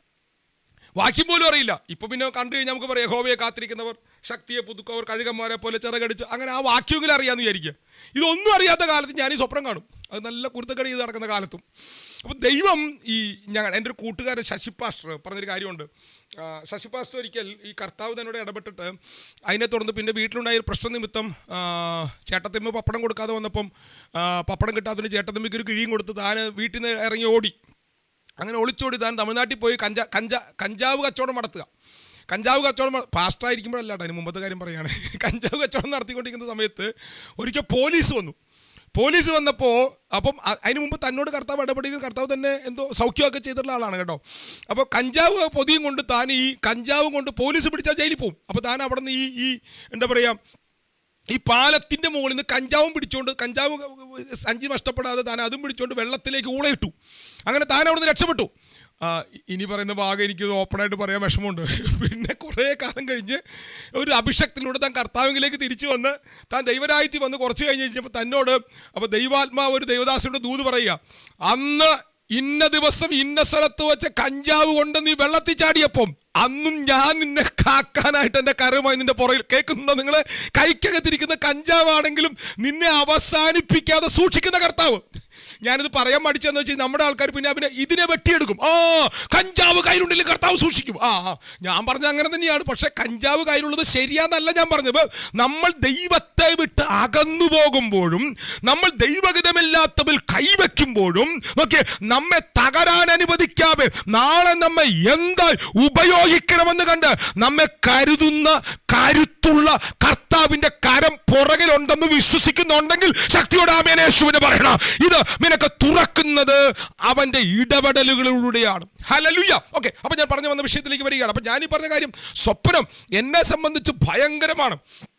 വാക്യം പോലും അറിയില്ല ഇപ്പൊ പിന്നെ കണ്ടു കഴിഞ്ഞാൽ നമുക്ക് പറയാം യഹോവയെ കാത്തിരിക്കുന്നവർ ശക്തിയെ പുതുക്കവർ കഴുകന്മാരെ പോലെ ചിറകടിച്ച് അങ്ങനെ ആ വാക്യമെങ്കിലും അറിയാമെന്ന് വിചാരിക്കുക ഇതൊന്നും അറിയാത്ത കാലത്ത് ഞാൻ ഈ സ്വപ്നം കാണും അത് നല്ല കുരുത്തക്കടി ചെയ്ത് നടക്കുന്ന കാലത്തും അപ്പം ദൈവം ഈ ഞങ്ങൾ എൻ്റെ ഒരു കൂട്ടുകാരൻ ശശി പാസ്റ്റർ പറഞ്ഞൊരു കാര്യമുണ്ട് ആ, ശശി പാസ്റ്റർ ഒരിക്കൽ ഈ കർത്താവ് തന്നോട് ഇടപെട്ടിട്ട് അതിനെ തുടർന്ന് പിന്നെ വീട്ടിലുണ്ടായ ഒരു പ്രശ്ന നിമിത്തം ആ, ചേട്ടത്തിമ്മ പപ്പടം കൊടുക്കാതെ വന്നപ്പം ആ, പപ്പടം കിട്ടാത്തതിന് ചേട്ടത്തിമ്മയ്ക്ക് ഒരു കിഴിയും കൊടുത്ത് താൻ വീട്ടിൽ നിന്ന് ഇറങ്ങി ഓടി അങ്ങനെ ഒളിച്ചോടി താൻ തമിഴ്നാട്ടിൽ പോയി കഞ്ചാ കഞ്ചാ കഞ്ചാവ് കച്ചവടം നടത്തുക കഞ്ചാവ് കച്ചവടം മ- പാസ്റ്റായിരിക്കുമ്പോഴല്ല കേട്ടോ അതിന് മുമ്പത്തെ കാര്യം പറയുകയാണ് കഞ്ചാവ് കച്ചവടം നടത്തിക്കൊണ്ടിരിക്കുന്ന സമയത്ത് ഒരിക്കൽ പോലീസ് വന്നു പോലീസ് വന്നപ്പോൾ അപ്പം അ- അതിന് മുമ്പ് തന്നോട് കർത്താവ് ഇടപെടുകയും കർത്താവ് തന്നെ എന്തോ സൗഖ്യമൊക്കെ ചെയ്തിട്ടുള്ള ആളാണ് കേട്ടോ അപ്പോൾ കഞ്ചാവ് പൊതിയും കൊണ്ട് താൻ ഈ കഞ്ചാവും കൊണ്ട് പോലീസ് പിടിച്ചാൽ ജയിലിൽ പോകും അപ്പോൾ താൻ അവിടെ നിന്ന് ഈ ഈ എന്താ പറയുക ഈ പാലത്തിൻ്റെ മുകളിൽ നിന്ന് കഞ്ചാവും പിടിച്ചുകൊണ്ട് കഞ്ചാവ് സഞ്ചി നഷ്ടപ്പെടാതെ താൻ അതും പിടിച്ചുകൊണ്ട് വെള്ളത്തിലേക്ക് ഊളയിട്ടു അങ്ങനെ താൻ അവിടെ നിന്ന് രക്ഷപ്പെട്ടു ആ, ഇനി പറയുന്ന ഭാഗം എനിക്കിത് ഓപ്പണായിട്ട് പറയാൻ വിഷമമുണ്ട് പിന്നെ കുറേ കാലം കഴിഞ്ഞ് ഒരു അഭിഷക്തിലൂടെ താൻ കർത്താവിലേക്ക് തിരിച്ചു വന്ന് താൻ ദൈവരായത്തിൽ വന്ന് കുറച്ച് കഴിഞ്ഞ് കഴിഞ്ഞപ്പോൾ തന്നോട് അപ്പോൾ ദൈവാത്മാവ് ഒരു ദൈവദാസനോട് ദൂത് പറയുക അന്ന് ഇന്ന ദിവസം ഇന്ന സ്ഥലത്ത് വെച്ച് കഞ്ചാവ് കൊണ്ട് നീ വെള്ളത്തിൽ ചാടിയപ്പം അന്നും ഞാൻ നിന്നെ കാക്കാനായിട്ട് എൻ്റെ കരവുമായി നിന്റെ പുറകിൽ കേൾക്കുന്നുണ്ടോ നിങ്ങൾ കൈക്കകത്തിരിക്കുന്ന കഞ്ചാവാണെങ്കിലും നിന്നെ അവസാനിപ്പിക്കാതെ സൂക്ഷിക്കുന്ന കർത്താവ് ഞാനിത് പറയാൻ മടിച്ചെന്ന് വെച്ചാൽ നമ്മുടെ ആൾക്കാർ പിന്നെ അവനെ ഇതിനെ വെട്ടിയെടുക്കും ആ കഞ്ചാവ് കയ്യിലുണ്ടെങ്കിൽ കർത്താവ് സൂക്ഷിക്കും ആ ആ. ഞാൻ പറഞ്ഞ അങ്ങനെ തന്നെയാണ് പക്ഷെ കഞ്ചാവ് കയ്യിലുള്ളത് ശരിയാന്നല്ല ഞാൻ പറഞ്ഞത് നമ്മൾ ദൈവത്തെ വിട്ട് അകന്നു പോകുമ്പോഴും നമ്മൾ ദൈവഹിതമില്ലാത്തതിൽ കൈവയ്ക്കുമ്പോഴും നോക്കിയേ നമ്മെ തകരാൻ അനുവദിക്കാതെ നാളെ നമ്മെ എന്താ ഉപയോഗിക്കണമെന്ന് കണ്ട് നമ്മെ കരുതുന്ന കരുത്തുള്ള കർത്താവിന്റെ കരം പുറകിലുണ്ടെന്ന് വിശ്വസിക്കുന്നുണ്ടെങ്കിൽ ശക്തിയോടെ ആമേൻ യേശുവിന് പറയണം ഇത് നിനക്ക് തുറക്കുന്നത് അവന്റെ ഇടപെടലുകളിലൂടെയാണ് ഹലലുയ ഓക്കെ അപ്പൊ ഞാൻ പറഞ്ഞു വന്ന വിഷയത്തിലേക്ക് വരികയാണ് അപ്പൊ ഞാൻ ഈ പറഞ്ഞ കാര്യം സ്വപ്നം എന്നെ സംബന്ധിച്ച് ഭയങ്കരമാണ്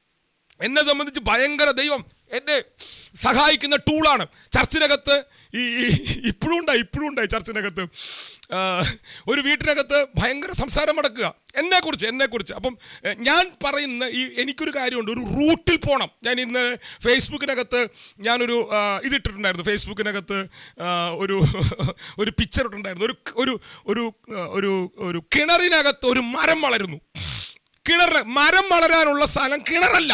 എന്നെ സംബന്ധിച്ച് ഭയങ്കര ദൈവം എന്നെ സഹായിക്കുന്ന ടൂളാണ് ചർച്ചിനകത്ത് ഈ ഈ- ഇപ്പോഴും ഉണ്ടായി ഇപ്പോഴും ഉണ്ടായി ചർച്ചിനകത്ത് ആ, ഒരു വീട്ടിനകത്ത് ഭയങ്കര സംസാരം നടക്കുക എന്നെക്കുറിച്ച് എന്നെക്കുറിച്ച് അപ്പം എ, ഞാൻ പറയുന്ന ഈ എനിക്കൊരു കാര്യമുണ്ട് ഒരു റൂട്ടിൽ പോകണം ഞാൻ ഇന്ന് ഫേസ്ബുക്കിനകത്ത് ഞാനൊരു ആ, ഇതിട്ടിട്ടുണ്ടായിരുന്നു ഫേസ്ബുക്കിനകത്ത് ആ, ഒരു ഒരു പിക്ചർ ഇട്ടിട്ടുണ്ടായിരുന്നു ഒരു ഒരു ഒരു ആ, ഒരു ഒരു കിണറിനകത്ത് ഒരു മരം വളരുന്നു കിണറിന് മരം വളരാനുള്ള സ്ഥലം കിണറല്ല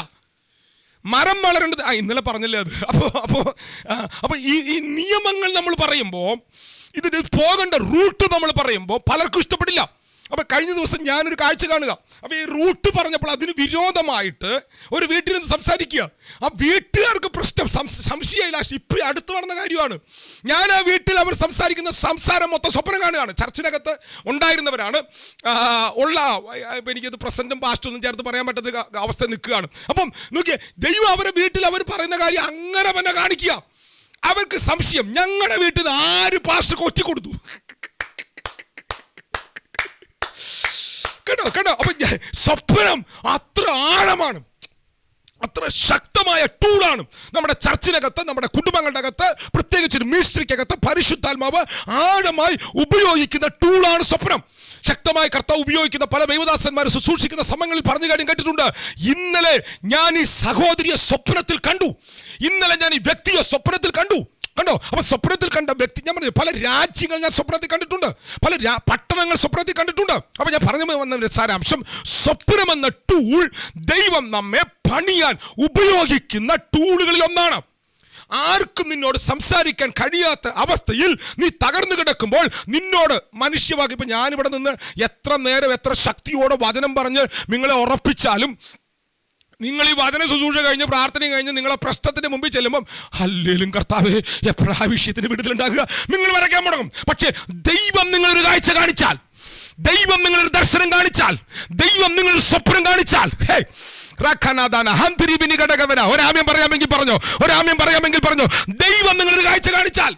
മരം വളരേണ്ടത് ആ ഇന്നലെ പറഞ്ഞല്ലേ അത് അപ്പോൾ അപ്പോൾ അപ്പോൾ ഈ ഈ നിയമങ്ങൾ നമ്മൾ പറയുമ്പോൾ ഇതിന് പോകേണ്ട റൂട്ട് നമ്മൾ പറയുമ്പോൾ പലർക്കും ഇഷ്ടപ്പെടില്ല അപ്പോൾ കഴിഞ്ഞ ദിവസം ഞാനൊരു കാഴ്ച കാണുക അപ്പോൾ ഈ റൂട്ട് പറഞ്ഞപ്പോൾ അതിന് വിരോധമായിട്ട് ഒരു വീട്ടിൽ നിന്ന് സംസാരിക്കുക ആ വീട്ടുകാർക്ക് പ്രശ്നം സംശ- സംശയമില്ല ഇപ്പം അടുത്ത് നടന്ന കാര്യമാണ് ഞാൻ ആ വീട്ടിൽ അവർ സംസാരിക്കുന്ന സംസാരം മൊത്തം സ്വപ്നം കാണുകയാണ് ചർച്ചിനകത്ത് ഉണ്ടായിരുന്നവരാണ് ആ, ഉള്ള ഇപ്പം എനിക്കത് പ്രസന്റും പാസ്റ്റൊന്നും ചേർത്ത് പറയാൻ പറ്റാത്ത ക- അവസ്ഥ നിൽക്കുകയാണ് അപ്പം നോക്കിയേ ദൈവം അവരുടെ വീട്ടിൽ അവർ പറയുന്ന കാര്യം അങ്ങനെ തന്നെ കാണിക്കുക അവർക്ക് സംശയം ഞങ്ങളുടെ വീട്ടിൽ നിന്ന് ആര് പാസ്റ്റർ കൊറ്റി കൊടുത്തു കേട്ടോ കേട്ടോ അപ്പൊ ഞാൻ- സ്വപ്നം അത്ര ആഴമാണ് അത്ര ശക്തമായ ടൂളാണ് നമ്മുടെ ചർച്ചിനകത്ത് നമ്മുടെ കുടുംബങ്ങളുടെ അകത്ത് പ്രത്യേകിച്ച് ഒരു മിനിസ്ട്രിക്കകത്ത് പരിശുദ്ധാത്മാവ് ആഴമായി ഉപയോഗിക്കുന്ന ടൂളാണ് സ്വപ്നം ശക്തമായി കർത്താവ് ഉപയോഗിക്കുന്ന പല ദൈവദാസന്മാർ ശുശ്രൂഷിക്കുന്ന സമയങ്ങളിൽ പറഞ്ഞു കാര്യം കേട്ടിട്ടുണ്ട് ഇന്നലെ ഞാൻ ഈ സഹോദരിയെ സ്വപ്നത്തിൽ കണ്ടു ഇന്നലെ ഞാൻ ഈ വ്യക്തിയെ സ്വപ്നത്തിൽ കണ്ടു കണ്ടോ അപ്പൊ സ്വപ്നത്തിൽ കണ്ട വ്യക്തി ഞാൻ പറഞ്ഞു പല രാജ്യങ്ങൾ ഞാൻ സ്വപ്നത്തിൽ കണ്ടിട്ടുണ്ട് പല രാ- പട്ടണങ്ങൾ സ്വപ്നത്തിൽ കണ്ടിട്ടുണ്ട് അപ്പൊ ഞാൻ പറഞ്ഞു വന്ന സാരാംശം സ്വപ്നം എന്ന ടൂൾ ദൈവം നമ്മെ പണിയാൻ ഉപയോഗിക്കുന്ന ടൂളുകളിൽ ഒന്നാണ് ആർക്കും നിന്നോട് സംസാരിക്കാൻ കഴിയാത്ത അവസ്ഥയിൽ നീ തകർന്നു കിടക്കുമ്പോൾ നിന്നോട് മനുഷ്യവാക്കി ഇപ്പൊ ഞാനിവിടെ നിന്ന് എത്ര നേരം എത്ര ശക്തിയോടെ വചനം പറഞ്ഞ് നിങ്ങളെ ഉറപ്പിച്ചാലും നിങ്ങൾ ഈ വചന ശുശ്രൂഷ കഴിഞ്ഞ് പ്രാർത്ഥന കഴിഞ്ഞ് നിങ്ങളെ പ്രശ്നത്തിന് മുമ്പിൽ ചെല്ലുമ്പം അല്ലേലും കർത്താവെ എപ്പോഴാ വിഷയത്തിന് വിടുതലുണ്ടാകുക നിങ്ങൾ വരയ്ക്കാൻ തുടങ്ങും പക്ഷേ ദൈവം നിങ്ങളൊരു കാഴ്ച കാണിച്ചാൽ ദൈവം നിങ്ങളൊരു ദർശനം കാണിച്ചാൽ ദൈവം നിങ്ങളൊരു സ്വപ്നം കാണിച്ചാൽ ഹേ റഖനാദാന ഹന്തിരിബിനി ഘടകവന ഒരാമ്യം പറയാമെങ്കിൽ പറഞ്ഞോ ഒരാമ്യം പറയാമെങ്കിൽ പറഞ്ഞോ ദൈവം നിങ്ങളൊരു കാഴ്ച കാണിച്ചാൽ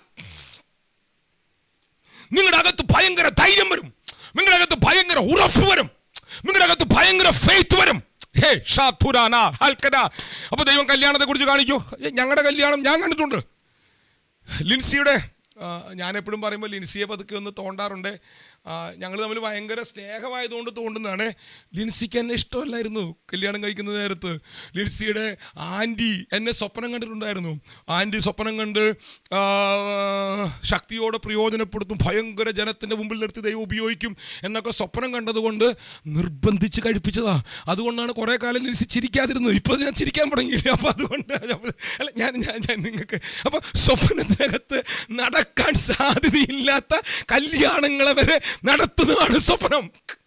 നിങ്ങളുടെ അകത്ത് ഭയങ്കര ധൈര്യം വരും നിങ്ങളുടെ അകത്ത് ഭയങ്കര ഉറപ്പ് വരും നിങ്ങളുടെ അകത്ത് ഭയങ്കര ഫെയ്ത്ത് വരും ഹേ ഷാഥുരാന ഹൽക്കന അപ്പൊ ദൈവം കല്യാണത്തെ കുറിച്ച് കാണിക്കൂ ഞങ്ങളുടെ കല്യാണം ഞാൻ കണ്ടിട്ടുണ്ട് ലിൻസിയുടെ ആ, ഞാൻ എപ്പോഴും പറയുമ്പോൾ ലിൻസിയെ പതുക്കെ ഒന്ന് തോണ്ടാറുണ്ട് ഞങ്ങൾ തമ്മിൽ ഭയങ്കര സ്നേഹമായതുകൊണ്ട് തോണ്ടുന്നതാണ് ലിൻസിക്ക് എന്നെ ഇഷ്ടമല്ലായിരുന്നു കല്യാണം കഴിക്കുന്ന നേരത്ത് ലിൻസിയുടെ ആൻറ്റി എന്നെ സ്വപ്നം കണ്ടിട്ടുണ്ടായിരുന്നു ആൻറ്റി സ്വപ്നം കണ്ട് ആ, ശക്തിയോടെ പ്രയോജനപ്പെടുത്തും ഭയങ്കര ജനത്തിൻ്റെ മുമ്പിൽ നിർത്തി ദൈവം ഉപയോഗിക്കും എന്നൊക്കെ സ്വപ്നം കണ്ടതുകൊണ്ട് നിർബന്ധിച്ച് കഴിപ്പിച്ചതാ അതുകൊണ്ടാണ് കുറേ കാലം ലിൻസി ചിരിക്കാതിരുന്നത് ഇപ്പോൾ ഞാൻ ചിരിക്കാൻ തുടങ്ങിയില്ല അപ്പോൾ അതുകൊണ്ട് ഞാൻ- അല്ല ഞാൻ ഞാൻ ഞാൻ നിങ്ങൾക്ക് അപ്പോൾ സ്വപ്നത്തിനകത്ത് നടക്കാൻ സാധ്യതയില്ലാത്ത കല്യാണങ്ങളെ വരെ നടത്തുന്നതാണ് സ്വപ്നം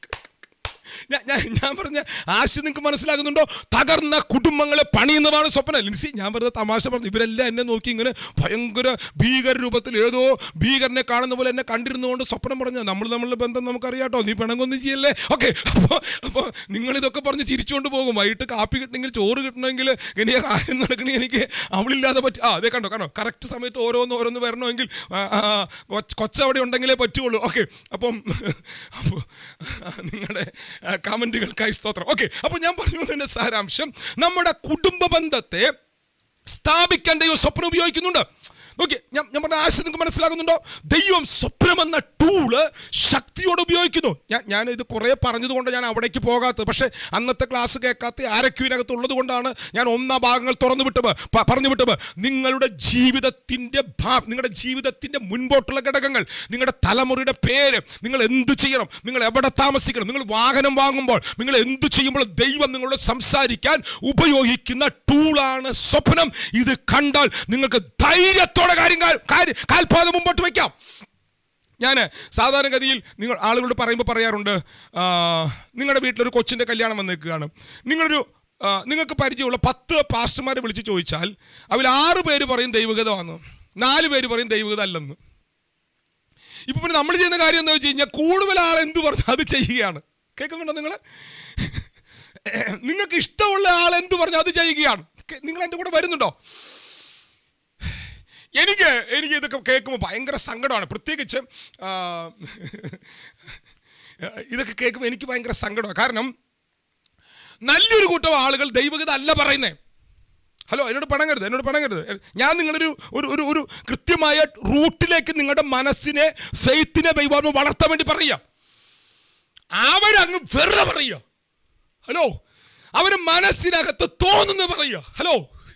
ഞാൻ ഞാൻ ഞാൻ പറഞ്ഞ ആശയം നിങ്ങൾക്ക് മനസ്സിലാകുന്നുണ്ടോ തകർന്ന കുടുംബങ്ങളെ പണിയുന്നതാണ് സ്വപ്നം ലിൻസി ഞാൻ വെറുതെ തമാശ പറഞ്ഞു ഇവരെല്ലാം എന്നെ നോക്കി ഇങ്ങനെ ഭയങ്കര ഭീകര രൂപത്തിൽ ഏതോ ഭീകരനെ കാണുന്ന പോലെ എന്നെ കണ്ടിരുന്നുകൊണ്ട് സ്വപ്നം പറഞ്ഞ നമ്മൾ തമ്മിലുള്ള ബന്ധം നമുക്കറിയാട്ടോ നീ പിണങ്ങൊന്നും ചെയ്യല്ലേ ഓക്കെ അപ്പോൾ അപ്പോൾ നിങ്ങളിതൊക്കെ പറഞ്ഞ് ചിരിച്ചുകൊണ്ട് പോകും വൈകിട്ട് കാപ്പി കിട്ടണമെങ്കിൽ ചോറ് കിട്ടണമെങ്കിൽ ഇങ്ങനെ കാര്യം നടക്കണമെങ്കിൽ എനിക്ക് അവളില്ലാതെ പറ്റും ആ അതെ കണ്ടോ കണ്ടോ കറക്റ്റ് സമയത്ത് ഓരോന്ന് ഓരോന്ന് വരണമെങ്കിൽ ആ, ആ, കൊച്ച് കൊച്ചവിടെ ഉണ്ടെങ്കിലേ പറ്റുള്ളൂ ഓക്കെ അപ്പം അപ്പോൾ നിങ്ങളുടെ കമൻറ്റുകൾക്കായി സ്തോത്രം ഓക്കെ അപ്പോൾ ഞാൻ പറഞ്ഞു വന്നതിൻ്റെ സാരാംശം നമ്മുടെ കുടുംബ ബന്ധത്തെ സ്ഥാപിക്കാൻ ദൈവം സ്വപ്നം ഉപയോഗിക്കുന്നുണ്ട് ഓക്കെ ഞാൻ ഞാൻ പറഞ്ഞ ആശയം നിങ്ങൾക്ക് മനസ്സിലാകുന്നുണ്ടോ ദൈവം സ്വപ്നം എന്ന ടൂള് ശക്തിയോടെ ഉപയോഗിക്കുന്നു ഞാൻ ഞാൻ ഇത് കുറേ പറഞ്ഞതുകൊണ്ട് ഞാൻ അവിടേക്ക് പോകാത്തത് പക്ഷേ അന്നത്തെ ക്ലാസ് കേൾക്കാത്ത ആരൊക്കെ ഇതിനകത്ത് ഉള്ളത് കൊണ്ടാണ് ഞാൻ ഒന്നാം ഭാഗങ്ങൾ തുറന്നു വിട്ടത് പ- പറഞ്ഞു വിട്ടത് നിങ്ങളുടെ ജീവിതത്തിൻ്റെ ഭാ നിങ്ങളുടെ ജീവിതത്തിൻ്റെ മുൻപോട്ടുള്ള ഘടകങ്ങൾ നിങ്ങളുടെ തലമുറയുടെ പേര് നിങ്ങൾ എന്ത് ചെയ്യണം നിങ്ങൾ എവിടെ താമസിക്കണം നിങ്ങൾ വാഹനം വാങ്ങുമ്പോൾ നിങ്ങൾ എന്ത് ചെയ്യുമ്പോൾ ദൈവം നിങ്ങളോട് സംസാരിക്കാൻ ഉപയോഗിക്കുന്ന ടൂളാണ് സ്വപ്നം ഇത് കണ്ടാൽ നിങ്ങൾക്ക് ധൈര്യത്തോടെ കാര്യം കാ- കാര്യം കാൽപാദം മുമ്പോട്ട് വയ്ക്കാം ഞാൻ സാധാരണഗതിയിൽ നിങ്ങൾ ആളുകളോട് പറയുമ്പോൾ പറയാറുണ്ട് ആ, നിങ്ങളുടെ വീട്ടിലൊരു കൊച്ചിൻ്റെ കല്യാണം വന്നേക്കുകയാണ് നിങ്ങളൊരു ആ, നിങ്ങൾക്ക് പരിചയമുള്ള പത്ത് പാസ്റ്റർമാരെ വിളിച്ച് ചോദിച്ചാൽ അതിൽ ആറ് പേര് പറയും ദൈവഗതമാണ് നാല് പേര് പറയും ദൈവഗത അല്ലെന്ന് ഇപ്പൊ പിന്നെ നമ്മൾ ചെയ്യുന്ന കാര്യം എന്താ വെച്ച് കഴിഞ്ഞാൽ കൂടുതൽ ആൾ എന്ത് പറഞ്ഞു അത് ചെയ്യുകയാണ് കേൾക്കുന്നുണ്ടോ നിങ്ങൾ നിങ്ങൾക്ക് ഇഷ്ടമുള്ള ആൾ എന്ത് പറഞ്ഞു അത് ചെയ്യുകയാണ് കേ- നിങ്ങൾ എൻ്റെ കൂടെ വരുന്നുണ്ടോ എനിക്ക് എനിക്ക് ഇതൊക്കെ കേൾക്കുമ്പോൾ ഭയങ്കര സങ്കടമാണ് പ്രത്യേകിച്ച് ആ, ഇതൊക്കെ കേൾക്കുമ്പോൾ എനിക്ക് ഭയങ്കര സങ്കടമാണ് കാരണം നല്ലൊരു കൂട്ടം ആളുകൾ ദൈവഗത അല്ല പറയുന്നേ ഹലോ എന്നോട് പണങ്ങരുത് എന്നോട് പണങ്ങരുത് ഞാൻ നിങ്ങളൊരു ഒരു ഒരു ഒരു കൃത്യമായ റൂട്ടിലേക്ക് നിങ്ങളുടെ മനസ്സിനെ ഫെയ്ത്തിനെ ദൈവാത്മ വളർത്താൻ വേണ്ടി പറയുക അവരങ്ങ് വെറുതെ പറയുക ഹലോ അവര് മനസ്സിനകത്ത് തോന്നുന്നു പറയുക ഹലോ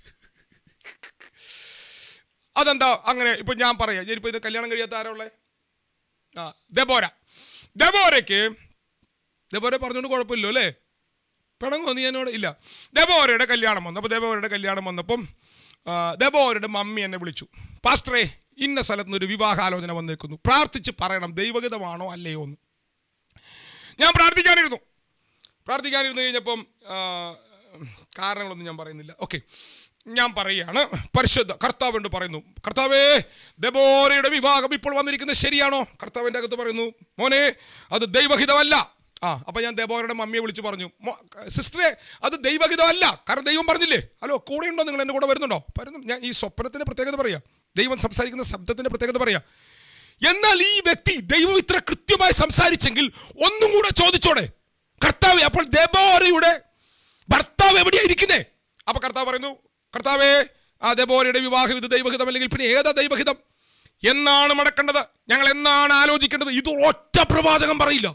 അതെന്താ അങ്ങനെ ഇപ്പൊ ഞാൻ പറയാം ഞാനിപ്പോ ഇത് കല്യാണം കഴിയാത്ത ആരാ ഉള്ളേ ആ ദബോര ദബോരയ്ക്ക് ദബോര പറഞ്ഞുകൊണ്ട് കുഴപ്പമില്ലോ അല്ലേ പിണങ്ങോ നീ എന്നോട് ഇല്ല ദബോരയുടെ കല്യാണം വന്നു അപ്പോൾ ദബോരയുടെ കല്യാണം വന്നപ്പം ആ, ദബോരയുടെ മമ്മി എന്നെ വിളിച്ചു പാസ്റ്ററേ ഇന്ന സ്ഥലത്ത് നിന്ന് ഒരു വിവാഹാലോചന വന്നേക്കുന്നു പ്രാർത്ഥിച്ച് പറയണം ദൈവഗതമാണോ അല്ലയോ എന്ന് ഞാൻ പ്രാർത്ഥിക്കാനിരുന്നു പ്രാർത്ഥിക്കാനിരുന്നു കഴിഞ്ഞപ്പം ആ, കാരണങ്ങളൊന്നും ഞാൻ പറയുന്നില്ല ഓക്കെ ഞാൻ പറയുകയാണ് പരിശുദ്ധ കർത്താവ് പറയുന്നു കർത്താവേ ദബോരയുടെ വിവാഹം ഇപ്പോൾ വന്നിരിക്കുന്നത് ശരിയാണോ കർത്താവിൻ്റെ അകത്ത് പറയുന്നു മോനെ അത് ദൈവഹിതമല്ല ആ അപ്പം ഞാൻ ദബോരയുടെ മമ്മിയെ വിളിച്ച് പറഞ്ഞു "മോ- സിസ്റ്ററെ അത് ദൈവഹിതമല്ല കാരണം ദൈവം പറഞ്ഞില്ലേ ഹലോ കൂടെ ഉണ്ടോ നിങ്ങൾ എൻ്റെ കൂടെ വരുന്നുണ്ടോ വരുന്നു ഞാൻ ഈ സ്വപ്നത്തിൻ്റെ പ്രത്യേകത പറയാം ദൈവം സംസാരിക്കുന്ന ശബ്ദത്തിൻ്റെ പ്രത്യേകത പറയാം എന്നാൽ ഈ വ്യക്തി ദൈവം ഇത്ര കൃത്യമായി സംസാരിച്ചെങ്കിൽ ഒന്നും കൂടെ ചോദിച്ചോടെ കർത്താവ് അപ്പോൾ ദബോരയുടെ ഭർത്താവ് എവിടെയാ ഇരിക്കുന്നേ അപ്പൊ കർത്താവ് പറയുന്നു കർത്താവേ ആ ദബോരയുടെ വിവാഹം ഇത് ദൈവഹിതം അല്ലെങ്കിൽ പിന്നെ ഏതാ ദൈവഹിതം എന്നാണ് മടക്കേണ്ടത് ഞങ്ങൾ എന്നാണ് ആലോചിക്കേണ്ടത് ഇത് ഒറ്റ പ്രവാചകം പറയില്ല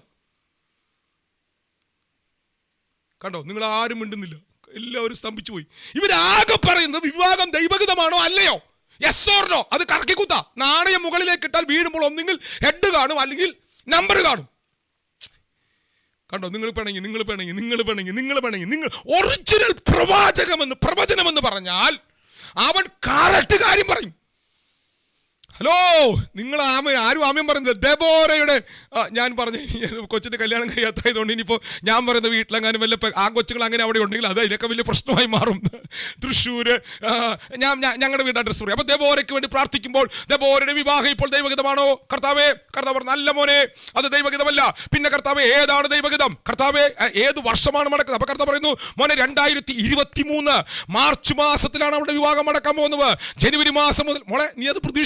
കണ്ടോ നിങ്ങൾ ആരും മിണ്ടുന്നില്ല എല്ലാവരും സ്തംഭിച്ചു പോയി ഇവരാകെ പറയുന്നത് വിവാഹം ദൈവഹിതമാണോ അല്ലയോ യെസ് ഓർനോ അത് കറക്കി കുത്ത നാണയം മുകളിലേക്ക് ഇട്ടാൽ വീഴുമ്പോൾ ഒന്നെങ്കിൽ ഹെഡ് കാണും അല്ലെങ്കിൽ നമ്പർ കാണും കണ്ടോ നിങ്ങൾ പിണങ്ങി നിങ്ങൾ പിണങ്ങി നിങ്ങൾ പിണങ്ങി നിങ്ങൾ പിണങ്ങി നിങ്ങൾ ഒറിജിനൽ പ്രവാചകമെന്ന് പ്രവചനമെന്ന് പറഞ്ഞാൽ അവൻ കറക്റ്റ് കാര്യം പറയും ഹലോ നിങ്ങൾ ആമ ആരും ആമയം പറയുന്നത് ദബോരയുടെ ആ, ഞാൻ പറഞ്ഞു കൊച്ചിൻ്റെ കല്യാണം കഴിയാത്തതുകൊണ്ട് ഇനിയിപ്പോൾ ഞാൻ പറയുന്ന വീട്ടിലെങ്ങാനും വല്ല പെ- ആ കൊച്ചുങ്ങൾ അങ്ങനെ അവിടെ ഉണ്ടെങ്കിൽ അത് അതിനൊക്കെ വലിയ പ്രശ്നമായി മാറും തൃശ്ശൂർ ഞാൻ ഞാൻ- ഞങ്ങളുടെ വീട് അഡ്രസ്സ് പറയും അപ്പോൾ ദബോരയ്ക്ക് വേണ്ടി പ്രാർത്ഥിക്കുമ്പോൾ ദബോരയുടെ വിവാഹം ഇപ്പോൾ ദൈവഗതമാണോ കർത്താവേ കർത്താവ് പറഞ്ഞു, നല്ല മോനെ അത് ദൈവഗതമല്ല പിന്നെ കർത്താവേ ഏതാണ് ദൈവഗതം കർത്താവേ ആ, ഏത് വർഷമാണ് മടക്കുന്നത് അപ്പോൾ കർത്താവ് പറയുന്നു മോനെ രണ്ടായിരത്തി ഇരുപത്തി മൂന്ന് മാർച്ച് മാസത്തിലാണ് അവിടെ വിവാഹം മടക്കാൻ പോകുന്നത് ജനുവരി മാസം മുതൽ മോളെ നീ അത് പ്രതീക്ഷിച്ചിരിക്കുന്നു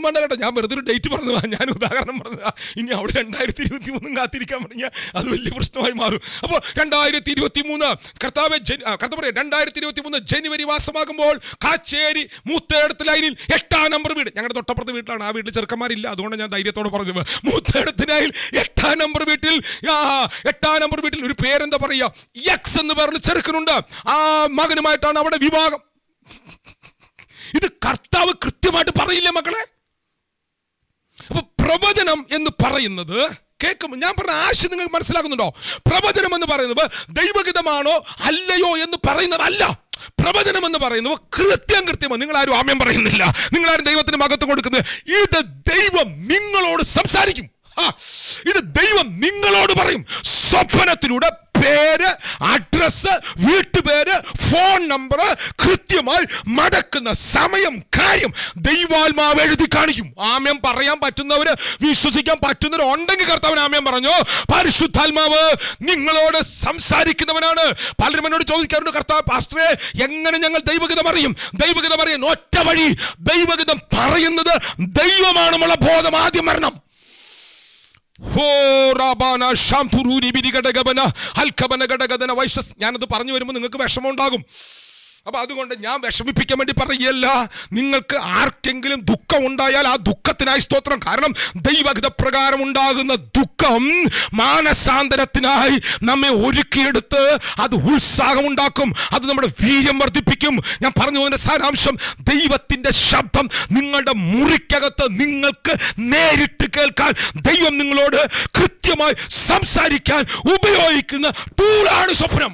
വേണ്ട കേട്ടോ ഞാൻ വെറുതെ ഒരു ഡേറ്റ് പറഞ്ഞതാ ഞാൻ ഉദാഹരണം പറഞ്ഞതാ ഇനി അവിടെ രണ്ടായിരത്തി ഇരുപത്തി മൂന്നും കാത്തിരിക്കാൻ പറഞ്ഞാൽ അത് വലിയ പ്രശ്നമായി മാറും അപ്പോൾ രണ്ടായിരത്തി ഇരുപത്തി മൂന്ന് കർത്താവ് കർത്താവ് പറയാം രണ്ടായിരത്തി ഇരുപത്തി മൂന്ന് ജനുവരി മാസമാകുമ്പോൾ കാച്ചേരി മൂത്തേടത്ത് ലൈനിൽ എട്ടാം നമ്പർ വീട് ഞങ്ങളുടെ തൊട്ടപ്പുറത്തെ വീട്ടിലാണ് ആ വീട്ടിൽ ചെറുക്കന്മാരില്ല അതുകൊണ്ട് ഞാൻ ധൈര്യത്തോടെ പറഞ്ഞത് മൂത്തേടത്ത് ലൈനിൽ എട്ടാം നമ്പർ വീട്ടിൽ ആ, എട്ടാം നമ്പർ വീട്ടിൽ ഒരു പേരെന്താ പറയുക എക്സ് എന്ന് പറഞ്ഞ ചെറുക്കനുണ്ട് ആ മകനുമായിട്ടാണ് അവിടെ വിവാഹം ഇത് കർത്താവ് കൃത്യമായിട്ട് പറയില്ലേ മക്കളെ അപ്പൊ പ്രവചനം എന്ന് പറയുന്നത് കേൾക്കും ഞാൻ പറഞ്ഞ ആശയം നിങ്ങൾക്ക് മനസ്സിലാക്കുന്നുണ്ടോ പ്രവചനം എന്ന് പറയുന്നത് ദൈവഗീതമാണോ അല്ലയോ എന്ന് പറയുന്നതല്ല പ്രവചനം എന്ന് പറയുന്നത് കൃത്യം കൃത്യമാണ് നിങ്ങൾ ആരും ആമ്യം പറയുന്നില്ല നിങ്ങൾ ആരും ദൈവത്തിന് മകത്വം കൊടുക്കുന്നത് ഇത് ദൈവം നിങ്ങളോട് സംസാരിക്കും ആ, ഇത് ദൈവം നിങ്ങളോട് പറയും സ്വപ്നത്തിലൂടെ പേര് അഡ്രസ് വീട്ടുപേര് ഫോൺ നമ്പർ കൃത്യമായി മടക്കുന്ന സമയം കാര്യം ദൈവാത്മാവ് എഴുതി കാണിക്കും ആമ്യം പറയാൻ പറ്റുന്നവര് വിശ്വസിക്കാൻ പറ്റുന്നവർ ഉണ്ടെങ്കിൽ കർത്താവൻ ആമ്യം പറഞ്ഞു പരിശുദ്ധാത്മാവ് നിങ്ങളോട് സംസാരിക്കുന്നവനാണ് പലരും എന്നോട് ചോദിക്കാറുണ്ട് കർത്താവ് പാസ്റ്ററെ എങ്ങനെ ഞങ്ങൾ ദൈവഗീതം അറിയും ദൈവഗീതം അറിയാൻ ഒറ്റ വഴി ദൈവഗീതം പറയുന്നത് ദൈവമാണെന്നുള്ള ബോധം ആദ്യം വരണം ഹോ റാബാന ശാംപുരൂരി ബിരിഗടഗബന ഹൽക്കബന ഗടഗദന വൈശസ് ഞാനത് പറഞ്ഞു വരുമ്പോൾ നിങ്ങൾക്ക് വിഷമമുണ്ടാകും അപ്പൊ അതുകൊണ്ട് ഞാൻ വിഷമിപ്പിക്കാൻ വേണ്ടി പറയല്ല നിങ്ങൾക്ക് ആർക്കെങ്കിലും ദുഃഖം ഉണ്ടായാൽ ആ ദുഃഖത്തിനായി സ്തോത്രം കാരണം ദൈവഗത പ്രകാരം ഉണ്ടാകുന്ന ദുഃഖം മാനസാന്തരത്തിനായി നമ്മെ ഒരുക്കിയെടുത്ത് അത് ഉത്സാഹം ഉണ്ടാക്കും അത് നമ്മുടെ വീര്യം വർദ്ധിപ്പിക്കും ഞാൻ പറഞ്ഞു പോകുന്ന സാരാംശം ദൈവത്തിന്റെ ശബ്ദം നിങ്ങളുടെ മുറിക്കകത്ത് നിങ്ങൾക്ക് നേരിട്ട് കേൾക്കാൻ ദൈവം നിങ്ങളോട് കൃത്യമായി സംസാരിക്കാൻ ഉപയോഗിക്കുന്ന ടൂളാണ് സ്വപ്നം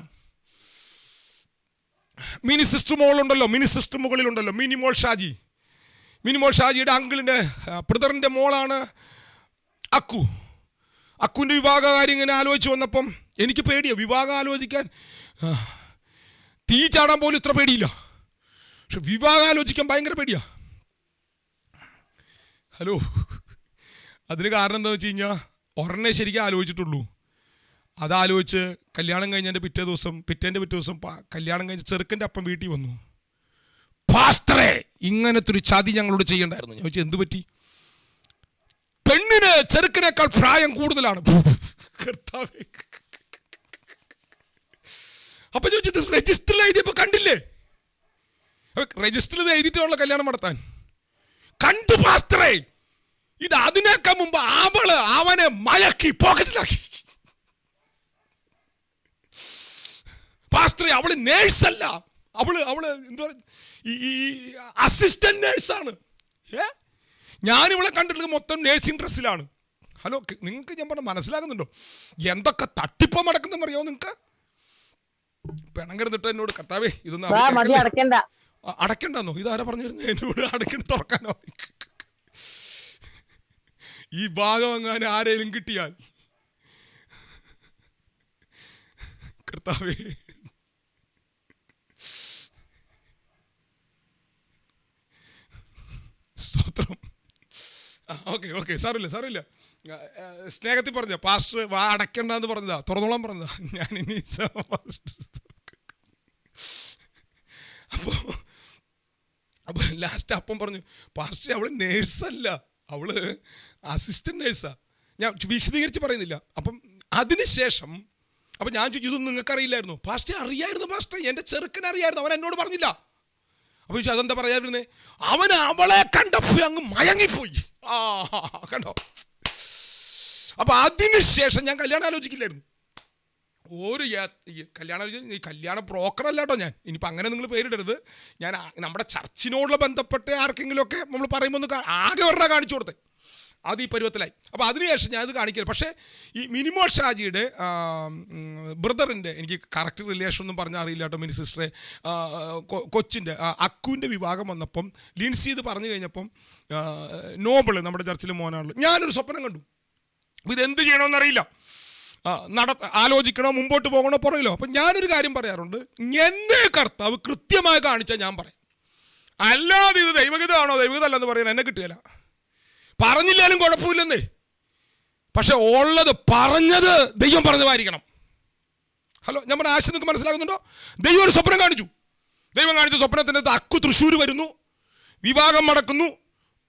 മിനി സിസ്റ്റർ മോളുണ്ടല്ലോ മിനി സിസ്റ്റർ മുകളിലുണ്ടല്ലോ മിനി മോൾ ഷാജി മിനി മോൾ ഷാജിയുടെ അങ്കിളിൻ്റെ ബ്രദറിൻ്റെ മോളാണ് അക്കു അക്കുവിൻ്റെ വിവാഹ കാര്യം ഇങ്ങനെ ആലോചിച്ച് വന്നപ്പം എനിക്ക് പേടിയാണ് വിവാഹം ആലോചിക്കാൻ ആ, തീ ചാടാൻ പോലും ഇത്ര പേടിയില്ല പക്ഷെ വിവാഹം ആലോചിക്കാൻ ഭയങ്കര പേടിയാ ഹലോ അതിന് കാരണം എന്താണെന്ന് വെച്ച് കഴിഞ്ഞാൽ ഒരെണ്ണേ ശരിക്കും ആലോചിച്ചിട്ടുള്ളൂ അതാലോചിച്ച് കല്യാണം കഴിഞ്ഞതിൻ്റെ പിറ്റേ ദിവസം പിറ്റേൻ്റെ പിറ്റേ ദിവസം പ- കല്യാണം കഴിഞ്ഞ് ചെറുക്കൻ്റെ അപ്പം വീട്ടിൽ വന്നു പാസ്റ്ററെ ഇങ്ങനത്തെ ഒരു ചതി ഞങ്ങളോട് ചെയ്യണ്ടായിരുന്നു ഞാൻ ചോദിച്ചു എന്ത് പറ്റി പെണ്ണിന് ചെറുക്കനേക്കാൾ പ്രായം കൂടുതലാണ് കർത്താവേ. അപ്പൊ ചോദിച്ചത് രജിസ്റ്ററിൽ എഴുതിയപ്പോ കണ്ടില്ലേ രജിസ്റ്ററിൽ എഴുതിയിട്ടുള്ള കല്യാണം നടത്താൻ കണ്ടു പാസ്റ്ററെ ഇത് അതിനേക്കാൾ മുമ്പ് അവള് അവനെ മയക്കി പോക്കറ്റിലാക്കി പാസ്റ്ററെ അവള് നേഴ്സല്ല അവള് അവള് എന്താ ഈ അസിസ്റ്റന്റ് നേഴ്സാണ് ഏ ഞാനിവളെ കണ്ടിട്ടുള്ളത് മൊത്തം നേഴ്സിംഗ് ഡ്രസ്സിലാണ് ഹലോ നിങ്ങൾക്ക് ഞാൻ പറഞ്ഞ മനസ്സിലാകുന്നുണ്ടോ എന്തൊക്കെ തട്ടിപ്പം നടക്കുന്നെന്ന് അറിയാമോ നിങ്ങൾക്ക് പിണങ്ങരുന്നിട്ട് എന്നോട് കർത്താവേ ഇതൊന്നും വാ അവര് മതി കേൾക്കില്ല. അടക്കണ്ട അ- അടക്കണ്ടെന്നോ ഇതാരാ പറഞ്ഞിരുന്നത് എന്നോട് അടക്കണ്ട തുറക്കാനോ ഈ ഭാഗം അങ്ങനെ ആരെങ്കിലും കിട്ടിയാൽ കർത്താവേ സ്തോത്രം ഓക്കെ ഓക്കെ സാറില്ല സാറില്ല ആ, ആ, സ്നേഹത്തിൽ പറഞ്ഞ പാസ്റ്റർ വാ അടയ്ക്കണ്ടെന്ന് പറഞ്ഞതാ തുറന്നോളാൻ പറഞ്ഞതാ ഞാൻ ഇനി അപ്പോൾ അപ്പോൾ ലാസ്റ്റ് അപ്പം പറഞ്ഞു പാസ്റ്റർ അവള് നേഴ്സല്ല അവള് അസിസ്റ്റന്റ് നേഴ്സാ ഞാൻ വിശദീകരിച്ച് പറയുന്നില്ല അപ്പം അതിനുശേഷം അപ്പം ഞാൻ ചോദിച്ചു ഇതൊന്നും നിങ്ങൾക്ക് അറിയില്ലായിരുന്നു പാസ്റ്റർ അറിയായിരുന്നു പാസ്റ്റർ എൻ്റെ ചെറുക്കൻ അറിയായിരുന്നു അവൻ എന്നോട് പറഞ്ഞില്ല അപ്പോൾ ചോദിച്ചു അതെന്താ പറയാതിരുന്നേ അവൻ അവളെ കണ്ടപ്പോൾ അങ്ങ് മയങ്ങിപ്പോയി ആ കണ്ടോ അപ്പൊ അതിനുശേഷം ഞാൻ കല്യാണം ആലോചിക്കില്ലായിരുന്നു ഒരു യാ- ഈ കല്യാണം ആലോചിച്ച് ഈ കല്യാണ ബ്രോക്കർ അല്ല കേട്ടോ ഞാൻ ഇനിയിപ്പോൾ അങ്ങനെ നിങ്ങൾ പേരിടരുത് ഞാൻ ആ- നമ്മുടെ ചർച്ചിനോടുള്ള ബന്ധപ്പെട്ട് ആർക്കെങ്കിലുമൊക്കെ നമ്മൾ പറയുമ്പോൾ ഒന്ന് കാ- ആകെ ഒരെണ്ണം കാണിച്ചു കൊടുത്തേ അത് ഈ പരുവത്തിലായി അപ്പോൾ അതിനുശേഷം ഞാൻ അത് കാണിക്കില്ല പക്ഷേ ഈ മിനിമോ ഷാജിയുടെ ബ്രദറിൻ്റെ എനിക്ക് കറക്റ്റ് റിലേഷൻ ഒന്നും പറഞ്ഞാൽ അറിയില്ല കേട്ടോ മിനി സിസ്റ്ററെ കൊച്ചിൻ്റെ അക്കുവിൻ്റെ വിവാഹം വന്നപ്പം ലിൻസി ഇത് പറഞ്ഞു കഴിഞ്ഞപ്പം നോബിൾ നമ്മുടെ ചർച്ചിലെ മോനാണല്ലോ ഞാനൊരു സ്വപ്നം കണ്ടു അപ്പോൾ ഇതെന്ത് ചെയ്യണമെന്നറിയില്ല ആ, നട ആലോചിക്കണോ മുമ്പോട്ട് പോകണോ പുറകിലോ അപ്പം ഞാനൊരു കാര്യം പറയാറുണ്ട് എന്നെ കർത്താവ് കൃത്യമായി കാണിച്ചാൽ ഞാൻ പറയും അല്ലാതെ ഇത് ദൈവഗീതമാണോ ദൈവഗീതമല്ലെന്ന് പറയാൻ എന്നെ കിട്ടുകയില്ല പറഞ്ഞില്ലാലും കുഴപ്പമില്ലെന്നേ പക്ഷെ ഉള്ളത് പറഞ്ഞത് ദൈവം പറഞ്ഞതായിരിക്കണം ഹലോ നമ്മുടെ ആശയം നിങ്ങൾക്ക് മനസ്സിലാകുന്നുണ്ടോ ദൈവം ഒരു സ്വപ്നം കാണിച്ചു ദൈവം കാണിച്ച സ്വപ്നത്തിൻ്റെ അകത്ത് അക്കു തൃശ്ശൂർ വരുന്നു വിവാഹം നടക്കുന്നു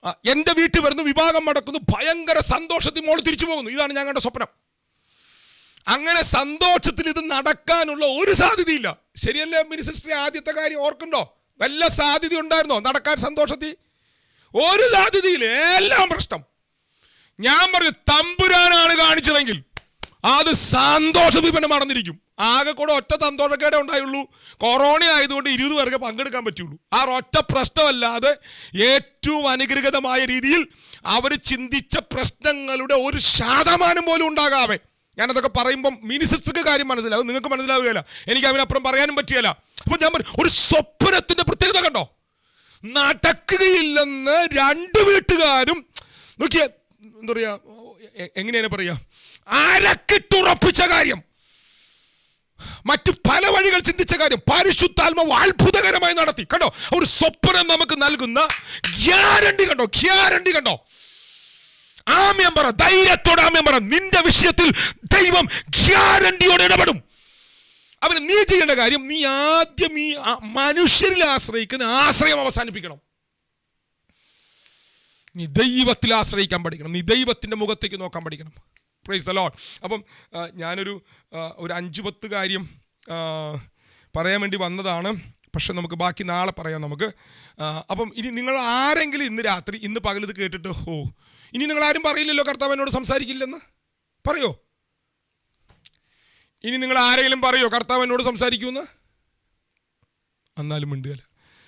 ആ, എൻ്റെ വീട്ടിൽ വരുന്നു വിവാഹം നടക്കുന്നു ഭയങ്കര സന്തോഷത്തിൽ മോൾ തിരിച്ചു പോകുന്നു ഇതാണ് ഞാൻ കണ്ട സ്വപ്നം അങ്ങനെ സന്തോഷത്തിൽ ഇത് നടക്കാനുള്ള ഒരു സാധ്യതയില്ല ശരിയല്ലേ മിനിസിസ്റ്ററി ആദ്യത്തെ കാര്യം ഓർക്കുണ്ടോ വല്ല സാധ്യത ഉണ്ടായിരുന്നോ നടക്കാൻ സന്തോഷത്തിൽ ഒരു സാധ്യതയില്ല എല്ലാം പ്രശ്നം ഞാൻ പറഞ്ഞു തമ്പുരാനാണ് കാണിച്ചതെങ്കിൽ അത് സന്തോഷ വിപനം നടന്നിരിക്കും ആകെ കൂടെ ഒറ്റ സന്തോഷക്കേടെ ഉണ്ടായുള്ളൂ കൊറോണ ആയതുകൊണ്ട് ഇരുപത് പേർക്ക് പങ്കെടുക്കാൻ പറ്റുള്ളൂ ആ ഒറ്റ പ്രശ്നമല്ലാതെ ഏറ്റവും അനുഗ്രഹിതമായ രീതിയിൽ അവർ ചിന്തിച്ച പ്രശ്നങ്ങളുടെ ഒരു ശതമാനം പോലും ഉണ്ടാകാതെ ഞാനതൊക്കെ പറയുമ്പം മിനിസിസ്റ്റർക്ക് കാര്യം മനസ്സിലാവും നിങ്ങൾക്ക് മനസ്സിലാവുകയില്ല എനിക്ക് അതിനപ്പുറം പറയാനും പറ്റിയല്ല അപ്പൊ ഞാൻ പറഞ്ഞു ഒരു സ്വപ്നത്തിന്റെ പ്രത്യേകത കണ്ടോ നടക്കുകയില്ലെന്ന് രണ്ട് വീട്ടുകാരും നോക്കിയ എന്താ പറയാ എ- എങ്ങനെയാണ് പറയാ അരക്കിട്ടുറപ്പിച്ച കാര്യം മറ്റു പല വഴികൾ ചിന്തിച്ച കാര്യം പരിശുദ്ധാത്മാവ് അത്ഭുതകരമായി നടത്തി കണ്ടോ ഒരു സ്വപ്നം നമുക്ക് നൽകുന്ന ഗ്യാരണ്ടി കണ്ടോ ഗ്യാരണ്ടി കണ്ടോ ആമ്യം പറ ധൈര്യത്തോടെ ആമ്യം പറ നിന്റെ വിഷയത്തിൽ ദൈവം ഗ്യാരണ്ടിയോടെ ഇടപെടും അവന് നീ ചെയ്യേണ്ട കാര്യം നീ ആദ്യം ഈ ആ- മനുഷ്യരിൽ ആശ്രയിക്കുന്ന ആശ്രയം അവസാനിപ്പിക്കണം നീ ദൈവത്തിൽ ആശ്രയിക്കാൻ പഠിക്കണം നീ ദൈവത്തിൻ്റെ മുഖത്തേക്ക് നോക്കാൻ പഠിക്കണം പ്രൈസ് ദ ലോഡ് അപ്പം ആ, ഞാനൊരു ആ, ഒരു അഞ്ച് പത്ത് കാര്യം ആ, പറയാൻ വേണ്ടി വന്നതാണ് പക്ഷെ നമുക്ക് ബാക്കി നാളെ പറയാം നമുക്ക് ആ, അപ്പം ഇനി നിങ്ങൾ ആരെങ്കിലും ഇന്ന് രാത്രി ഇന്ന് പകൽ ഇത് കേട്ടിട്ട് ഓ ഇനി നിങ്ങൾ ആരും പറയില്ലല്ലോ കർത്താവ് എന്നോട് സംസാരിക്കില്ലെന്ന് പറയോ ഇനി നിങ്ങൾ ആരെങ്കിലും പറയോ കർത്താവ് എന്നോട് സംസാരിക്കുമെന്ന് എന്നാലും മിണ്ടുകയില്ല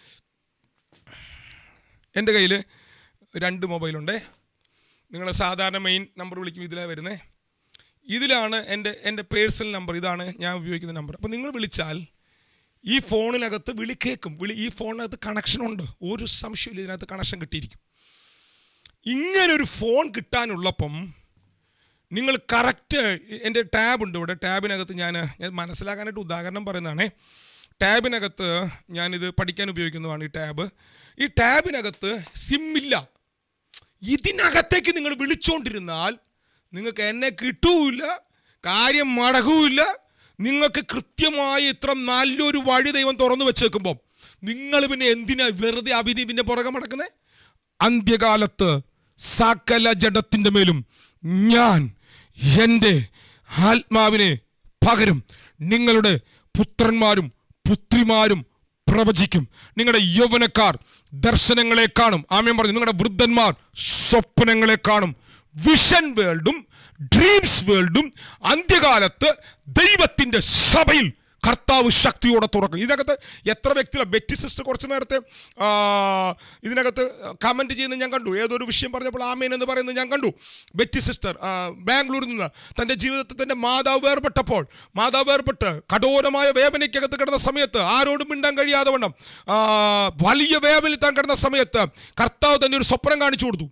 എൻ്റെ കയ്യിൽ രണ്ട് മൊബൈലുണ്ടേ നിങ്ങൾ സാധാരണ മെയിൻ നമ്പർ വിളിക്കും ഇതിലാണ് വരുന്നത് ഇതിലാണ് എൻ്റെ എൻ്റെ പേഴ്സണൽ നമ്പർ ഇതാണ് ഞാൻ ഉപയോഗിക്കുന്ന നമ്പർ അപ്പോൾ നിങ്ങൾ വിളിച്ചാൽ ഈ ഫോണിനകത്ത് വിളി കേൾക്കും വിളി ഈ ഫോണിനകത്ത് കണക്ഷൻ ഉണ്ട് ഒരു സംശയമില്ല ഇതിനകത്ത് കണക്ഷൻ കിട്ടിയിരിക്കും ഇങ്ങനൊരു ഫോൺ കിട്ടാനുള്ളപ്പം നിങ്ങൾ കറക്റ്റ് എൻ്റെ ടാബ് ഉണ്ട് ഇവിടെ ടാബിനകത്ത് ഞാൻ ഞാൻ മനസ്സിലാക്കാനായിട്ട് ഉദാഹരണം പറയുന്നതാണേ ടാബിനകത്ത് ഞാനിത് പഠിക്കാൻ ഉപയോഗിക്കുന്നതാണ് ഈ ടാബ് ഈ ടാബിനകത്ത് സിമ്മില്ല ഇതിനകത്തേക്ക് നിങ്ങൾ വിളിച്ചുകൊണ്ടിരുന്നാൽ നിങ്ങൾക്ക് എന്നെ കിട്ടൂല കാര്യം മടകൂല്ല നിങ്ങൾക്ക് കൃത്യമായി ഇത്ര നല്ലൊരു വഴി ദൈവം തുറന്നു വെച്ചേക്കുമ്പം നിങ്ങൾ പിന്നെ എന്തിനാ വെറുതെ അഭിനീപിൻ്റെ പുറകെ മടക്കുന്നത് അന്ത്യകാലത്ത് സകല ജഡത്തിൻ്റെ മേലും ഞാൻ എൻ്റെ ആത്മാവിനെ പകരും നിങ്ങളുടെ പുത്രന്മാരും പുത്രിമാരും പ്രവചിക്കും നിങ്ങളുടെ യൗവനക്കാർ ദർശനങ്ങളെ കാണും ആമയം പറഞ്ഞു നിങ്ങളുടെ വൃദ്ധന്മാർ സ്വപ്നങ്ങളെ കാണും വിഷൻ വേൾഡും ഡ്രീംസ് വേൾഡും അന്ത്യകാലത്ത് ദൈവത്തിൻ്റെ സഭയിൽ കർത്താവ് ശക്തിയോടെ തുറക്കും ഇതിനകത്ത് എത്ര വ്യക്തികൾ ബെറ്റി സിസ്റ്റർ കുറച്ച് നേരത്തെ ആ, ഇതിനകത്ത് കമൻറ്റ് ചെയ്യുന്നത് ഞാൻ കണ്ടു ഏതൊരു വിഷയം പറഞ്ഞപ്പോൾ ആമേൻ എന്ന് പറയുന്നത് ഞാൻ കണ്ടു ബെറ്റി സിസ്റ്റർ ആ, ബാംഗ്ലൂരിൽ നിന്ന് തൻ്റെ ജീവിതത്തിൽ തൻ്റെ മാതാവ് വേർപെട്ടപ്പോൾ മാതാവ് വേർപെട്ട് കഠോരമായ വേദനയ്ക്കകത്ത് കിടന്ന സമയത്ത് ആരോടും മിണ്ടാൻ കഴിയാതെ വണ്ണം ആ, വലിയ വേദനയിൽ താൻ കിടന്ന സമയത്ത് കർത്താവ് തന്നെ ഒരു സ്വപ്നം കാണിച്ചു കൊടുത്തു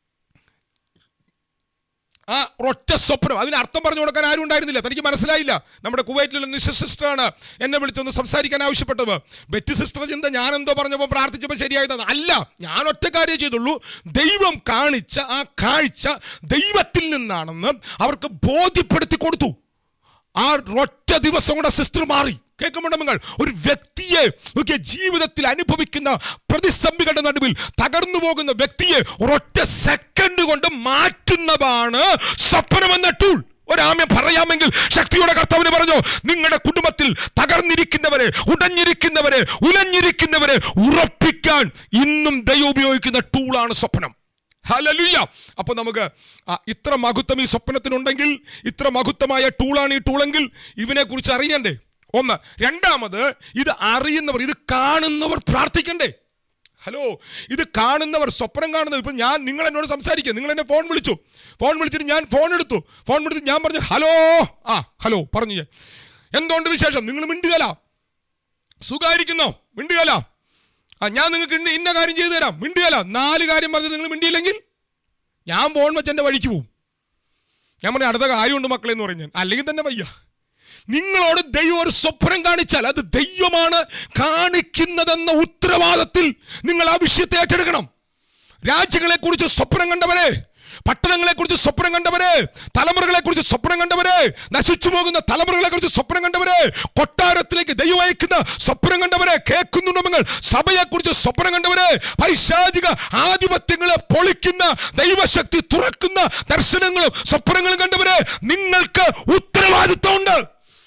ആ ഒറ്റ സ്വപ്നം അതിന് അർത്ഥം പറഞ്ഞു കൊടുക്കാൻ ആരും ഉണ്ടായിരുന്നില്ല തനിക്ക് മനസ്സിലായില്ല നമ്മുടെ കുവൈറ്റിലുള്ള നിശ സിസ്റ്ററാണ് എന്നെ വിളിച്ചൊന്ന് സംസാരിക്കാൻ ആവശ്യപ്പെട്ടത് ബെറ്റി സിസ്റ്റർ ചിന്ത ഞാൻ എന്തോ പറഞ്ഞപ്പോൾ പ്രാർത്ഥിച്ചപ്പോൾ ശരിയായതാണ് അല്ല ഞാൻ ഒറ്റ കാര്യം ചെയ്തുള്ളൂ ദൈവം കാണിച്ച ആ കാഴ്ച ദൈവത്തിൽ നിന്നാണെന്ന് അവർക്ക് ബോധ്യപ്പെടുത്തി കൊടുത്തു ആ ഒറ്റ ദിവസം കൂടെ സിസ്റ്റർ മാറി കേൾക്കുമ്പോണ്ട് നിങ്ങൾ ഒരു വ്യക്തിയെ നോക്കിയ ജീവിതത്തിൽ അനുഭവിക്കുന്ന പ്രതിസന്ധികളുടെ നടുവിൽ തകർന്നു പോകുന്ന വ്യക്തിയെ ഒരൊറ്റ സെക്കൻഡ് കൊണ്ട് മാറ്റുന്നതാണ് സ്വപ്നമെന്ന ടൂൾ ഒരാമ്യം പറയാമെങ്കിൽ ശക്തിയോടെ കർത്താവിന് പറഞ്ഞു നിങ്ങളുടെ കുടുംബത്തിൽ തകർന്നിരിക്കുന്നവരെ ഉടഞ്ഞിരിക്കുന്നവരെ ഉലഞ്ഞിരിക്കുന്നവരെ ഉറപ്പിക്കാൻ ഇന്നും ദൈവം ഉപയോഗിക്കുന്ന ടൂളാണ് സ്വപ്നം ഹലലുയ്യ അപ്പൊ നമുക്ക് ആ, ഇത്ര മഹത്വം ഈ സ്വപ്നത്തിനുണ്ടെങ്കിൽ ഇത്ര മഹത്വമായ ടൂളാണ് ഈ ടൂളെങ്കിൽ ഇവനെ കുറിച്ച് അറിയണ്ടേ ഒന്ന് രണ്ടാമത് ഇത് അറിയുന്നവർ ഇത് കാണുന്നവർ പ്രാർത്ഥിക്കണ്ടേ ഹലോ ഇത് കാണുന്നവർ സ്വപ്നം കാണുന്നവർ ഇപ്പം ഞാൻ നിങ്ങൾ എന്നോട് സംസാരിക്കുക നിങ്ങൾ എന്നെ ഫോൺ വിളിച്ചു ഫോൺ വിളിച്ചിട്ട് ഞാൻ ഫോൺ എടുത്തു ഫോൺ വിളിച്ച് ഞാൻ പറഞ്ഞു ഹലോ ആ ഹലോ പറഞ്ഞു ഞാൻ എന്തുകൊണ്ട് വിശേഷം നിങ്ങൾ മിണ്ടുകല സുഖമായിരിക്കുന്നോ മിണ്ടുകല ആ ഞാൻ നിങ്ങൾക്ക് ഇന്ന ഇന്ന കാര്യം ചെയ്തു തരാം മിണ്ടുകല നാല് കാര്യം പറഞ്ഞ് നിങ്ങൾ മിണ്ടിയില്ലെങ്കിൽ ഞാൻ ഫോൺ വെച്ച് എൻ്റെ വഴിക്ക് പോവും ഞാൻ പറഞ്ഞു അടുത്ത കാര്യമുണ്ട് മക്കളെ എന്ന് പറഞ്ഞു ഞാൻ അല്ലെങ്കിൽ തന്നെ വയ്യ നിങ്ങളോട് ദൈവം ഒരു സ്വപ്നം കാണിച്ചാൽ അത് ദൈവമാണ് കാണിക്കുന്നതെന്ന ഉത്തരവാദത്തിൽ നിങ്ങൾ ആ വിഷയത്തെ ഏറ്റെടുക്കണം രാജ്യങ്ങളെ കുറിച്ച് സ്വപ്നം കണ്ടവരെ പട്ടണങ്ങളെ കുറിച്ച് സ്വപ്നം കണ്ടവര് തലമുറകളെ കുറിച്ച് സ്വപ്നം കണ്ടവര് നശിച്ചു പോകുന്ന തലമുറകളെ കുറിച്ച് സ്വപ്നം കണ്ടവര് കൊട്ടാരത്തിലേക്ക് ദൈവം അയക്കുന്ന സ്വപ്നം കണ്ടവര് കേൾക്കുന്നുണ്ടോ നിങ്ങൾ സഭയെ കുറിച്ച് സ്വപ്നം കണ്ടവര് പൈശാചിക ആധിപത്യങ്ങളെ പൊളിക്കുന്ന ദൈവശക്തി തുറക്കുന്ന ദർശനങ്ങളും സ്വപ്നങ്ങളും കണ്ടവര് നിങ്ങൾക്ക് ഉത്തരവാദിത്വമുണ്ട്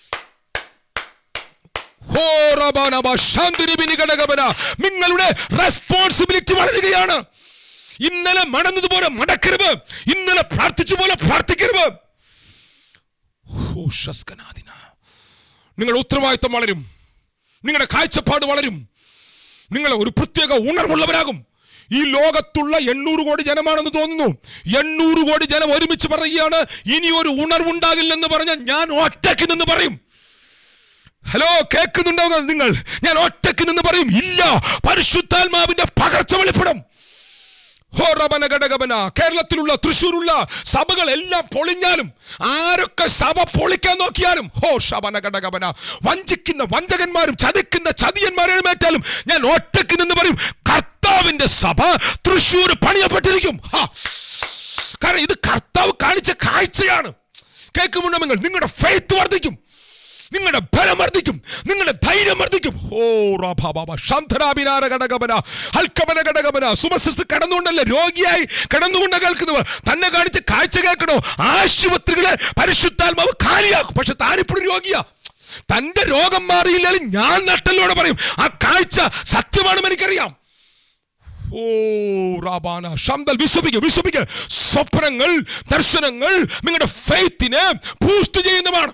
ഹോറബാനബ ശാന്തിരിബിനി ഘടകപന. നിങ്ങളുടെ റെസ്പോൺസിബിലിറ്റി വളരുകയാണ് ഇന്നലെ മടന്നതുപോലെ മടക്കരുത് ഇന്നലെ പ്രാർത്ഥിച്ച പോലെ പ്രാർത്ഥിക്കരുത് ഹോ, ശസ്കനാദിന. നിങ്ങളുടെ ഉത്തരവാദിത്തം വളരും നിങ്ങളുടെ കാഴ്ചപ്പാട് വളരും നിങ്ങൾ ഒരു പ്രത്യേക ഉണർവുള്ളവരാകും ഈ ലോകത്തുള്ള എണ്ണൂറ് കോടി ജനമാണെന്ന് തോന്നുന്നു എണ്ണൂറ് കോടി ജനം ഒരുമിച്ച് പറയുകയാണ് ഇനി ഒരു ഉണർവുണ്ടാകില്ലെന്ന് പറഞ്ഞാൽ ഞാൻ ഒറ്റയ്ക്ക് നിന്ന് പറയും ഹലോ കേൾക്കുന്നുണ്ടോ നിങ്ങൾ ഞാൻ ഒറ്റയ്ക്ക് നിന്ന് പറയും ഇല്ല പരിശുദ്ധാത്മാവിന്റെ പകർച്ച വെളിപ്പെടും ഹോ റബന ഘടകബന കേരളത്തിലുള്ള തൃശ്ശൂരുള്ള സഭകൾ എല്ലാം പൊളിഞ്ഞാലും ആരൊക്കെ സഭ പൊളിക്കാൻ നോക്കിയാലും ഹോ ശബന ഘടകബന വഞ്ചിക്കുന്ന വഞ്ചകന്മാരും ചതിക്കുന്ന ചതിയന്മാരും എഴുന്നേറ്റാലും ഞാൻ ഒറ്റയ്ക്ക് നിന്ന് പറയും കർത്താവിന്റെ സഭ തൃശ്ശൂർ പണിയപ്പെട്ടിരിക്കും ഹാ. കാരണം ഇത് കർത്താവ് കാണിച്ച കാഴ്ചയാണ് കേൾക്കുമ്പോൾ നിങ്ങൾ നിങ്ങളുടെ ഫെയ്ത്ത് വർദ്ധിക്കും നിങ്ങളുടെ ബലം വർദ്ധിക്കും നിങ്ങളുടെ ധൈര്യം വർദ്ധിക്കും ഓ റാഭാബാബ ശാന്തരാഭിനാര ഘടകമന ഹൽക്കമന ഘടകമന സുമസിസ്റ്റ് കടന്നുകൊണ്ടല്ല രോഗിയായി കിടന്നുകൊണ്ട് കേൾക്കുന്നവർ തന്നെ കാണിച്ച് കാഴ്ച കേൾക്കണോ ആശുപത്രികളെ പരിശുദ്ധാത്മാവ് കാലിയാക്കും പക്ഷെ താനിപ്പോഴും രോഗിയാ തന്റെ രോഗം മാറിയില്ലെങ്കിൽ ഞാൻ നട്ടലോടെ പറയും ആ കാഴ്ച സത്യമാണെന്ന് എനിക്കറിയാം ഓ റാബാന ശബ്ദൽ വിശ്വപിക്കുക വിശ്വപിക്കുക സ്വപ്നങ്ങൾ ദർശനങ്ങൾ നിങ്ങളുടെ ഫെയ്ത്തിനെ ബൂസ്റ്റ് ചെയ്യുന്നതാണ്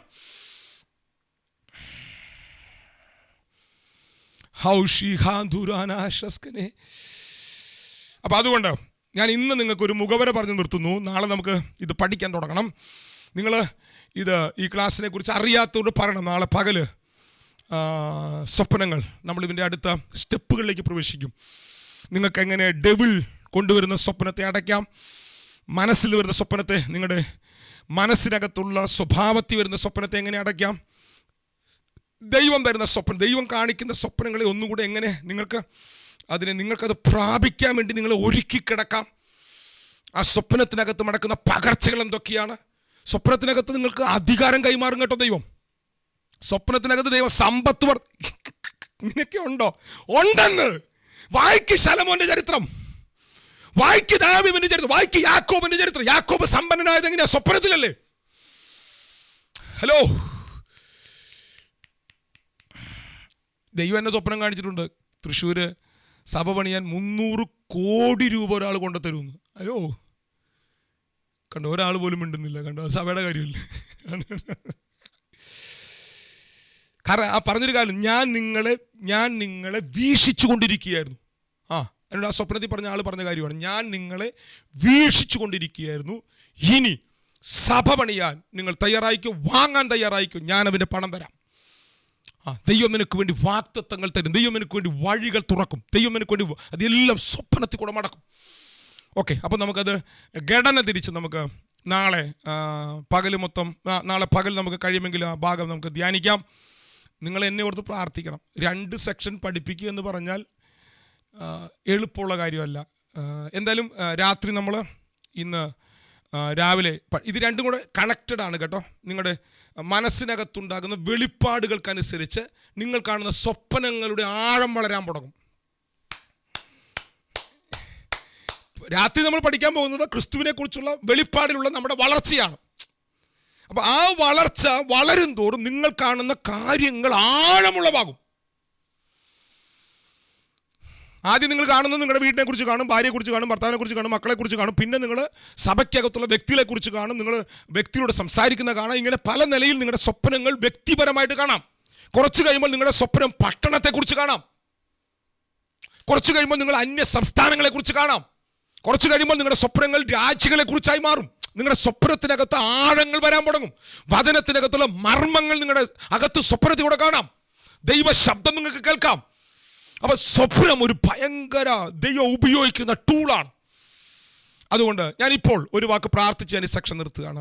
ഹൗഷിഹാന്തുരാനാശസ്കനെ അപ്പം അതുകൊണ്ട് ഞാൻ ഇന്ന് നിങ്ങൾക്ക് ഒരു മുഖവര പറഞ്ഞു നിർത്തുന്നു നാളെ നമുക്ക് ഇത് പഠിക്കാൻ തുടങ്ങണം നിങ്ങൾ ഇത് ഈ ക്ലാസ്സിനെ കുറിച്ച് അറിയാത്തതുകൊണ്ട് പറയണം നാളെ പകല് ആ, സ്വപ്നങ്ങൾ നമ്മൾ ഇതിൻ്റെ അടുത്ത സ്റ്റെപ്പുകളിലേക്ക് പ്രവേശിക്കും നിങ്ങൾക്ക് എങ്ങനെ ഡെവിൾ കൊണ്ടുവരുന്ന സ്വപ്നത്തെ അടയ്ക്കാം മനസ്സിൽ വരുന്ന സ്വപ്നത്തെ നിങ്ങളുടെ മനസ്സിനകത്തുള്ള സ്വഭാവത്തിൽ വരുന്ന സ്വപ്നത്തെ എങ്ങനെ അടയ്ക്കാം ദൈവം തരുന്ന സ്വപ്നം ദൈവം കാണിക്കുന്ന സ്വപ്നങ്ങളെ ഒന്നുകൂടെ എങ്ങനെ നിങ്ങൾക്ക് അതിനെ നിങ്ങൾക്കത് പ്രാപിക്കാൻ വേണ്ടി നിങ്ങൾ ഒരുക്കി കിടക്കാം ആ സ്വപ്നത്തിനകത്ത് നടക്കുന്ന പകർച്ചകൾ എന്തൊക്കെയാണ് സ്വപ്നത്തിനകത്ത് നിങ്ങൾക്ക് അധികാരം കൈമാറും കേട്ടോ ദൈവം സ്വപ്നത്തിനകത്ത് ദൈവം സമ്പത്ത് വർ നിനക്കെ ഉണ്ടോ ഉണ്ടെന്ന് വായിക്ക് ശലമോന്റെ ചരിത്രം വായിക്ക് ദാവിന്റെ ചരിത്രം വായിക്ക് യാക്കോബിന്റെ ചരിത്രം യാക്കോബ് സമ്പന്നനായത് എങ്ങനെയാ സ്വപ്നത്തിലല്ലേ ഹലോ ദൈവം എന്നെ സ്വപ്നം കാണിച്ചിട്ടുണ്ട് തൃശ്ശൂർ സഭ പണിയാൻ മുന്നൂറ് കോടി രൂപ ഒരാൾ കൊണ്ടു തരുമെന്ന് അയ്യോ കണ്ടോ ഒരാൾ പോലും മിണ്ടുന്നില്ല കണ്ടോ അത് സഭയുടെ കാര്യമല്ലേ കാരണം ആ പറഞ്ഞൊരു കാര്യം ഞാൻ നിങ്ങളെ ഞാൻ നിങ്ങളെ വീക്ഷിച്ചു കൊണ്ടിരിക്കുകയായിരുന്നു ആ എന്നോട് ആ സ്വപ്നത്തിൽ പറഞ്ഞ ആൾ പറഞ്ഞ കാര്യമാണ് ഞാൻ നിങ്ങളെ വീക്ഷിച്ചു കൊണ്ടിരിക്കുകയായിരുന്നു ഇനി സഭ പണിയാൻ നിങ്ങൾ തയ്യാറായിക്കോ വാങ്ങാൻ തയ്യാറായിക്കോ ഞാൻ അവൻ്റെ പണം തരാം ആ ദൈവം നിനക്ക് വേണ്ടി വാക്തത്വങ്ങൾ തരും ദൈവം നിനക്ക് വേണ്ടി വഴികൾ തുറക്കും ദൈവം നിനക്ക് വേണ്ടി വ- അതെല്ലാം സ്വപ്നത്തിൽ കൂടെ മടക്കും ഓക്കെ അപ്പോൾ നമുക്കത് ഘടന തിരിച്ച് നമുക്ക് നാളെ പകൽ മൊത്തം ആ, നാളെ പകൽ നമുക്ക് കഴിയുമെങ്കിൽ ആ ഭാഗം നമുക്ക് ധ്യാനിക്കാം നിങ്ങൾ എന്നെ ഓർത്ത് പ്രാർത്ഥിക്കണം രണ്ട് സെക്ഷൻ പഠിപ്പിക്കുക എന്ന് പറഞ്ഞാൽ ആ, എളുപ്പമുള്ള കാര്യമല്ല ആ, എന്തായാലും ആ, രാത്രി നമ്മൾ ഇന്ന് ആ, രാവിലെ പ- ഇത് രണ്ടും കൂടെ കണക്റ്റഡ് ആണ് കേട്ടോ നിങ്ങളുടെ മനസ്സിനകത്തുണ്ടാകുന്ന വെളിപ്പാടുകൾക്കനുസരിച്ച് നിങ്ങൾ കാണുന്ന സ്വപ്നങ്ങളുടെ ആഴം വളരാൻ തുടങ്ങും രാത്രി നമ്മൾ പഠിക്കാൻ പോകുന്നത് ക്രിസ്തുവിനെ കുറിച്ചുള്ള വെളിപ്പാടിലുള്ള നമ്മുടെ വളർച്ചയാണ് അപ്പൊ ആ വളർച്ച വളരും തോറും നിങ്ങൾ കാണുന്ന കാര്യങ്ങൾ ആഴമുള്ളതാകും ആദ്യം നിങ്ങൾ കാണുന്നത് നിങ്ങളുടെ വീടിനെ കുറിച്ച് കാണും ഭാര്യയെ കുറിച്ച് കാണും ഭർത്താവിനെ കുറിച്ച് കാണും മക്കളെ കുറിച്ച് കാണും പിന്നെ നിങ്ങൾ സഭയ്ക്കകത്തുള്ള വ്യക്തികളെ കുറിച്ച് കാണും നിങ്ങൾ വ്യക്തിയോട് സംസാരിക്കുന്ന കാണാം ഇങ്ങനെ പല നിലയിൽ നിങ്ങളുടെ സ്വപ്നങ്ങൾ വ്യക്തിപരമായിട്ട് കാണാം കുറച്ച് കഴിയുമ്പോൾ നിങ്ങളുടെ സ്വപ്നം പട്ടണത്തെക്കുറിച്ച് കാണാം കുറച്ച് കഴിയുമ്പോൾ നിങ്ങൾ അന്യ സംസ്ഥാനങ്ങളെ കുറിച്ച് കാണാം കുറച്ച് കഴിയുമ്പോൾ നിങ്ങളുടെ സ്വപ്നങ്ങൾ രാജ്യങ്ങളെ കുറിച്ചായി മാറും നിങ്ങളുടെ സ്വപ്നത്തിനകത്ത് ആഴങ്ങൾ വരാൻ തുടങ്ങും വചനത്തിനകത്തുള്ള മർമ്മങ്ങൾ നിങ്ങളുടെ അകത്ത് സ്വപ്നത്തിലൂടെ കാണാം ദൈവ ശബ്ദം നിങ്ങൾക്ക് കേൾക്കാം അപ്പൊ സ്വപ്നം ഒരു ഭയങ്കര ദൈവം ഉപയോഗിക്കുന്ന ടൂളാണ് അതുകൊണ്ട് ഞാനിപ്പോൾ ഒരു വാക്ക് പ്രാർത്ഥിച്ച് ഞാൻ ഈ സെക്ഷൻ നിർത്തുകയാണ്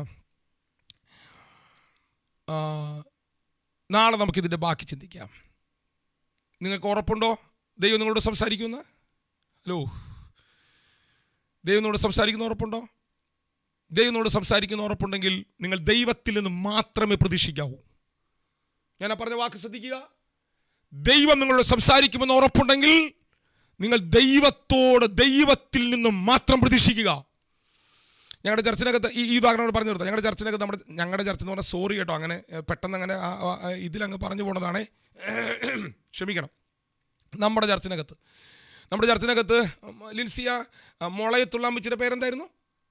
ആ, നാളെ നമുക്കിതിൻ്റെ ബാക്കി ചിന്തിക്കാം നിങ്ങൾക്ക് ഉറപ്പുണ്ടോ ദൈവം നിങ്ങളോട് സംസാരിക്കുന്ന ഹലോ ദൈവം നിങ്ങളോട് സംസാരിക്കുന്ന ഉറപ്പുണ്ടോ ദൈവനോട് സംസാരിക്കുന്ന ഉറപ്പുണ്ടെങ്കിൽ നിങ്ങൾ ദൈവത്തിൽ നിന്ന് മാത്രമേ പ്രതീക്ഷിക്കാവൂ ഞാൻ ആ പറഞ്ഞ വാക്ക് ശ്രദ്ധിക്കുക ദൈവം നിങ്ങളോട് സംസാരിക്കുമെന്ന് ഉറപ്പുണ്ടെങ്കിൽ നിങ്ങൾ ദൈവത്തോട് ദൈവത്തിൽ നിന്നും മാത്രം പ്രതീക്ഷിക്കുക ഞങ്ങളുടെ ചർച്ചിനകത്ത് ഈ ഈ ഉദാഹരണം പറഞ്ഞു നിർത്താം ഞങ്ങളുടെ ചർച്ചിനകത്ത് നമ്മുടെ ഞങ്ങളുടെ ചർച്ച എന്ന് പറഞ്ഞാൽ സോറി കേട്ടോ അങ്ങനെ ഏ, പെട്ടെന്ന് അങ്ങനെ ആ- ആ- ആ ഇതിലങ്ങ് പറഞ്ഞു പോണതാണേ ക്ഷമിക്കണം നമ്മുടെ ചർച്ചിനകത്ത് നമ്മുടെ ചർച്ചിനകത്ത് ഉം, ലിൻസിയ ആ, മുളയത്തുള്ള അമ്മച്ചിയുടെ പേരെന്തായിരുന്നു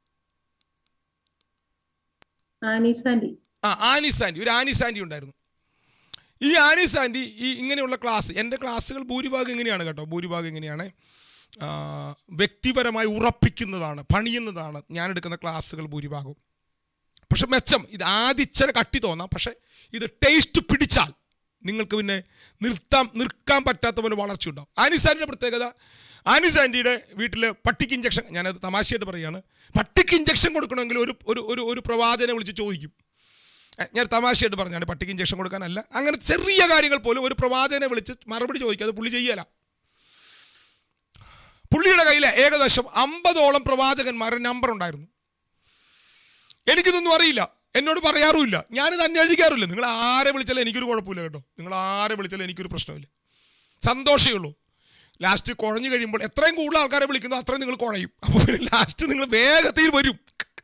ആനീസ് ആന്റി ആ ആനിസ് ആൻറ്റി ഒരു ആനിസ് ആൻറ്റി ഉണ്ടായിരുന്നു ഈ ആനിസ് ആൻറ്റി ഈ ഇങ്ങനെയുള്ള ക്ലാസ് എൻ്റെ ക്ലാസ്സുകൾ ഭൂരിഭാഗം ഇങ്ങനെയാണ് കേട്ടോ ഭൂരിഭാഗം ഇങ്ങനെയാണ് ആ, വ്യക്തിപരമായി ഉറപ്പിക്കുന്നതാണ് പണിയുന്നതാണ് ഞാൻ എടുക്കുന്ന ക്ലാസ്സുകൾ ഭൂരിഭാഗവും പക്ഷെ മെച്ചം ഇത് ആദിച്ചര കട്ടി തോന്നാം പക്ഷെ ഇത് ടേസ്റ്റ് പിടിച്ചാൽ നിങ്ങൾക്ക് പിന്നെ നിർത്താൻ നിൽക്കാൻ പറ്റാത്ത പോലെ വളർച്ച ഉണ്ടാവും ആനിസാൻറ്റിയുടെ പ്രത്യേകത ആനിസാൻറ്റിയുടെ വീട്ടിൽ പട്ടിക്ക് ഇഞ്ചക്ഷൻ ഞാനത് തമാശയായിട്ട് പറയുകയാണ് പട്ടിക്ക് ഇഞ്ചക്ഷൻ കൊടുക്കണമെങ്കിൽ ഒരു ഒരു ഒരു ഒരു പ്രവാചകനെ വിളിച്ച് ചോദിക്കും എ, ഞാൻ തമാശയായിട്ട് പറഞ്ഞാണ് പട്ടിക്ക് ഇഞ്ചക്ഷൻ കൊടുക്കാനല്ല അങ്ങനെ ചെറിയ കാര്യങ്ങൾ പോലും ഒരു പ്രവാചകനെ വിളിച്ച് മറുപടി ചോദിക്കുക അത് പുള്ളി ചെയ്യല പുള്ളിയുടെ കയ്യിൽ ഏകദേശം അമ്പതോളം പ്രവാചകന്മാരുടെ നമ്പർ ഉണ്ടായിരുന്നു എനിക്കിതൊന്നും അറിയില്ല എന്നോട് പറയാറുമില്ല ഞാനിത് അന്വേഷിക്കാറില്ല നിങ്ങൾ ആരെ വിളിച്ചാലും എനിക്കൊരു കുഴപ്പമില്ല കേട്ടോ നിങ്ങൾ ആരെ വിളിച്ചാലും എനിക്കൊരു പ്രശ്നമില്ല സന്തോഷമേ ഉള്ളൂ ലാസ്റ്റ് കുഴഞ്ഞു കഴിയുമ്പോൾ എത്രയും കൂടുതൽ ആൾക്കാരെ വിളിക്കുന്നോ അത്രയും നിങ്ങൾ കുഴയും അപ്പോൾ പിന്നെ ലാസ്റ്റ് നിങ്ങൾ വേഗത്തിൽ വരും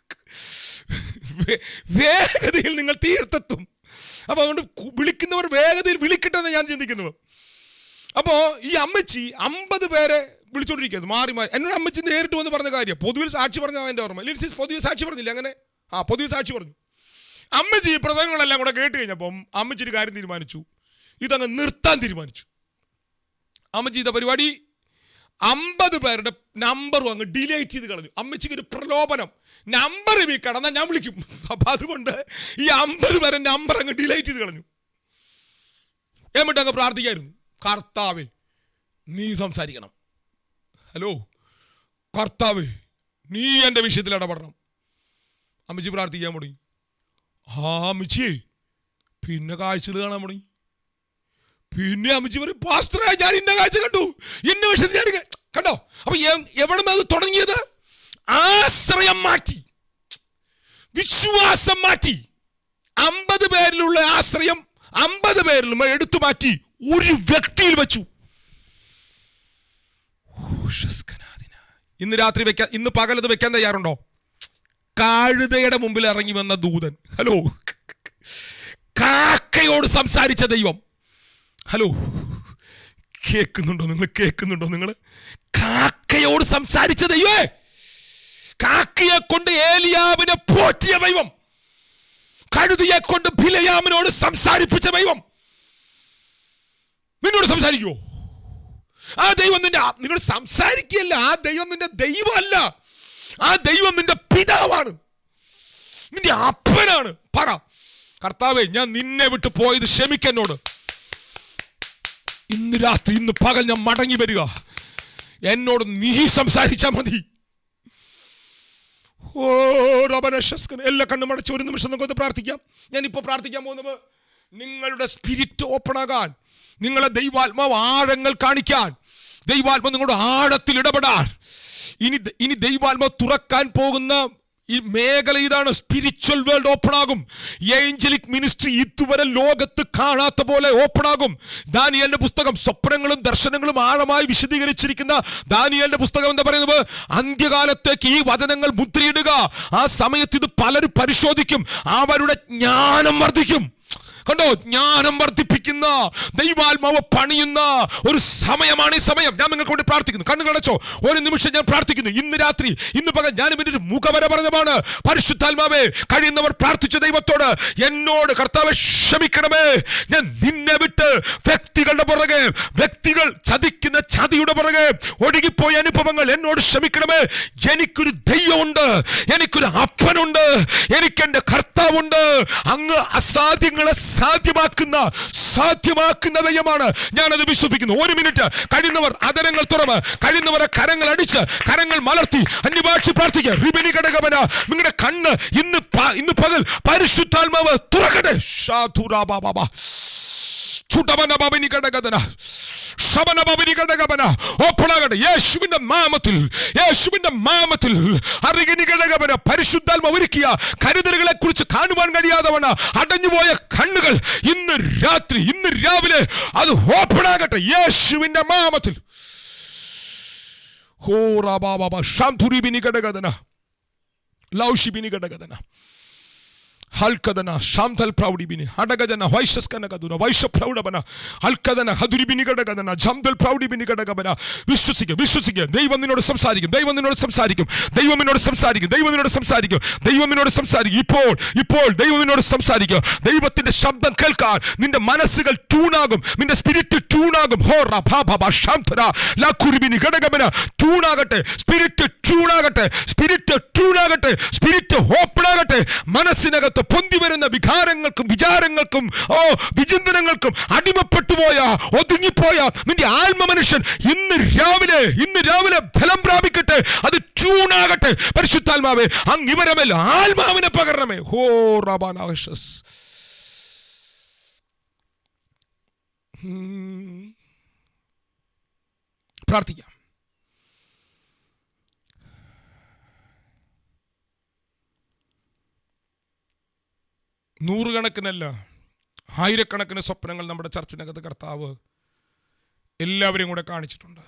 വേ- വേഗതയിൽ നിങ്ങൾ തീർത്തെത്തും അപ്പോൾ അതുകൊണ്ട് കു- വിളിക്കുന്നവർ വേഗതയിൽ വിളിക്കട്ടെ എന്ന് ഞാൻ ചിന്തിക്കുന്നത് അപ്പോൾ ഈ അമ്മച്ചി അമ്പത് പേരെ വിളിച്ചോണ്ടിരിക്കുന്നത് മാറി മാറി എന്നോട് അമ്മച്ചി നേരിട്ട് വന്ന് പറഞ്ഞ കാര്യം പൊതുവിൽ സാക്ഷി പറഞ്ഞാൽ എൻ്റെ ഓർമ്മ ലിൻസിസ് പൊതുവെ സാക്ഷി പറഞ്ഞില്ല അങ്ങനെ ആ പൊതുവെ സാക്ഷി പറഞ്ഞു അമ്മച്ചി ഈ പ്രസംഗങ്ങളെല്ലാം കൂടെ കേട്ട് കഴിഞ്ഞപ്പം അമ്മച്ചി ഒരു കാര്യം തീരുമാനിച്ചു ഇതങ്ങ് നിർത്താൻ തീരുമാനിച്ചു അമ്മച്ചി ഇത പരിപാടി അമ്പത് പേരുടെ നമ്പറും അങ്ങ് ഡിലേറ്റ് ചെയ്ത് കളഞ്ഞു അമ്മച്ചിക്ക് ഒരു പ്രലോഭനം നമ്പർ ഈ കടന്നാൽ ഞാൻ വിളിക്കും അപ്പൊ അതുകൊണ്ട് ഈ അമ്പത് പേരെ നമ്പർ അങ്ങ് ഡിലേറ്റ് ചെയ്ത് കളഞ്ഞു എന്നിട്ട് അങ്ങ് പ്രാർത്ഥിക്കായിരുന്നു കർത്താവേ നീ സംസാരിക്കണം ഹലോ കർത്താവേ നീ എൻ്റെ വിഷയത്തിൽ ഇടപെടണം അമ്മച്ചി പ്രാർത്ഥിക്കാൻ തുടങ്ങി ആ അമ്മച്ചിയേ പിന്നെ കാഴ്ചകൾ കാണാൻ തുടങ്ങി പിന്നെ അമ്മച്ചി പറയും പാസ്റ്ററെ ഞാൻ ഇന്ന കാഴ്ച കണ്ടു ഇന്ന വിഷയത്തിൽ ഞാൻ ഇങ്ങ-" കണ്ടോ അപ്പൊ എ- എവിടെ അത് തുടങ്ങിയത് ആശ്രയം മാറ്റി വിശ്വാസം മാറ്റി അമ്പത് പേരിലുള്ള ആശ്രയം അമ്പത് പേരിലും എടുത്തു മാറ്റി ഒരു വ്യക്തിയിൽ വെച്ചു ഊഷസ്കനാദിന. ഇന്ന് രാത്രി വെക്കാൻ ഇന്ന് പകലത് വെക്കാൻ തയ്യാറുണ്ടോ കാഴുതയുടെ മുമ്പിൽ ഇറങ്ങി വന്ന ദൂതൻ ഹലോ കാക്കയോട് സംസാരിച്ച ദൈവം ഹലോ കേൾക്കുന്നുണ്ടോ നിങ്ങൾ കേൾക്കുന്നുണ്ടോ നിങ്ങൾ കാക്കയോട് സംസാരിച്ച ദൈവേ കാക്കയെ കൊണ്ട് ഏലിയാവിനെ പോറ്റിയ ദൈവം കഴുതിയെ കൊണ്ട് ബിലയാമിനോട് സംസാരിപ്പിച്ച ദൈവം നിന്നോട് സംസാരിക്കുമോ ആ ദൈവം നിന്റെ നിന്നോട് സംസാരിക്കുകയല്ല ആ ദൈവം നിന്റെ ദൈവമല്ല ആ ദൈവം നിന്റെ പിതാവാണ് നിന്റെ അപ്പനാണ് പറ കർത്താവേ ഞാൻ നിന്നെ വിട്ട് പോയത് ക്ഷമിക്കെന്നോട് ഇന്ന് രാത്രി ഇന്ന് പകൽ ഞാൻ മടങ്ങി വരിക എന്നോട് നീ സംസാരിച്ചാൽ മതി ഓ റബനശസ്കൻ എല്ലാ കണ്ണും അടച്ച് ഒരു നിമിഷം നമുക്കൊന്ന് പ്രാർത്ഥിക്കാം ഞാൻ ഇപ്പോൾ പ്രാർത്ഥിക്കാൻ പോകുന്നത് നിങ്ങളുടെ സ്പിരിറ്റ് ഓപ്പൺ ആകാൻ നിങ്ങളെ ദൈവാത്മാവ് ആഴങ്ങൾ കാണിക്കാൻ ദൈവാത്മാവ് നിങ്ങളുടെ ആഴത്തിൽ ഇടപെടാൻ ഇനി ഇനി ദൈവാത്മാവ് തുറക്കാൻ പോകുന്ന ഈ മേഖല ഇതാണ് സ്പിരിച്വൽ വേൾഡ് ഓപ്പൺ ആകും ഏഞ്ചലിക് മിനിസ്ട്രി ഇതുവരെ ലോകത്ത് കാണാത്ത പോലെ ഓപ്പൺ ആകും ദാനിയലിന്റെ പുസ്തകം സ്വപ്നങ്ങളും ദർശനങ്ങളും ആഴമായി വിശദീകരിച്ചിരിക്കുന്ന ദാനിയലിന്റെ പുസ്തകം എന്താ പറയുന്നത് അന്ത്യകാലത്തേക്ക് ഈ വചനങ്ങൾ മുദ്രയിടുക ആ സമയത്ത് ഇത് പലരും പരിശോധിക്കും അവരുടെ ജ്ഞാനം വർദ്ധിക്കും കണ്ടോ ജ്ഞാനം വർദ്ധിപ്പിക്കുന്ന ദൈവാത്മാവ് പണിയുന്ന ഒരു സമയമാണ് ഈ സമയം ഞാൻ നിങ്ങൾക്ക് വേണ്ടി പ്രാർത്ഥിക്കുന്നു കണ്ണുകളടച്ചോ ഒരു നിമിഷം ഞാൻ പ്രാർത്ഥിക്കുന്നു ഇന്ന് രാത്രി ഇന്ന് പകൽ ഞാൻ ഇവന്റെ ഒരു മുഖവര പറഞ്ഞതാണ് പരിശുദ്ധാത്മാവേ കഴിയുന്നവർ പ്രാർത്ഥിച്ച ദൈവത്തോട് എന്നോട് കർത്താവെ ക്ഷമിക്കണമേ ഞാൻ നിന്നെ വിട്ട് വ്യക്തികളുടെ പുറകെ വ്യക്തികൾ ചതിക്കുന്ന ചതിയുടെ പുറകെ ഒഴുകിപ്പോയ അനുഭവങ്ങൾ എന്നോട് ക്ഷമിക്കണമേ എനിക്കൊരു ദൈവമുണ്ട് എനിക്കൊരു അപ്പനുണ്ട് എനിക്കെന്റെ കർത്താവുണ്ട് അങ്ങ് അസാധ്യങ്ങളെ സാധ്യമാക്കുന്ന സാധ്യമാക്കുന്ന ദൈവമാണ് ഞാനത് വിശ്വസിക്കുന്നു ഒരു മിനിറ്റ് കഴിയുന്നവർ അതരങ്ങൾ തുറന്ന് കഴിയുന്നവരെ കരങ്ങൾ അടിച്ച് കരങ്ങൾ മലർത്തി അന്യഭാഷ പ്രാർത്ഥിക്കുക റിബിനി ഘടകമന നിങ്ങളുടെ കണ്ണ് ഇന്ന് പ- ഇന്ന് പകൽ പരിശുദ്ധാത്മാവ് തുറക്കട്ടെ ഷാധുരാ ബാബാ ചുടവന ബാബിനി ഘടകതന ശബനപരികടകപന ഓപ്പണാകട്ടെ യേശുവിന്റെ നാമത്തിൽ യേശുവിന്റെ നാമത്തിൽ അറികനികടകപന പരിശുദ്ധാത്മ ഒരുക്കിയ കരുതലുകളെ കുറിച്ച് കാണുവാൻ കഴിയാതവന അടഞ്ഞുപോയ കണ്ണുകൾ ഇന്ന് രാത്രി ഇന്ന് രാവിലെ അത് ഓപ്പണാകട്ടെ യേശുവിന്റെ നാമത്തിൽ ഹോ റാബാബാബ ശാന്തുരിബിനി ഘടകഥന ലൗഷിബിനി ഘടകഥന ಹಲ್ಕದನ ಶಾಂತಲ್ ಪ್ರೌಡಿಬಿನಿ ಹಡಗದನ ವೈಶಸ್ಕನ ಗದುನ ವೈಶ ಪ್ರೌಢಬನ ಹಲ್ಕದನ ಹದುರಿಬಿನಿ ಗಡಗದನ ജാംതൽ പ്രൗഢിബിനി ഘടകമന വിശ്വസിക്കുക വിശ്വസിക്കുക ദൈവം നിന്നോട് സംസാരിക്കും ദൈവം നിന്നോട് സംസാരിക്കും ദൈവം നിന്നോട് സംസാരിക്കും ദൈവം നിന്നോട് സംസാരിക്കും ദൈവം നിന്നോട് സംസാരിക്കും ഇപ്പോൾ ഇപ്പോൾ ദൈവം നിന്നോട് സംസാരിക്കുക ദൈവത്തിന്റെ ശബ്ദം കേൾക്കാൻ നിന്റെ മനസ്സുകൾ ട്യൂണാകും നിന്റെ സ്പിരിറ്റ് ട്യൂണാകും ഹോ റഭാബ ശാന്തര ലാക്കുരുബിനി ഘടകമന ട്യൂണാകട്ടെ സ്പിരിറ്റ് ട്യൂണാകട്ടെ സ്പിരിറ്റ് ട്യൂണാകട്ടെ സ്പിരിറ്റ് ഓപ്പൺ ആകട്ടെ മനസ്സിനകത്ത് പൊന്തി വരുന്ന വികാരങ്ങൾക്കും വിചാരങ്ങൾക്കും ഓ വിചിന്തനങ്ങൾക്കും അടിമപ്പെട്ടു പോയ ഒതുങ്ങിപ്പോയ നിന്റെ ആത്മ മനുഷ്യൻ ഇന്ന് രാവിലെ ഇന്ന് രാവിലെ ഫലം പ്രാപിക്കട്ടെ അത് ട്യൂണാകട്ടെ പരിശുദ്ധാത്മാവേ അങ്ങ് ഇവരമേൽ ആത്മാവിനെ പകരണമേ ഹോ റബാനാശസ് പ്രാർത്ഥിക്കാം നൂറുകണക്കിനല്ല ആയിരക്കണക്കിന് സ്വപ്നങ്ങൾ നമ്മുടെ ചർച്ചിനകത്ത് കർത്താവ് എല്ലാവരെയും കൂടെ കാണിച്ചിട്ടുണ്ട്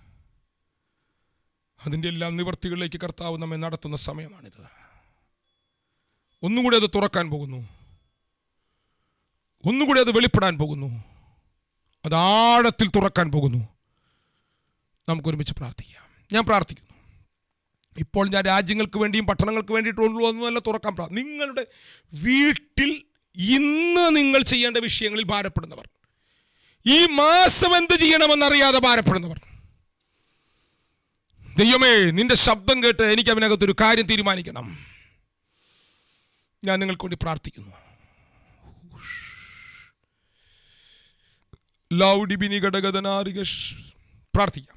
അതിൻ്റെ എല്ലാം നിവർത്തികളിലേക്ക് കർത്താവ് നമ്മെ നടത്തുന്ന സമയമാണിത് ഒന്നുകൂടി അത് തുറക്കാൻ പോകുന്നു ഒന്നുകൂടി അത് വെളിപ്പെടാൻ പോകുന്നു അത് ആഴത്തിൽ തുറക്കാൻ പോകുന്നു നമുക്ക് ഒരുമിച്ച് പ്രാർത്ഥിക്കാം ഞാൻ പ്രാർത്ഥിക്കുന്നു ഇപ്പോൾ ഞാൻ രാജ്യങ്ങൾക്ക് വേണ്ടിയും പട്ടണങ്ങൾക്ക് വേണ്ടിയിട്ടുള്ളൂ ഒന്നുമല്ല തുറക്കാൻ പ്രാ നിങ്ങളുടെ വീട്ടിൽ ഇന്ന് നിങ്ങൾ ചെയ്യേണ്ട വിഷയങ്ങളിൽ ഭാരപ്പെടുന്നവർ ഈ മാസം എന്ത് ചെയ്യണമെന്നറിയാതെ ഭാരപ്പെടുന്നവർ ദൈവമേ നിന്റെ ശബ്ദം കേട്ട് എനിക്ക് അവനകത്തൊരു കാര്യം തീരുമാനിക്കണം ഞാൻ നിങ്ങൾക്ക് വേണ്ടി പ്രാർത്ഥിക്കുന്നു ലൗഡിബിനി ഘടകഥനാരികഷ് പ്രാർത്ഥിക്കാം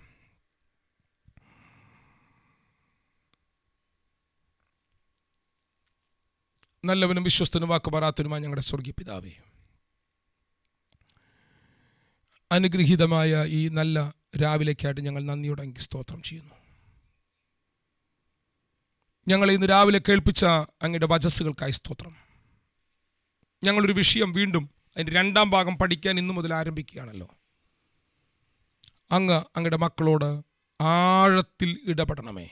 നല്ലവനും വിശ്വസ്തനും വാക്കുപറാത്തനുമായ ഞങ്ങളുടെ സ്വർഗീയ പിതാവേ അനുഗ്രഹീതമായ ഈ നല്ല രാവിലേക്കായിട്ട് ഞങ്ങൾ നന്ദിയോടെ അങ്ങ് സ്തോത്രം ചെയ്യുന്നു ഞങ്ങൾ ഇന്ന് രാവിലെ കേൾപ്പിച്ച അങ്ങയുടെ വചസ്സുകൾക്കായി സ്തോത്രം ഞങ്ങളൊരു വിഷയം വീണ്ടും അതിൻ്റെ രണ്ടാം ഭാഗം പഠിക്കാൻ ഇന്നു മുതൽ ആരംഭിക്കുകയാണല്ലോ അങ്ങ് അങ്ങയുടെ മക്കളോട് ആഴത്തിൽ ഇടപെടണമേ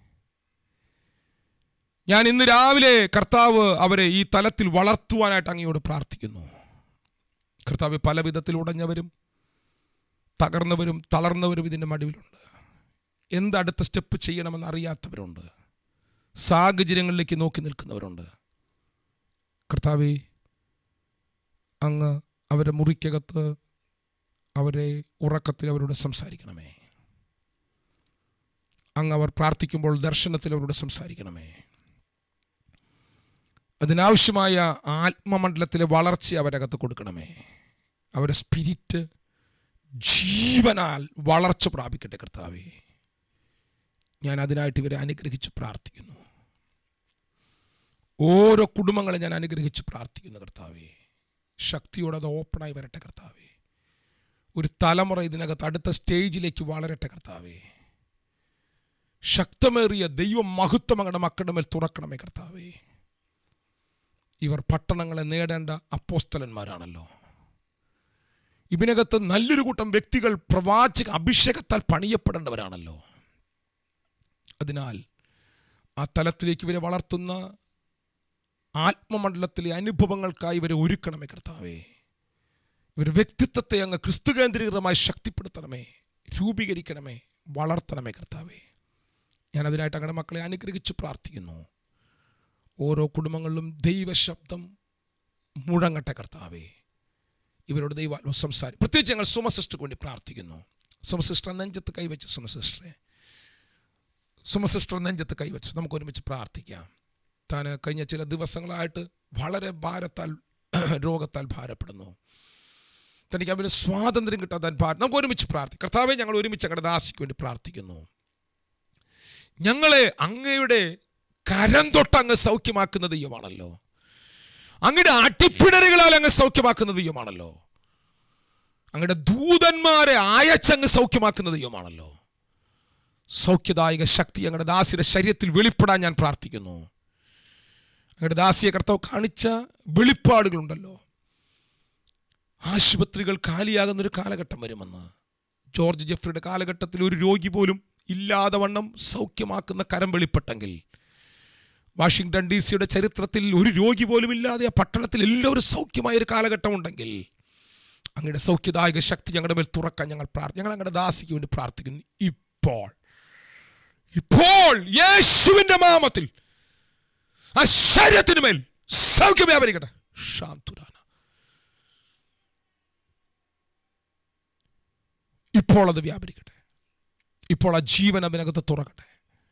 ഞാൻ ഇന്ന് രാവിലെ കർത്താവ് അവരെ ഈ തലത്തിൽ വളർത്തുവാനായിട്ട് അങ്ങയോട് പ്രാർത്ഥിക്കുന്നു കർത്താവ് പല വിധത്തിൽ ഉടഞ്ഞവരും തകർന്നവരും തളർന്നവരും ഇതിൻ്റെ മടിവിലുണ്ട് എന്ത് അടുത്ത സ്റ്റെപ്പ് ചെയ്യണമെന്ന് അറിയാത്തവരുണ്ട് സാഹചര്യങ്ങളിലേക്ക് നോക്കി നിൽക്കുന്നവരുണ്ട് കർത്താവെ അങ്ങ് അവരുടെ മുറിക്കകത്ത് അവരെ ഉറക്കത്തിൽ അവരോട് സംസാരിക്കണമേ അങ്ങ് അവർ പ്രാർത്ഥിക്കുമ്പോൾ ദർശനത്തിൽ അവരോട് സംസാരിക്കണമേ അതിനാവശ്യമായ ആത്മമണ്ഡലത്തിലെ വളർച്ച അവരകത്ത് കൊടുക്കണമേ അവരുടെ സ്പിരിറ്റ് ജീവനാൽ വളർച്ച പ്രാപിക്കട്ടെ കർത്താവേ ഞാൻ അതിനായിട്ട് ഇവരെ അനുഗ്രഹിച്ച് പ്രാർത്ഥിക്കുന്നു ഓരോ കുടുംബങ്ങളെ ഞാൻ അനുഗ്രഹിച്ച് പ്രാർത്ഥിക്കുന്നു കർത്താവേ ശക്തിയോടെ അത് ഓപ്പണായി വരട്ടെ കർത്താവേ ഒരു തലമുറ ഇതിനകത്ത് അടുത്ത സ്റ്റേജിലേക്ക് വളരട്ടെ കർത്താവേ ശക്തമേറിയ ദൈവ മഹത്വം അങ്ങയുടെ മക്കളുടെ മേൽ തുറക്കണമേ കർത്താവേ ഇവർ പട്ടണങ്ങളെ നേടേണ്ട അപ്പോസ്തലന്മാരാണല്ലോ ഇതിനകത്ത് നല്ലൊരു കൂട്ടം വ്യക്തികൾ പ്രവാചക അഭിഷേകത്താൽ പണിയപ്പെടേണ്ടവരാണല്ലോ അതിനാൽ ആ തലത്തിലേക്ക് ഇവരെ വളർത്തുന്ന ആത്മമണ്ഡലത്തിലെ അനുഭവങ്ങൾക്കായി ഇവരെ ഒരുക്കണമേ കർത്താവേ ഇവരുടെ വ്യക്തിത്വത്തെ അങ്ങ് ക്രിസ്തു കേന്ദ്രീകൃതമായി ശക്തിപ്പെടുത്തണമേ രൂപീകരിക്കണമേ വളർത്തണമേ കർത്താവേ ഞാൻ അതിനായിട്ട് അങ്ങയുടെ മക്കളെ അനുഗ്രഹിച്ച് പ്രാർത്ഥിക്കുന്നു ഓരോ കുടുംബങ്ങളിലും ദൈവശബ്ദം മുഴങ്ങട്ടെ കർത്താവേ ഇവരോട് ദൈവാത്മ സംസാരി പ്രത്യേകിച്ച് ഞങ്ങൾ സുമസിസ്റ്റർക്ക് വേണ്ടി പ്രാർത്ഥിക്കുന്നു സുമസിസ്റ്റർ നെഞ്ചത്ത് കൈവച്ച് സുമസിസ്റ്ററെ സുമസിസ്റ്റർ നെഞ്ചത്ത് കൈവച്ച് നമുക്ക് ഒരുമിച്ച് പ്രാർത്ഥിക്കാം താൻ കഴിഞ്ഞ ചില ദിവസങ്ങളായിട്ട് വളരെ ഭാരത്താൽ രോഗത്താൽ ഭാരപ്പെടുന്നു തനിക്ക് അവന് സ്വാതന്ത്ര്യം കിട്ടാൻ ഭാരം നമുക്ക് ഒരുമിച്ച് പ്രാർത്ഥിക്കാം കർത്താവെ ഞങ്ങൾ ഒരുമിച്ച് അങ്ങയുടെ ദാസിക്ക് വേണ്ടി പ്രാർത്ഥിക്കുന്നു ഞങ്ങളെ അങ്ങയുടെ കരം തൊട്ട് അങ്ങ് സൗഖ്യമാക്കുന്ന ദൈവമാണല്ലോ അങ്ങയുടെ അടിപ്പിടലുകളാൽ അങ്ങ് സൗഖ്യമാക്കുന്ന ദൈവമാണല്ലോ അങ്ങയുടെ ദൂതന്മാരെ അയച്ചങ്ങ് സൗഖ്യമാക്കുന്ന ദൈവമാണല്ലോ സൗഖ്യദായക ശക്തി ഞങ്ങളുടെ ദാസിയുടെ ശരീരത്തിൽ വെളിപ്പെടാൻ ഞാൻ പ്രാർത്ഥിക്കുന്നു അങ്ങയുടെ ദാസിയെ കർത്താവ് കാണിച്ച വെളിപ്പാടുകളുണ്ടല്ലോ ആശുപത്രികൾ കാലിയാകുന്ന ഒരു കാലഘട്ടം വരുമെന്ന് ജോർജ് ജെഫ്രിയുടെ കാലഘട്ടത്തിൽ ഒരു രോഗി പോലും ഇല്ലാതെ വണ്ണം സൗഖ്യമാക്കുന്ന കരം വെളിപ്പെട്ടെങ്കിൽ വാഷിങ്ടൺ ഡി സിയുടെ ചരിത്രത്തിൽ ഒരു രോഗി പോലും ഇല്ലാതെ ആ പട്ടണത്തിൽ എല്ലാവരും സൗഖ്യമായ ഒരു കാലഘട്ടം ഉണ്ടെങ്കിൽ അങ്ങയുടെ സൗഖ്യദായക ശക്തി ഞങ്ങളുടെ മേൽ തുറക്കാൻ ഞങ്ങൾ പ്രാർത്ഥി ഞങ്ങൾ അങ്ങയുടെ ദാസിക്ക് വേണ്ടി പ്രാർത്ഥിക്കുന്നു ഇപ്പോൾ ഇപ്പോൾ യേശുവിന്റെ നാമത്തിൽ ആ ശരീരത്തിന് മേൽ സൗഖ്യം വ്യാപരിക്കട്ടെ ശാന്തുരാന ഇപ്പോൾ അത് വ്യാപരിക്കട്ടെ ഇപ്പോൾ ആ ജീവൻ അതിനകത്ത് തുറക്കട്ടെ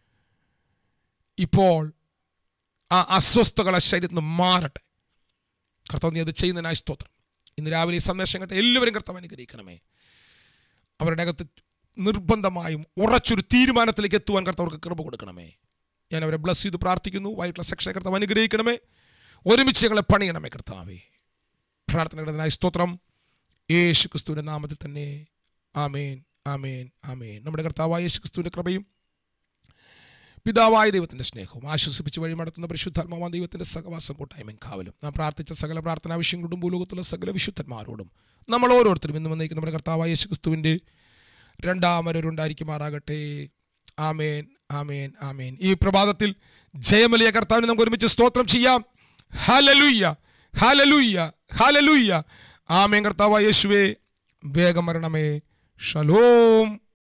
ഇപ്പോൾ ആ അസ്വസ്ഥകൾ ആ ശരീരത്തിൽ നിന്ന് മാറട്ടെ കർത്താവ് നീ അത് ചെയ്യുന്നതിനായി സ്തോത്രം ഇന്ന് രാവിലെ ഈ സന്ദേശം കേട്ട എല്ലാവരും കർത്താവ് അനുഗ്രഹിക്കണമേ അവരുടെ അകത്ത് നിർബന്ധമായും ഉറച്ചൊരു തീരുമാനത്തിലേക്ക് എത്തുവാൻ കർത്താവർക്ക് കൃപ കൊടുക്കണമേ ഞാൻ അവരെ ബ്ലസ് ചെയ്ത് പ്രാർത്ഥിക്കുന്നു വൈകിട്ടുള്ള സെക്ഷനെ കർത്താവ് അനുഗ്രഹിക്കണമേ ഒരുമിച്ച് ഞങ്ങളെ പണിയണമേ കർത്താവേ പ്രാർത്ഥനകളുടെ സ്തോത്രം യേശു ക്രിസ്തുവിൻ്റെ നാമത്തിൽ തന്നെ ആമേൻ ആമേൻ ആമേൻ നമ്മുടെ കർത്താവായ യേശു ക്രിസ്തുവിൻ്റെ കൃപയും പിതാവായ ദൈവത്തിൻ്റെ സ്നേഹവും ആശ്വസിപ്പിച്ച് വഴി നടത്തുന്ന പരിശുദ്ധാത്മാവാ ദൈവത്തിൻ്റെ സഹവാസം കൂട്ടായ്മയും കാവലും നാം പ്രാർത്ഥിച്ച സകല പ്രാർത്ഥനാ വിഷയങ്ങളോടും ഭൂലോകത്തുള്ള സകല വിശുദ്ധന്മാരോടും നമ്മൾ ഓരോരുത്തരും ഇന്ന് വന്നേക്കും നമ്മുടെ കർത്താവായ യേശു ക്രിസ്തുവിൻ്റെ രണ്ടാമരരുണ്ടായിരിക്കുമാറാകട്ടെ ആമേൻ ആമേൻ ആമേൻ ഈ പ്രഭാതത്തിൽ ജയമലിയ കർത്താവിന് നമുക്ക് ഒരുമിച്ച് സ്തോത്രം ചെയ്യാം ഹലലുയ്യ ഹലലുയ്യ ഹലലുയ്യ ആമേൻ കർത്താവായ യേശുവേ വേഗം വരണമേ ഷലോം